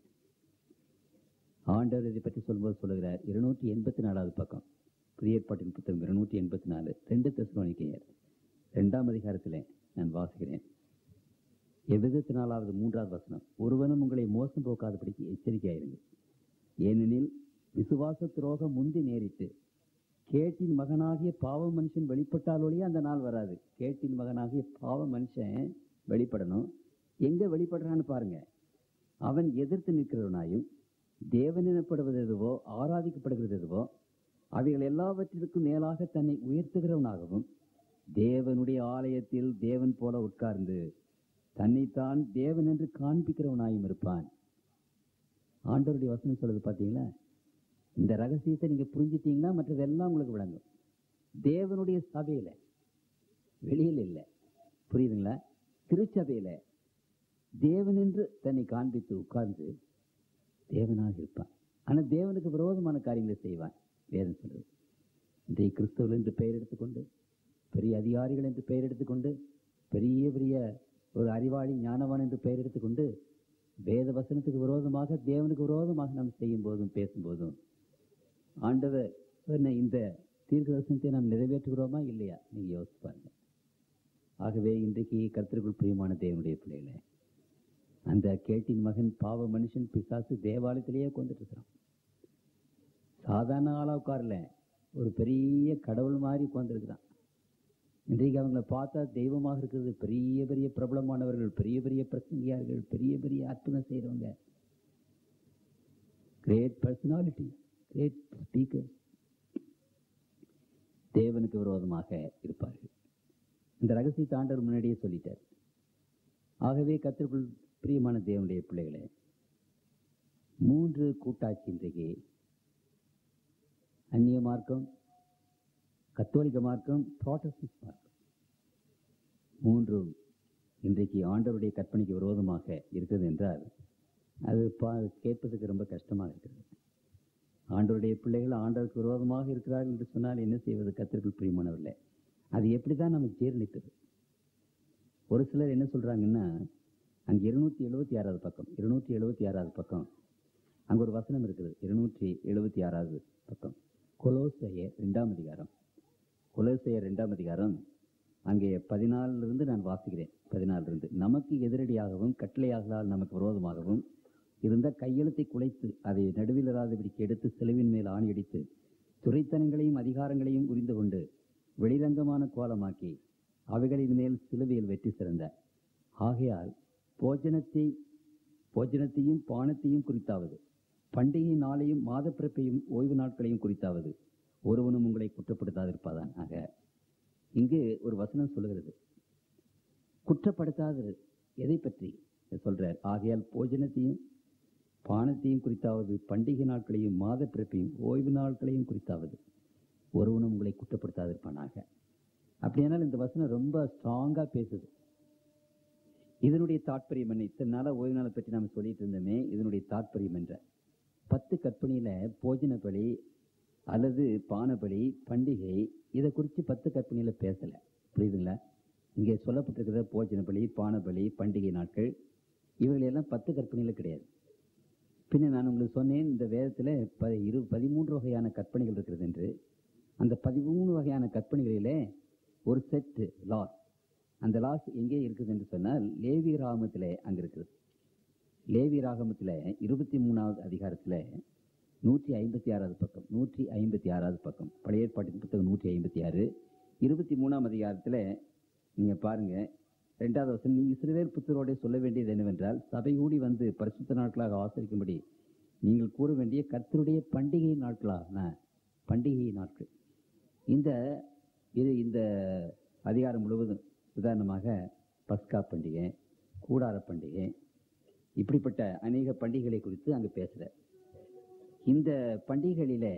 ஆண்டவர் இதை பற்றி சொல்லும்போது சொல்லுகிறார் இருநூற்றி எண்பத்தி நாலாவது பக்கம் பிரியற்பாட்டின் புத்தகம் இருநூற்றி எண்பத்தி நாலு ரெண்டு தெசலோனிக்கையர் இரண்டாம் அதிகாரத்திலே நான் வாசிக்கிறேன் எழுபத்தி நாலாவது மூன்றாவது வசனம் ஒருவனும் உங்களை மோசம் போக்காதபடிக்கு எச்சரிக்கையாயிருங்கள் ஏனெனில் விசுவாச துரோகம் முந்தி நேரிட்டு கேட்டின் மகனாகிய பாவ மனுஷன் வெளிப்பட்டால் ஒழிய அந்த நாள் வராது கேட்டின் மகனாகிய பாவ மனுஷன் வெளிப்படணும் எங்க வெளிப்படுறான்னு பாருங்க அவன் எதிர்த்து நிற்கிறவனாயும் தேவன் எனப்படுவது எதுவோ ஆராதிக்கப்படுகிறது எதுவோ அவைகள் எல்லாவற்றிற்கும் மேலாக தன்னை உயர்த்துகிறவனாகவும் தேவனுடைய ஆலயத்தில் தேவன் போல உட்கார்ந்து தன்னைத்தான் தேவன் என்று காண்பிக்கிறவனாயும் இருப்பான் ஆண்டவருடைய வசனம் சொல்றது பாத்தீங்களா இந்த ரகசியத்தை நீங்க புரிஞ்சிட்டீங்கன்னா மற்றதெல்லாம் உங்களுக்கு விளங்கும் தேவனுடைய சபையில வெளியில் இல்லை புரியுதுங்களா திருச்சபையில தேவன் என்று தன்னை காண்பித்து உட்கார்ந்து தேவனாக இருப்பான் ஆனா தேவனுக்கு விரோதமான காரியங்களை செய்வான் வேதம் சொல்றது இன்றைய கிறிஸ்தவர்கள் என்று பெயர் எடுத்துக்கொண்டு பெரிய அதிகாரிகள் என்று பெயர் எடுத்துக்கொண்டு பெரிய பெரிய ஒரு அறிவாளி ஞானவான் என்று பெயர் எடுத்துக்கொண்டு வேத வசனத்துக்கு விரோதமாக தேவனுக்கு விரோதமாக நாம் செய்யும் போதும் பேசும்போதும் ஆண்டவர் சொன்ன இந்த தீர்க்க வசனத்தை நாம் நிறைவேற்றுகிறோமா இல்லையா நீங்க யோசிச்சு பாருங்க ஆகவே இன்றைக்கு கர்த்தருக்குள் பிரியமான தேவனுடைய பிள்ளைகளே அந்த கேட்டின் மகன் பாவ மனுஷன் பிசாசு தேவாலயத்திலேயே கொண்டுட்டு இருக்கிறான் சாதாரண ஆளா உட்காரல ஒரு பெரிய கடவுள் மாதிரி உட்கார்ந்துருக்கிறான் இன்றைக்கு அவங்கள பார்த்தா தெய்வமாக இருக்கிறது பெரிய பெரிய பிரபலமானவர்கள் பெரிய பெரிய பிரசங்கியார்கள் பெரிய பெரிய அற்புதம் செய்யறவங்க கிரேட் பர்சனாலிட்டி கிரேட் ஸ்பீக்கர் தேவனுக்கு விரோதமாக இருப்பார்கள் இந்த ரகசியத்தை ஆண்டவர் முன்னாடியே சொல்லிட்டார் ஆகவே கத்திற்குள் பிரியமான தேவனுடைய பிள்ளைகளே மூன்று கூட்டாட்சி இன்றைக்கு அந்நிய மார்க்கம் கத்தோலிக்க மார்க்கம் புரோட்டஸ்டன்ட் மார்க்கம் மூன்றும் இன்றைக்கு ஆண்டவருடைய கற்பனைக்கு விரோதமாக இருக்கிறது என்றால் அது பா கேட்பதற்கு ரொம்ப கஷ்டமாக இருக்கிறது ஆண்டவருடைய பிள்ளைகள் ஆண்டவருக்கு விரோதமாக இருக்கிறார்கள் என்று சொன்னால் என்ன செய்வது கத்திற்குள் பிரியமானவர்களே அது எப்படி தான் நமக்கு ஜீர்ணித்தது ஒரு சிலர் என்ன சொல்றாங்கன்னா அங்கே இருநூத்தி எழுபத்தி ஆறாவது பக்கம் இருநூற்றி எழுபத்தி ஆறாவது பக்கம் அங்க ஒரு வசனம் இருக்குது இருநூற்றி எழுபத்தி ஆறாவது பக்கம் கொலோசைய ரெண்டாம் அதிகாரம் கொலோசைய ரெண்டாம் அதிகாரம் அங்கே பதினாலிலிருந்து இருந்து நான் வாசிக்கிறேன் பதினாலிருந்து இருந்து நமக்கு எதிரடியாகவும் கட்டளையாகலால் நமக்கு விரோதமாகவும் இருந்த கையெழுத்தை குலைத்து அதை நடுவிலராதபடிக்கு எடுத்து செலவின் மேல் ஆணியடித்து துறைத்தனங்களையும் அதிகாரங்களையும் உரிந்து கொண்டு வெளிரங்கமான கோலமாக்கி அவைகளின் மேல் சிலுவையில் வெற்றி சிறந்தார் ஆகையால் போஜனத்தை போஜனத்தையும் பானத்தையும் குறித்தாவது பண்டிகை நாளையும் மாதப்பிறப்பையும் ஓய்வு நாட்களையும் குறித்தாவது ஒருவனும் உங்களை குற்றப்படுத்தாதிருப்பாதான் ஆக இங்கு ஒரு வசனம் சொல்லுகிறது குற்றப்படுத்தாது எதை பற்றி சொல்றார் ஆகையால் போஜனத்தையும் பானத்தையும் குறித்தாவது பண்டிகை நாட்களையும் மாத பிறப்பையும் ஓய்வு நாட்களையும் குறித்தாவது ஒருவனும் உங்களை குற்றப்படுத்தாதிருப்பானாக அப்படியானால் இந்த வசனம் ரொம்ப ஸ்ட்ராங்கா பேசுது இதனுடைய தாற்பயம் என்ன இத்தனை நாளா ஓய்வு நாளை பற்றி நாம சொல்லிட்டு இருந்தோமே இதனுடைய தாற்பயம் என்ற பத்து கற்பனையில போஜன பலி அல்லது பானபலி பண்டிகை இதை குறித்து பத்து கற்பனையில பேசல புரியுதுங்களா இங்கே சொல்லப்பட்டிருக்கிற போஜன பலி பானபலி பண்டிகை நாட்கள் இவைகள் எல்லாம் பத்து கற்பனையில கிடையாது பின்ன நான் உங்களுக்கு சொன்னேன் இந்த வேதத்துல ப இரு பதிமூன்று வகையான கற்பனைகள் இருக்கிறது என்று அந்த பதிமூணு வகையான கற்பனைகளிலே ஒரு செட் லாஸ் அந்த லாஸ் எங்கே இருக்குது என்று சொன்னால் லேவி ராகமத்திலே அங்க இருக்குது லேவி ராகமத்துல இருபத்தி மூணாவது அதிகாரத்துல நூற்றி ஐம்பத்தி ஆறாவது பக்கம் நூற்றி ஐம்பத்தி ஆறாவது பக்கம் பழைய ஏற்பாட்டின் புத்தகம் நூற்றி ஐம்பத்தி ஆறு இருபத்தி மூணாம் அதிகாரத்துல நீங்க பாருங்க ரெண்டாவது வசனம் நீ இஸ்ரவேல் புத்தரோட சொல்ல வேண்டியது என்னவென்றால் சபை கூடி வந்து பரிசுத்த நாட்களாக ஆசரிக்கும்படி நீங்கள் கூற வேண்டிய கர்த்தருடைய பண்டிகை நாட்களான பண்டிகை நாட்கள் இந்த இது இந்த அதிகாரம் முழுவதும் உதாரணமாக பஸ்கா பண்டிகை கூடார பண்டிகை இப்படிப்பட்ட அநேக பண்டிகைகளை குறித்து அங்கு பேசுற இந்த பண்டிகைகளிலே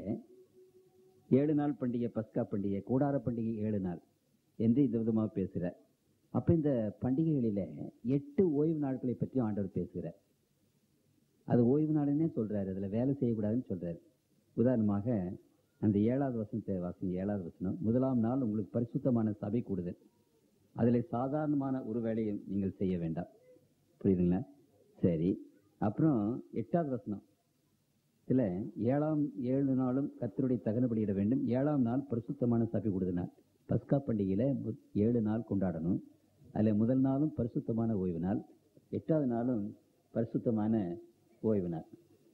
ஏழு நாள் பண்டிகை பஸ்கா பண்டிகை கூடார பண்டிகை ஏழு நாள் என்று இந்த விதமாக பேசுற அப்ப இந்த பண்டிகைகளில எட்டு ஓய்வு நாட்களை பற்றி ஆண்டவர் பேசுகிறார் அது ஓய்வு நாளுன்னே சொல்றாரு அதுல வேலை செய்யக்கூடாதுன்னு சொல்றாரு உதாரணமாக அந்த ஏழாவது வசனத்தை வாசிங்க ஏழாவது வசனம் முதலாம் நாள் உங்களுக்கு பரிசுத்தமான சபை கூடுதல் அதுல சாதாரணமான ஒரு வேலையும் நீங்கள் செய்ய வேண்டாம் புரியுதுங்களா சரி அப்புறம் எட்டாவது வசனம் இதுல ஏழாம் ஏழு நாளும் கத்தருடைய தகனப்படியிட வேண்டும் ஏழாம் நாள் பரிசுத்தமான சபை கூடுதல் நாள் பஸ்கா பண்டிகையில மு- ஏழு நாள் கொண்டாடணும் அதுல முதல் நாளும் பரிசுத்தமான ஓய்வு நாள் எட்டாவது நாளும் பரிசுத்தமான ஓய்வு நாள்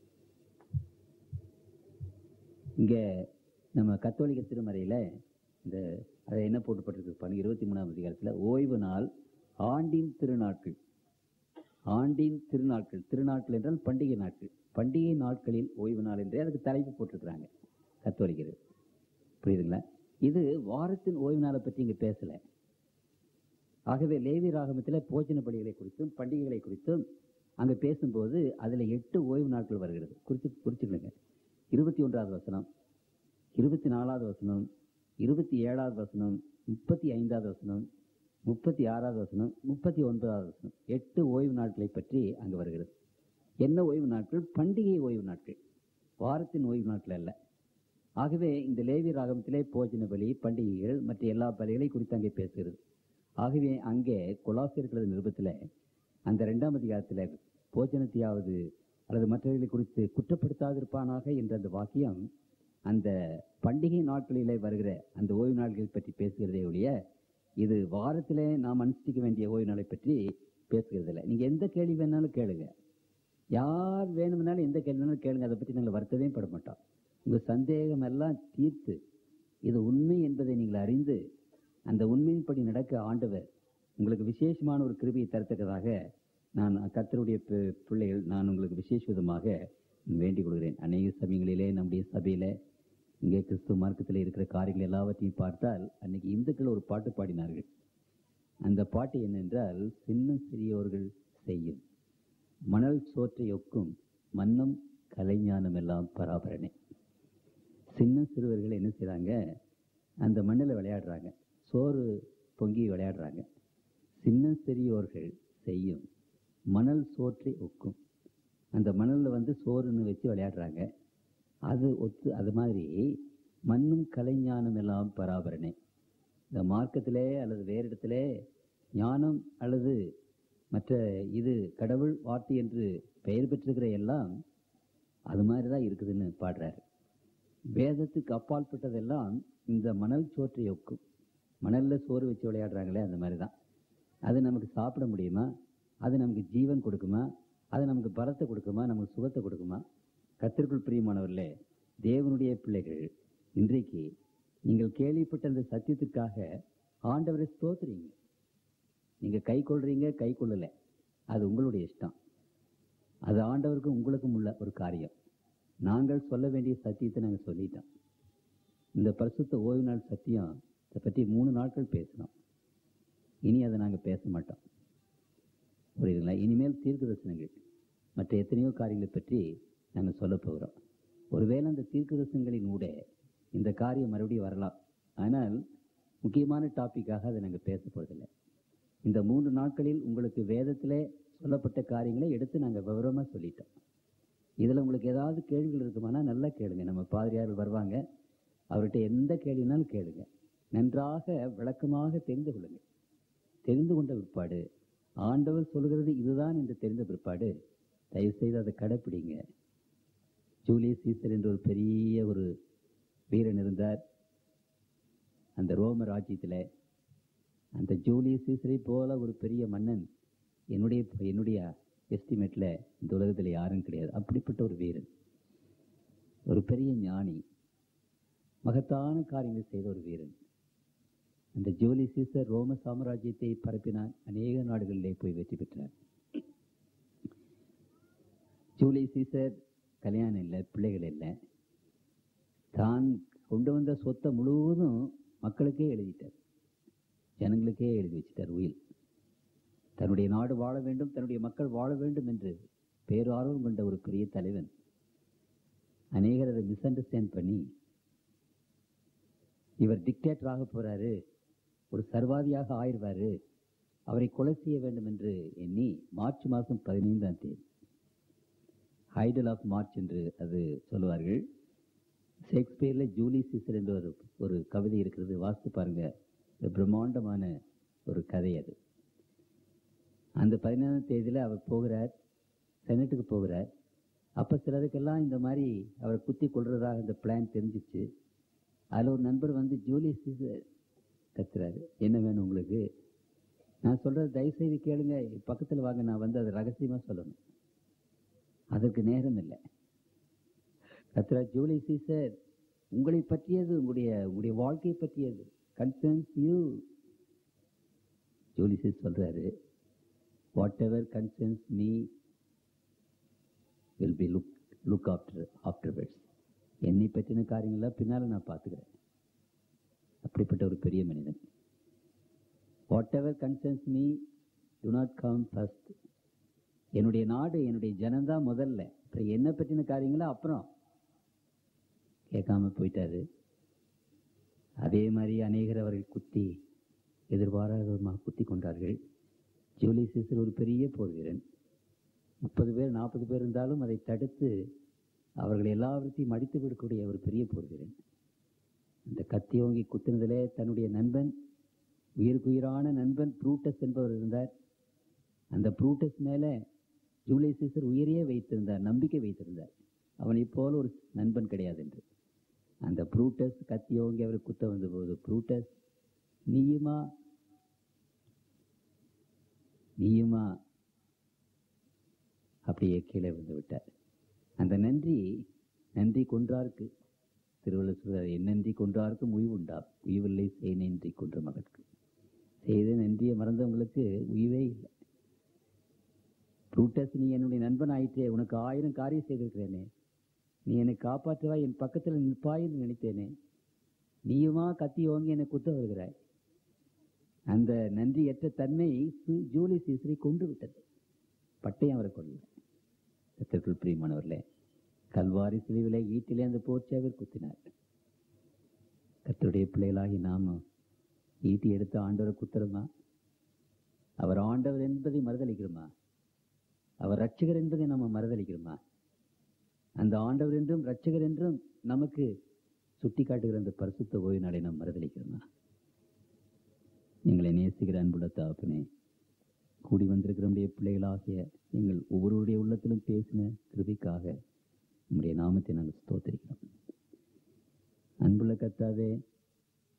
இங்க நம்ம கத்தோலிக்க திருமறையில இந்த அதை என்ன போட்டுப்பட்டிருக்கு பாருங்க இருபத்தி மூணாம் அதிகாரத்துல ஓய்வு நாள் ஆண்டின் திருநாட்கள் ஆண்டின் திருநாட்கள் திருநாட்கள் என்றால் பண்டிகை நாட்கள் பண்டிகை நாட்களில் ஓய்வு நாள் என்றே அதுக்கு தலைப்பு போட்டிருக்கிறாங்க கத்தோலிக்கிறது புரியுதுங்களா இது வாரத்தின் ஓய்வு நாளை பற்றி இங்க பேசல ஆகவே லேவி ராகமத்தில் போஜன பலிகளை குறித்தும் பண்டிகைகளை குறித்தும் அங்க பேசும்போது அதுல எட்டு ஓய்வு நாட்கள் வருகிறது குறித்து குறிச்சுக்கணுங்க இருபத்தி ஒன்றாவது வசனம் இருபத்தி நாலாவது வசனம் இருபத்தி ஏழாவது வசனம் முப்பத்தி ஐந்தாவது வசனம் முப்பத்தி ஆறாவது வசனம் முப்பத்தி ஒன்பதாவது வசனம் எட்டு ஓய்வு நாட்களை பற்றி அங்கு வருகிறது என்ன ஓய்வு நாட்கள் பண்டிகை ஓய்வு நாட்கள் வாரத்தின் ஓய்வு நாட்கள் அல்ல ஆகவே இந்த லேவி ராகமத்திலே போஜன பலி பண்டிகைகள் மற்ற எல்லா பலிகளை குறித்து அங்கே பேசுகிறது ஆகவே அங்கே கொலாசியர்களது நிருபத்தில் அந்த இரண்டாம் அதிகாரத்தில் போஜனத்தையாவது அல்லது மற்றவர்களை குறித்து குற்றப்படுத்தாதிருப்பானாக என்ற அந்த வாக்கியம் அந்த பண்டிகை நாட்களிலே வருகிற அந்த ஓய்வு நாட்களை பற்றி பேசுகிறதே ஒழிய இது வாரத்திலே நாம் அனுஷ்டிக்க வேண்டிய ஓய்வு நாளை பற்றி பேசுகிறது இல்லை நீங்க எந்த கேள்வி வேணாலும் கேளுங்க யார் வேணும்னாலும் எந்த கேள்வி வேணாலும் கேளுங்க அதை பற்றி நாங்கள் வருத்தவே பட மாட்டோம் உங்க சந்தேகம் எல்லாம் தீர்த்து இது உண்மை என்பதை நீங்கள் அறிந்து அந்த உண்மையின்படி நடக்க ஆண்டவர் உங்களுக்கு விசேஷமான ஒரு கிருபியை தரத்தக்கதாக நான் கர்த்தருடைய பி- பிள்ளைகள் நான் உங்களுக்கு விசேஷ விதமாக வேண்டிக் கொள்கிறேன் அநேக சமயங்களிலே நம்முடைய சபையில இங்கே கிறிஸ்துவ மார்க்கத்தில் இருக்கிற காரியங்கள் எல்லாவற்றையும் பார்த்தால் அன்னைக்கு இந்துக்கள் ஒரு பாட்டு பாடினார்கள் அந்த பாட்டு என்னென்றால் சின்ன சிறியோர்கள் செய்யும் மணல் சோற்றை ஒக்கும் மன்னம் கலைஞானம் எல்லாம் பராபரனே சின்ன சிறுவர்கள் என்ன செய்றாங்க அந்த மண்ணில் விளையாடுறாங்க சோறு பொங்கி விளையாடுறாங்க சின்ன சிறியோர்கள் செய்யும் மணல் சோற்றை ஒக்கும் அந்த மணல்ல வந்து சோறுன்னு வச்சு விளையாடுறாங்க அது ஒத்து அது மாதிரி மண்ணும் கலைஞானம் எல்லாம் பராபரனே இந்த மார்க்கத்திலே அல்லது வேறு இடத்திலே ஞானம் அல்லது மற்ற இது கடவுள் வார்த்தை என்று பெயர் பெற்றிருக்கிற எல்லாம் அது மாதிரி தான் இருக்குதுன்னு பாடுறாரு வேதத்துக்கு அப்பாற்பட்டதெல்லாம் இந்த மணல் சோற்றை ஒக்கும் மணல்ல சோறு வச்சு விளையாடுறாங்களே அந்த மாதிரி தான் அது நமக்கு சாப்பிட முடியுமா அது நமக்கு ஜீவன் கொடுக்குமா அது நமக்கு பலத்தை கொடுக்குமா நமக்கு சுகத்தை கொடுக்குமா கத்திற்குள் பிரியமானவர்களே தேவனுடைய பிள்ளைகள் இன்றைக்கு நீங்கள் கேள்விப்பட்ட அந்த சத்தியத்திற்காக ஆண்டவரை ஸ்தோத்துறீங்க நீங்க கை கொள்றீங்க கை கொள்ளல அது உங்களுடைய இஷ்டம் அது ஆண்டவருக்கும் உங்களுக்கும் உள்ள ஒரு காரியம் நாங்கள் சொல்ல வேண்டிய சத்தியத்தை நாங்கள் சொல்லிட்டோம் இந்த பரிசுத்த ஓய்வு நாள் சத்தியம் இதை பற்றி மூணு நாட்கள் பேசினோம் இனி அதை நாங்கள் பேச மாட்டோம் புரியுதுங்களா இனிமேல் தீர்க்க தரிசனங்கள் மற்ற எத்தனையோ காரியங்களை பற்றி நாங்கள் சொல்ல போகிறோம் ஒருவேளை அந்த தீர்க்க தரிசனங்களின் ஊடே இந்த காரியம் மறுபடியும் வரலாம் ஆனால் முக்கியமான டாப்பிக்காக அதை நாங்கள் பேச போறதில்லை இந்த மூன்று நாட்களில் உங்களுக்கு வேதத்திலே சொல்லப்பட்ட காரியங்களை எடுத்து நாங்கள் விவரமாக சொல்லிட்டோம் இதில் உங்களுக்கு ஏதாவது கேள்விகள் இருக்குமானா நல்லா கேளுங்க நம்ம பாதிரியார்கள் வருவாங்க அவர்கிட்ட எந்த கேள்வினாலும் கேளுங்க நன்றாக விளக்கமாக தெரிந்து கொள்ளுங்க தெரிந்து கொண்ட பிற்பாடு ஆண்டவர் சொல்கிறது இதுதான் என்று தெரிந்த பிற்பாடு தயவு செய்து அதை கடைப்பிடிங்க ஜூலியஸ் சீசர் என்ற ஒரு பெரிய ஒரு வீரன் இருந்தார் அந்த ரோம ராஜ்யத்தில் அந்த ஜூலியஸ் சீசரை போல ஒரு பெரிய மன்னன் என்னுடைய என்னுடைய எஸ்டிமேட்டில் இந்த உலகத்தில் யாரும் கிடையாது அப்படிப்பட்ட ஒரு வீரன் ஒரு பெரிய ஞானி மகத்தான காரியங்களை செய்த ஒரு வீரன் அந்த ஜூலி சீசர் ரோம சாம்ராஜ்யத்தை பரப்பினார் அநேக நாடுகளிலே போய் வெற்றி பெற்றார் ஜூலி சீசர் கல்யாணம் இல்லை பிள்ளைகள் இல்லை தான் கொண்டு வந்த சொத்தை முழுவதும் மக்களுக்கே எழுதிட்டார் ஜனங்களுக்கே எழுதி வச்சிட்டார் உயில் தன்னுடைய நாடு வாழ வேண்டும் தன்னுடைய மக்கள் வாழ வேண்டும் என்று பேரார்வம் கொண்ட ஒரு பெரிய தலைவன் அநேகர் அதை மிஸ் அண்டர்ஸ்டாண்ட் பண்ணி இவர் டிக்டேட்டர் ஆக போறாரு ஒரு சர்வாதியாக ஆயிடுவாரு அவரை கொலை செய்ய வேண்டும் என்று எண்ணி மார்ச் மாதம் பதினைந்தாம் தேதி ஹைடல் ஆஃப் மார்ச் என்று அது சொல்லுவார்கள் ஷேக்ஸ்பியர்ல ஜூலி சீசர் என்ற ஒரு ஒரு கவிதை இருக்கிறது வாசித்து பாருங்க இது பிரம்மாண்டமான ஒரு கதை அது அந்த பதினேழாம் தேதியில அவர் போகிறார் செனட்டுக்கு போகிறார் அப்ப சிலருக்கெல்லாம் இந்த மாதிரி அவரை குத்தி கொள்றதாக இந்த பிளான் தெரிஞ்சிச்சு அதுல ஒரு நண்பர் வந்து ஜூலி சீசர் கத்துறாரு என்ன வேணும் உங்களுக்கு நான் சொல்றது தயவு செய்து கேளுங்க பக்கத்துல வாங்க நான் வந்து அதை ரகசியமா சொல்லணும் அதற்கு நேரம் இல்லை கத்ரா ஜூலி சீசர் உங்களை பற்றியது உங்களுடைய உங்களுடைய வாழ்க்கையை பற்றியது கன்சர்ன்ஸ் யூ ஜூலி சீஸ் சொல்றாரு whatever concerns me will be look look after afterwards என்னை பற்றின காரியங்கள்லாம் பின்னால நான் பார்த்துக்கிறேன் அப்படிப்பட்ட ஒரு பெரிய மனிதன் whatever concerns me do not come first என்னுடைய நாடு என்னுடைய ஜனம்தான் முதல்ல அப்புறம் என்ன பற்றின காரியங்களோ அப்புறம் கேட்காம போயிட்டாரு அதே மாதிரி அநேகர் அவர்கள் குத்தி எதிர்பாராதமாக குத்தி கொண்டார்கள் ஜூலி சீசர் ஒரு பெரிய போர் வீரன் முப்பது பேர் நாற்பது பேர் இருந்தாலும் அதை தடுத்து அவர்கள் எல்லாவற்றையும் அடித்து விடக்கூடிய ஒரு பெரிய போர் வீரன் அந்த கத்தி ஓங்கி குத்தினதிலே தன்னுடைய நண்பன் உயிருக்குயிரான நண்பன் ப்ரூட்டஸ் என்பவர் இருந்தார் அந்த ப்ரூட்டஸ் மேல ஜூலை சீசர் உயிரையே வைத்திருந்தார் நம்பிக்கை வைத்திருந்தார் அவனைப் போல ஒரு நண்பன் கிடையாது என்று அந்த ப்ரூட்டஸ் கத்தி ஓங்கி அவர் குத்த வந்தபோது ப்ரூட்டஸ் நீயுமா நீயுமா அப்படியே கீழே வந்து விட்டார் அந்த நன்றி நன்றி கொன்றார்க்கு திருவள்ளுவர் சொல்றார் என் நன்றி கொன்றார்க்கும் உய்வு உண்டா உய்வில்லை செய் நன்றி கொன்ற மகற்கு செய்த நன்றியை மறந்தவங்களுக்கு உய்வே இல்லை ப்ரூட்டஸ் நீ என்னுடைய நண்பன் ஆயிற்றே உனக்கு ஆயிரம் காரியம் செய்திருக்கிறேனே நீ என்னை காப்பாற்றுவாய் என் பக்கத்தில் நிற்பாய் என்று நினைத்தேனே நீயுமா கத்தி ஓங்கி என்னை குத்த வருகிறாய் அந்த நன்றியற்ற தன்மை சு- ஜூலி சீசரை கொண்டு விட்டது பட்டயம் அவரை கொள்ளல கத்திற்குள் பிரியமானவர்களே கல்வாரி சிலுவிலே ஈட்டிலே அந்த போர்ச்சாவில் குத்தினார் கர்த்தருடைய பிள்ளைகளாகி நாம ஈட்டி எடுத்து ஆண்டவரை குத்துறோமா அவர் ஆண்டவர் என்பதை மறுதளிக்கிறோமா அவர் ரட்சகர் என்பதை நம்ம மறுதளிக்கிறோமா அந்த ஆண்டவர் என்றும் ரட்சகர் என்றும் நமக்கு சுட்டி காட்டுகிற அந்த பரிசுத்த ஓய்வு நாளை நாம் மறுதளிக்கிறோமா எங்களை நேசிக்கிற அன்புள்ள தாப்பனே கூடி வந்திருக்கிற நம்முடைய பிள்ளைகளாகிய எங்கள் ஒவ்வொருவருடைய உள்ளத்திலும் பேசின கிருபிக்காக உம்முடைய நாமத்தை நாங்கள் ஸ்தோத்திரிக்கிறோம் அன்புள்ள கத்தாவே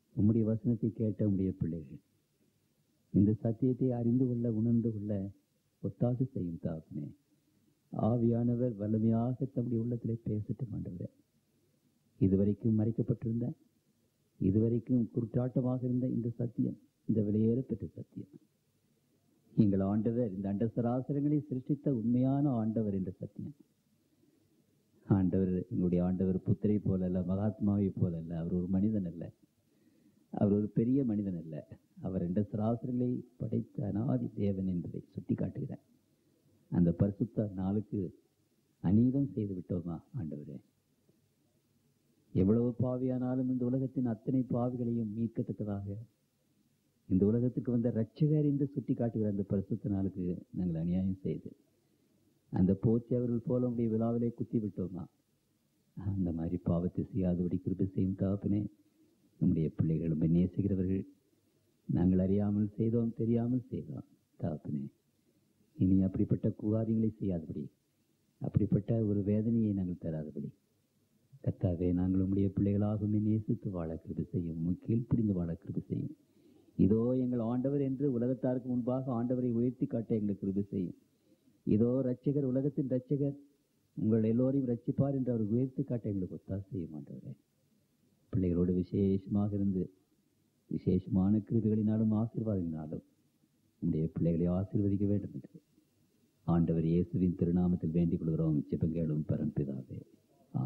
உம்முடைய வசனத்தை கேட்ட உம்முடைய பிள்ளைகள் இந்த சத்தியத்தை அறிந்து கொள்ள உணர்ந்து கொள்ள ஒத்தாசு செய்யும் தாப்பனே ஆவியானவர் வலிமையாக தம்முடைய உள்ளத்திலே பேசட்டும் ஆண்டவரே இதுவரைக்கும் மறைக்கப்பட்டிருந்த இதுவரைக்கும் குருட்டாட்டமாக இருந்த இந்த சத்தியம் இந்த விலையேற பெற்ற சத்தியம் எங்கள் ஆண்டவர் இந்த அண்ட சராசரங்களை சிருஷ்டித்த உண்மையான ஆண்டவர் என்ற சத்தியம் ஆண்டவர் எங்களுடைய ஆண்டவர் புத்திரை போல அல்ல மகாத்மாவை போல அல்ல அவர் ஒரு மனிதன் அல்ல அவர் ஒரு பெரிய மனிதன் அல்ல அவர் என்ற சராசரங்களை படைத்த அனாதி தேவன் என்பதை சுட்டி காட்டுகிறார் அந்த பரிசுத்த நாளுக்கு அநீதம் செய்து விட்டோமா ஆண்டவரே எவ்வளவு பாவியானாலும் இந்த உலகத்தின் அத்தனை பாவிகளையும் மீட்கத்தக்கதாக இந்த உலகத்துக்கு வந்த ரட்சகர் என்று சுட்டி காட்டுகிற அந்த பரிசுத்த நாளுக்கு நாங்கள் அநியாயம் செய்து அந்த போச்சு அவர்கள் போல உடைய விழாவிலே குத்தி விட்டோமா அந்த மாதிரி பாவத்தை செய்யாதபடி கிருபை செய்யும் தாப்பனே நம்முடைய பிள்ளைகள் உண்மை நேசிக்கிறவர்கள் நாங்கள் அறியாமல் செய்தோம் தெரியாமல் செய்தோம் தாப்பனே இனி அப்படிப்பட்ட குகாரியங்களை செய்யாதபடி அப்படிப்பட்ட ஒரு வேதனையை நாங்கள் தராதபடி கத்தாவே நாங்கள் உம்முடைய பிள்ளைகளாகவும் நேசித்து வாழ கிருபை செய்யும் உம்மை கீழ்ப்பிடிந்து வாழ கிருபை செய்யும் இதோ எங்கள் ஆண்டவர் என்று உலகத்தாருக்கு முன்பாக ஆண்டவரை உயர்த்தி காட்ட எங்களுக்கு கிருபை செய்யும் இதோ ரட்சகர் உலகத்தின் ரட்சகர் உங்கள் எல்லோரையும் ரட்சிப்பார் என்று அவர் உயர்த்தி காட்ட எங்களுக்கு ஒத்தாசை செய்ய மாட்டவரே பிள்ளைகளோடு விசேஷமாக இருந்து விசேஷமான கிருபிகளினாலும் ஆசீர்வாதங்களினாலும் உடைய பிள்ளைகளை ஆசீர்வதிக்க வேண்டும் என்று ஆண்டவர் இயேசுவின் திருநாமத்தில் வேண்டிக் கொள்கிறோம் ஜெபங்களும் பரம்பிதாவே ஆ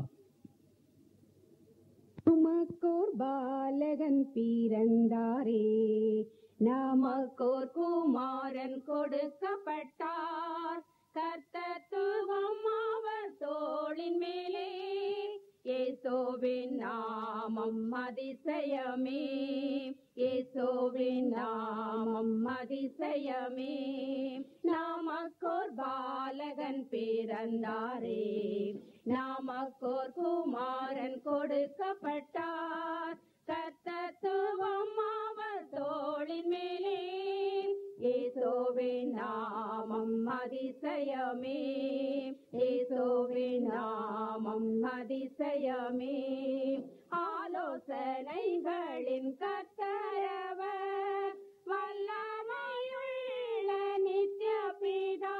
உமக்கோர் பாலகன் பிறந்தாரே நமக்கோர் குமாரன் கொடுக்கப்பட்டார் கர்த்தத்துவம் அவர் தோளின் மேலே ஏசோவின் நாமம் அதிசயமே ஏசோவின் நாமம் அதிசயமே நமக்கோர் பாலகன் பிறந்தாரே நமக்கோர் குமாரன் கொடுக்கப்பட்டார் கர்த்தத்துவம் அவர் தோளின் மேலே ஏசோவின் நாமம் அதிசயமே ஏசோவின் நாமம் அதிசயமே ஆலோசனைகளின் கத்தரவர் வல்லமையுள்ள நித்ய பிதா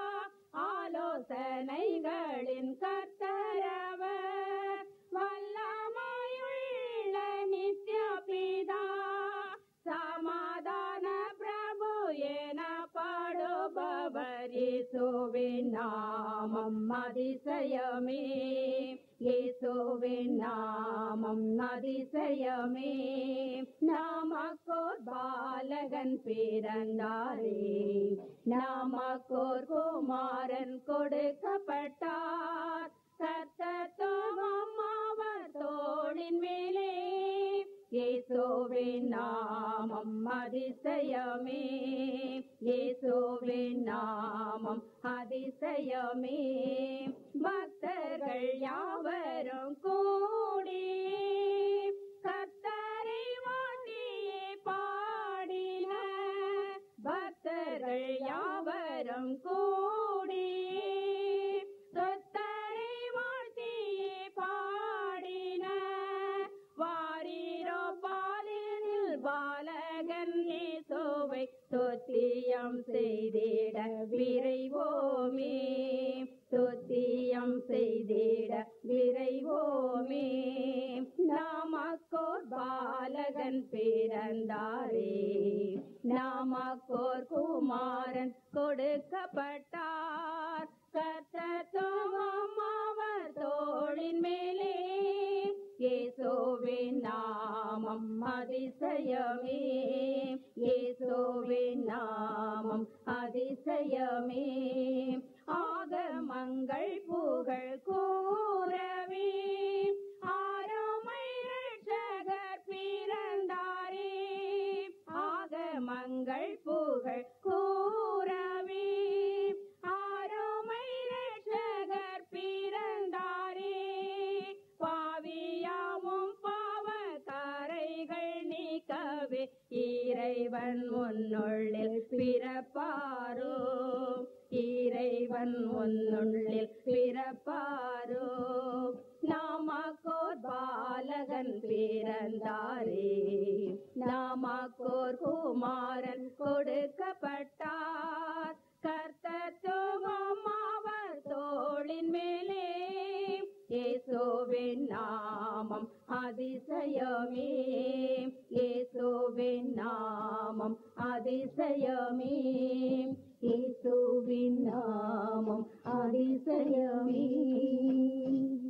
ஆலோசனைகளின் கத்தரவர் வல்லமையுள்ள நித்ய பிதா சமாதான பிரபு எனப்படுபவர் இயேசுவின் நாமம் அதிசயமே இயேசுவின் நாமம் அதிசயமே நமக்கோர் பாலகன் பிறந்தாரே நமக்கோர் குமாரன் கொடுக்கப்பட்டார் கர்த்தத்துவம் அவர் தோளின் மேலே இயேசுவின் நாமம் அதிசயமே இயேசுவின் நாமம் அதிசயமே பக்தர்கள் யாவரும் கூடி கர்த்தரை வாட்டியே பாடின பக்தர்கள் யாவரும் கூடி கர்த்தரை வாழ்த்தியே பாடின வாரீரோ பாலில் பாலகன் இயேசுவை தொத்தியம் செய்திட விரைவோமே தொத்தியம் செய்திட விரைவோமே நாமக்கோர் பாலகன் பிறந்தாரே நாமக்கோர் குமாரன் கொடுக்கப்பட்டார் கர்த்தத்துவம் அவர் தோளின் மேலே இயேசுவின் நாமம் அதிசயமே இயேசுவின் நாமம் அதிசயமே ஆகமங்கள் புகழ் கூறவே ஆரோமை ரட்சகர் பிறந்தாரே ஆகமங்கள் புகழ் கூறவே ஆரோமை ரட்சகர் பிறந்தாரே பாவியாவும் பாவ கரைகள் நீக்கவே ஈர இறைவன் உன்னுள்ளில் பிறப்பாரோ இறைவன் உன்னுள்ளில் பிறப்பாரோ நாமக்கோர் பாலகன் பிறந்தாரே நாமக்கோர் குமாரன் கொடுக்கப்பட்டார் கர்த்தத்துவம் அவர் தோளின் மேலே இயேசுவின் நாமம் அதிசயமே இயேசுவின் நாமம் அதிசயமே இயேசுவின் நாமம் அதிசயமே